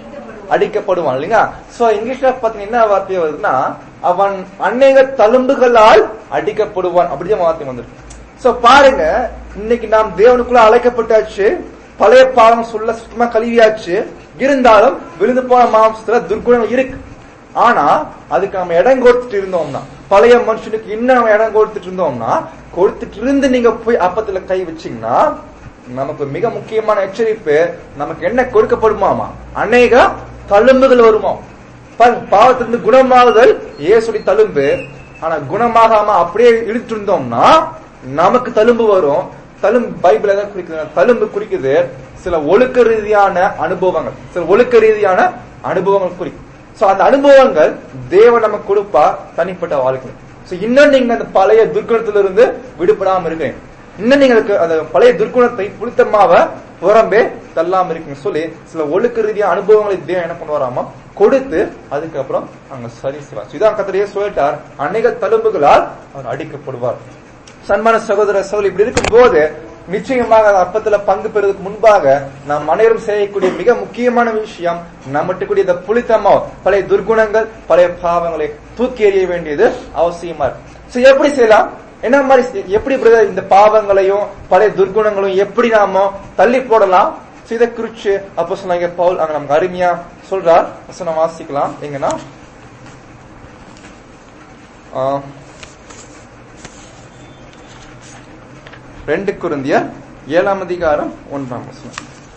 அடிக்கப்படுவான் இல்லைங்களா சோ இங்கிலீஷ்ல பாத்தீங்கன்னா என்ன வார்த்தை வருதுன்னா அவன் அநேக தழும்புகளால் அடிக்கப்படுவான் அப்படிதான் வார்த்தை வந்துருக்கு சோ பாருங்க இன்னைக்கு நாம் தேவனுக்குள்ள அழைக்கப்பட்டாச்சு பழைய பாவம் சொல்ல சுத்தமா கழுவியாச்சு இருந்தாலும் விழுந்து போன மாம்சத்துல துர்குணம் இருக்கு ஆனா அதுக்கு நம்ம இடம் கொடுத்துட்டு இருந்தோம்னா பழைய மனுஷனுக்கு இன்னும் நம்ம இடம் கொடுத்துட்டு இருந்தோம்னா கொடுத்துட்டு இருந்து நீங்க போய் அப்பத்துல கை வச்சீங்கன்னா நமக்கு மிக முக்கியமான எச்சரிப்பு நமக்கு என்ன கொடுக்கப்படுமாமா அநேக தழும்புகள் வருமா பாருங்க, பாவத்திலிருந்து குணமாகுதல் ஏசுடி தழும்பு ஆனா குணமாகாம அப்படியே இழுத்து இருந்தோம்னா நமக்கு தழும்பு வரும் தழும்பு பைபிள் எதை குறிக்குது தழும்பு குறிக்குது சில ஒழுக்க ரீதியான அனுபவங்கள் சில ஒழுக்க ரீதியான அனுபவங்கள் குறிக்கும் சோ அந்த அனுபவங்கள் தேவன் நமக்கு கொடுப்பா தனிப்பட்ட வாழ்க்கை சோ இன்னும் நீங்க அந்த பழைய துர்க்குணத்திலிருந்து விடுபடாம இருக்கீங்க இன்னும் நீங்களுக்கு அந்த பழைய துர்க்குணத்தை புளித்தமாவ புறம்பே தள்ளாம இருக்குன்னு சொல்லி சில ஒழுக்க ரீதியான அனுபவங்களை தேவன் என்ன பண்ணுவாராமா கொடுத்து அதுக்கப்புறம் அங்க சரி செய்வார் So இதான் கத்திரையே சொல்லிட்டார் அநேக தழும்புகளால் அவர் அடிக்கப்படுவார் சன்மான சகோதர சகோதரி இப்படி இருக்கும்போது நிச்சயமாக அந்த அப்பத்துல பங்கு பெறுவதற்கு முன்பாக நாம் அனைவரும் செய்யக்கூடிய மிக முக்கியமான விஷயம் நம்மகிட்ட கூடிய இந்த புளித்தமா பழைய துர்குணங்கள் பழைய பாவங்களை தூக்கி எறிய வேண்டியது அவசியமா இருக்கு So எப்படி செய்யலாம் என்ன மாதிரி செய்- எப்படி brother இந்த பாவங்களையும் பழைய துர்குணங்களையும் எப்படி நாம தள்ளி போடலாம் So இதை குறிச்சு அப்போ சொன்னாங்க பவுல் அங்க நமக்கு அருமையா சொல்றார் வசனம் வாசிக்கலாம் எங்கன்னா ஆஹ், ரெண்டு குருந்தியர் ஏழாம் அதிகாரம் ஒன்றாம் வசனம்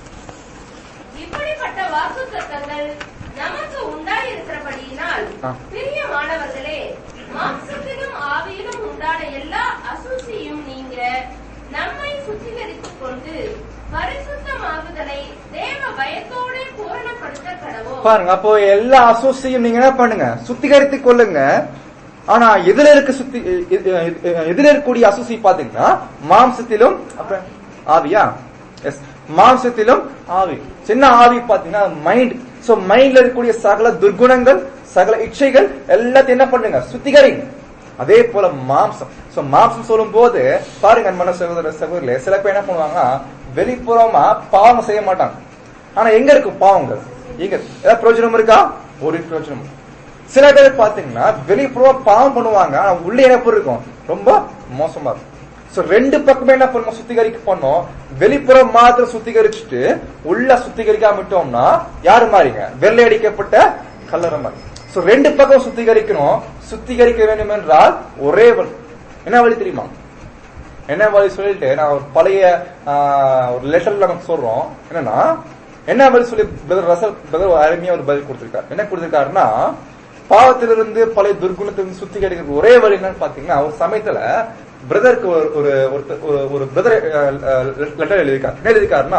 இப்படிப்பட்ட வாக்குத்தத்தங்கள் நமக்கு உண்டாயிருக்கிறபடியினால் ஆ. பிரியமானவர்களே மாம்சத்திலும் ஆவியிலும் உண்டான எல்லா அசூசியும் நீங்க நம்மை சுத்திகரித்துக் கொண்டு பரிசுத்தமாகுதலை தேவ பயத்தோட பூரணப்படுத்த கடவோம் பாருங்க அப்போ எல்லா அசோசியும் நீங்க என்ன பண்ணுங்க சுத்திகரித்துக் கொள்ளுங்க ஆனா எதுல இருக்க சுத்தி எ- எ- எதுல இருக்கக்கூடிய அசோசி பாத்தீங்கன்னா மாம்சத்திலும் அப்புறம் ஆவியா எஸ் மாம்சத்திலும் ஆவி சின்ன ஆவி பாத்தீங்கன்னா மைண்ட் சோ மைண்ட்ல இருக்கக்கூடிய சகல துர்குணங்கள் சகல இச்சைகள் எல்லாத்தையும் என்ன பண்ணுங்க சுத்திகரிங்க அதே போல மாம்சம் சோ மாம்சம் சொல்லும் போது பாருங்க அன்பான சகோதர சகோதரிலே சில பேர் என்ன பண்ணுவாங்க வெளிப்புறமா பாவம் செய்ய மாட்டாங்க ஆனா எங்க இருக்கு பாவங்கள் எங்க ஏதாவது பிரயோஜனம் இருக்கா ஒரு பிரயோஜனம் இல்ல. சில பேர் பாத்தீங்கன்னா வெளிப்புற பாவம் பண்ணுவாங்க ஆனா உள்ள என்ன பொருள் இருக்கும் ரொம்ப மோசமா இருக்கும் சோ ரெண்டு பக்கமே என்ன பண்ணுவோம் சுத்திகரிக்க பண்ணோம் வெளிப்புறம் மாத்திரம் சுத்திகரிச்சுட்டு உள்ள சுத்திகரிக்காம விட்டோம்னா யாரு மாறிங்க வெள்ளை அடிக்கப்பட்ட கல்லறை மாதிரி சோ ரெண்டு பக்கம் சுத்திகரிக்கணும் சுத்திகரிக்க வேண்டும் என்றால் ஒரே வழி என்ன வழி தெரியுமா என்ன வழி சொல்லிட்டு நான் ஒரு பழைய ஆஹ், ஒரு லெட்டர்ல நமக்கு சொல்றோம் என்னன்னா என்ன பதில் சொல்லி பிரதர் ரசல் பிரதர் அருமையா ஒரு பதில் கொடுத்திருக்காரு என்ன கொடுத்திருக்காருன்னா பாவத்திலிருந்து பழைய துர்குணத்திலிருந்து சுத்திகரிக்கிற ஒரே வழி என்னன்னு பாத்தீங்கன்னா ஒரு சமயத்துல பிரதருக்கு ஒரு ஒரு ஒருத்த- ஒரு- ஒரு பிரதர் லெட்டர் எழுதியிருக்காரு என்ன எழுதியிருக்காருன்னா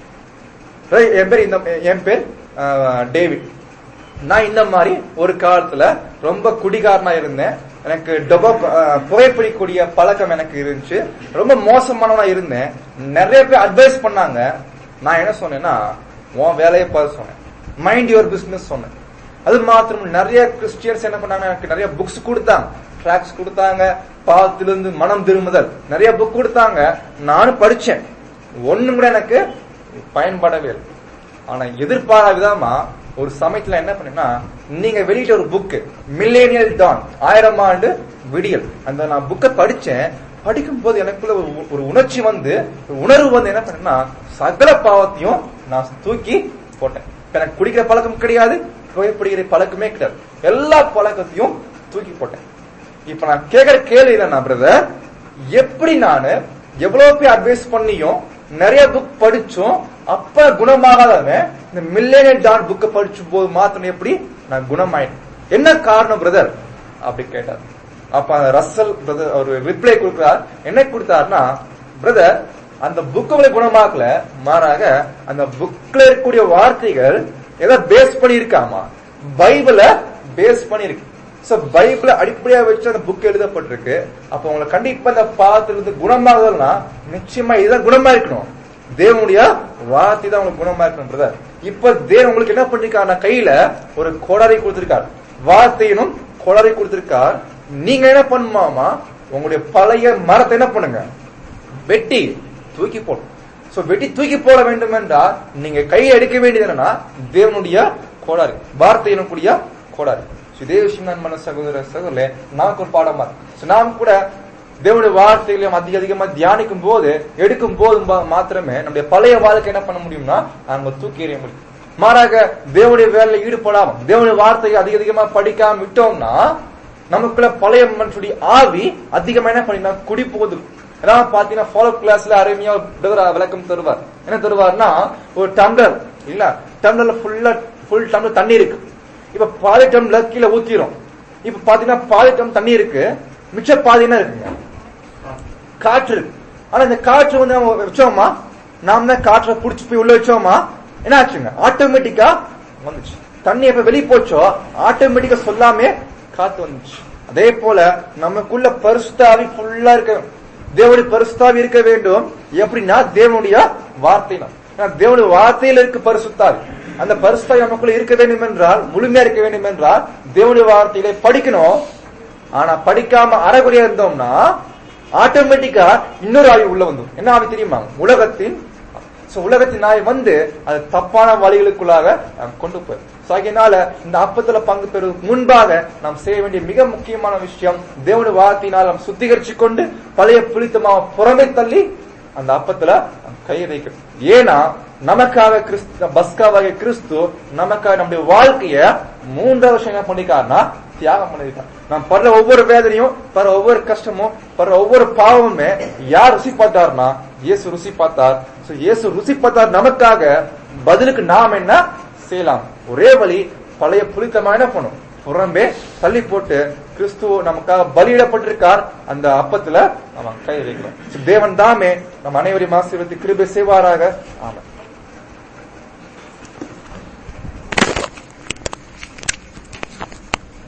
"Right, என் பேர் இந்த என் பேர் ஆஹ், டேவிட் நான் இந்த மாதிரி ஒரு காலத்துல ரொம்ப குடிகாரனா இருந்தேன் எனக்கு டொபோ அஹ், புகைப்பிடிக்கூடிய பழக்கம் எனக்கு இருந்துச்சு ரொம்ப மோசமானவனா இருந்தேன் நிறைய பேர் அட்வைஸ் பண்ணாங்க நான் என்ன சொன்னேன்னா உன் வேலையை பார்த்து சொன்னேன் மைண்ட் யுவர் பிசினஸ் சொன்னேன் அது மாத்திரம் நிறைய கிறிஸ்டியன்ஸ் என்ன பண்ணாங்க எனக்கு நிறைய புக்ஸ் கொடுத்தாங்க ட்ராக்ஸ் கொடுத்தாங்க பாவத்திலிருந்து மனம் திரும்புதல் நிறைய புக் கொடுத்தாங்க நானும் படிச்சேன் ஒண்ணும் கூட எனக்கு பயன்படவே இல்லை ஆனா எதிர்பாராத விதமா ஒரு சமயத்துல என்ன பண்ணேன்னா நீங்க வெளியிட்ட ஒரு புக் மில்லேனியல் டான் ஆயிரம் ஆண்டு விடியல் அந்த நான் புக்கை படிச்சேன் படிக்கும் போது எனக்குள்ள ஒரு உ- ஒரு உணர்ச்சி வந்து ஒரு உணர்வு வந்து என்ன பண்ணேன்னா சகல பாவத்தையும் நான் தூக்கி போட்டேன் இப்ப எனக்கு குடிக்கிற பழக்கம் கிடையாது புகைப்பிடிக்கிற பழக்கமே கிடையாது எல்லா பழக்கத்தையும் தூக்கி போட்டேன் இப்ப நான் கேக்குற கேள்வி என்ன பிரதர் எப்படி நானு எவ்வளவு பேர் அட்வைஸ் பண்ணியும் நிறைய புக் படிச்சும் அப்ப குணமாகாதவன் இந்த மில்லேனியல் டான் புக்க படிச்ச போது மாத்திரம் எப்படி நான் குணமாயிட்டேன் என்ன காரணம் பிரதர் அப்படி கேட்டார் அப்ப அந்த ரசல் பிரதர் அவர் ரிப்ளை கொடுக்கிறார் என்ன கொடுத்தாருன்னா பிரதர் அந்த புக்குகளை குணமாக்கல மாறாக அந்த புக்ல இருக்கக்கூடிய வார்த்தைகள் எதை பேஸ் பண்ணி இருக்காமா பைபிள பேஸ் பண்ணி இருக்கு சோ பைபிள அடிப்படையா வச்சு அந்த புக் எழுதப்பட்டிருக்கு அப்ப உங்களை கண்டிப்பா இந்த பாவத்திலிருந்து குணமாகுதல்னா நிச்சயமா இதுதான் குணமா இருக்கணும் தேவனுடைய வார்த்தை தான் உங்களுக்கு குணமா இருக்கணும் பிரதர் இப்ப தேவன் உங்களுக்கு என்ன பண்ணிருக்காருன்னா கையில ஒரு கோடாரி கொடுத்திருக்கார் வார்த்தையினும் கோடாரி கொடுத்திருக்கார் நீங்க என்ன பண்ணுமாமா உங்களுடைய பழைய மரத்தை என்ன பண்ணுங்க வெட்டி தூக்கி போடும் சோ வெட்டி தூக்கி போட வேண்டும் என்றால் நீங்க கையை எடுக்க வேண்டியது என்னன்னா தேவனுடைய கோடாரி வார்த்தை எனக்கூடிய கோடாரி So, இதே விஷயம் நான் மன சகோதர சகோதரே நமக்கு ஒரு பாடமா இருக்கு So, நாம் கூட தேவனுடைய வார்த்தைகளையும் அதிக அதிகமா தியானிக்கும் போது எடுக்கும் போது மா- மாத்திரமே நம்முடைய பழைய வாழ்க்கை என்ன பண்ண முடியும்னா நாங்க தூக்கி எறிய முடியும் மாறாக தேவனுடைய வேலையில ஈடுபடாம தேவனுடைய வார்த்தையை அதிக அதிகமா படிக்காம விட்டோம்னா நமக்குள்ள பழைய மனுஷனுடைய ஆவி அதிகமா என்ன பண்ணினா குடி போகுது ஏன்னா பாத்தீங்கன்னா ஃபாலோ கிளாஸ்ல அருமையா ஒரு brother விளக்கம் தருவார் என்ன தருவார்னா ஒரு டம்ளர் இல்ல டம்ளர்ல ஃபுல்லா ஃபுல் டம்ளர் தண்ணி இருக்கு இப்ப பாதி டம்ளர் கீழே ஊத்திரும் இப்ப பாத்தீங்கன்னா பாதி டம் தண்ணி இருக்கு மிச்ச பாதி என்ன இருக்குங்க காற்று இருக்கு ஆனா இந்த காற்று வந்து நம்ம வச்சோமா நாம தான் காற்றை புடிச்சு போய் உள்ள வச்சோமா என்ன ஆச்சுங்க ஆட்டோமேட்டிக்கா வந்துச்சு தண்ணி எப்ப வெளிய போச்சோ ஆட்டோமேட்டிக்கா சொல்லாமே காத்து வந்துச்சு அதே போல நமக்குள்ள பரிசுத்தாவி ஃபுல்லா இருக்க தேவனுடைய பரிசுத்தாவி இருக்க வேண்டும் எப்படின்னா தேவனுடைய வார்த்தை தேவனுடைய வார்த்தையில இருக்கு பரிசுத்தாவி அந்த பரிசுத்தாவி நமக்குள்ள இருக்க வேண்டும் என்றால் முழுமையா இருக்க வேண்டும் என்றால் தேவனுடைய வார்த்தையில படிக்கணும் ஆனா படிக்காம அறகுறையா இருந்தோம்னா ஆட்டோமேட்டிக்கா இன்னொரு ஆவி உள்ள வந்துடும் என்ன ஆவி தெரியுமா உலகத்தின் சோ உலகத்தின் நாய் வந்து அது தப்பான வழிகளுக்குள்ளாக நாம் கொண்டு போய் சோ அதனால இந்த அப்பத்துல பங்கு பெறுவதற்கு முன்பாக நாம் செய்ய வேண்டிய மிக முக்கியமான விஷயம் தேவனுடைய வார்த்தையினால் நாம் சுத்திகரிச்சு கொண்டு பழைய புளித்தமாக புறமே தள்ளி அந்த அப்பத்துல நாம் கையை வைக்கணும் ஏன்னா நமக்காக கிறிஸ்து பஸ்காவாகிய கிறிஸ்து நமக்காக நம்முடைய வாழ்க்கைய மூன்றரை வருஷம் என்ன பண்ணிருக்காருன்னா தியாகம் பண்ணிருக்கார் நாம் படுற ஒவ்வொரு வேதனையும் படுற ஒவ்வொரு கஷ்டமும் படுற ஒவ்வொரு பாவமுமே யார் ருசி பார்த்தார்னா இயேசு ருசி பார்த்தார் சோ இயேசு ருசி பார்த்தார் நமக்காக பதிலுக்கு நாம் என்ன செய்யலாம் ஒரே வழி பழைய புளித்தமா என்ன பண்ணும் புறம்பே தள்ளி போட்டு கிறிஸ்து நமக்காக பலியிடப்பட்டிருக்கார் அந்த அப்பத்துல நம்ம கை வைக்கிறோம் So, தேவன் தாமே நம் அனைவரையும் ஆசீர்வதித்து கிருபை செய்வாராக ஆமாம்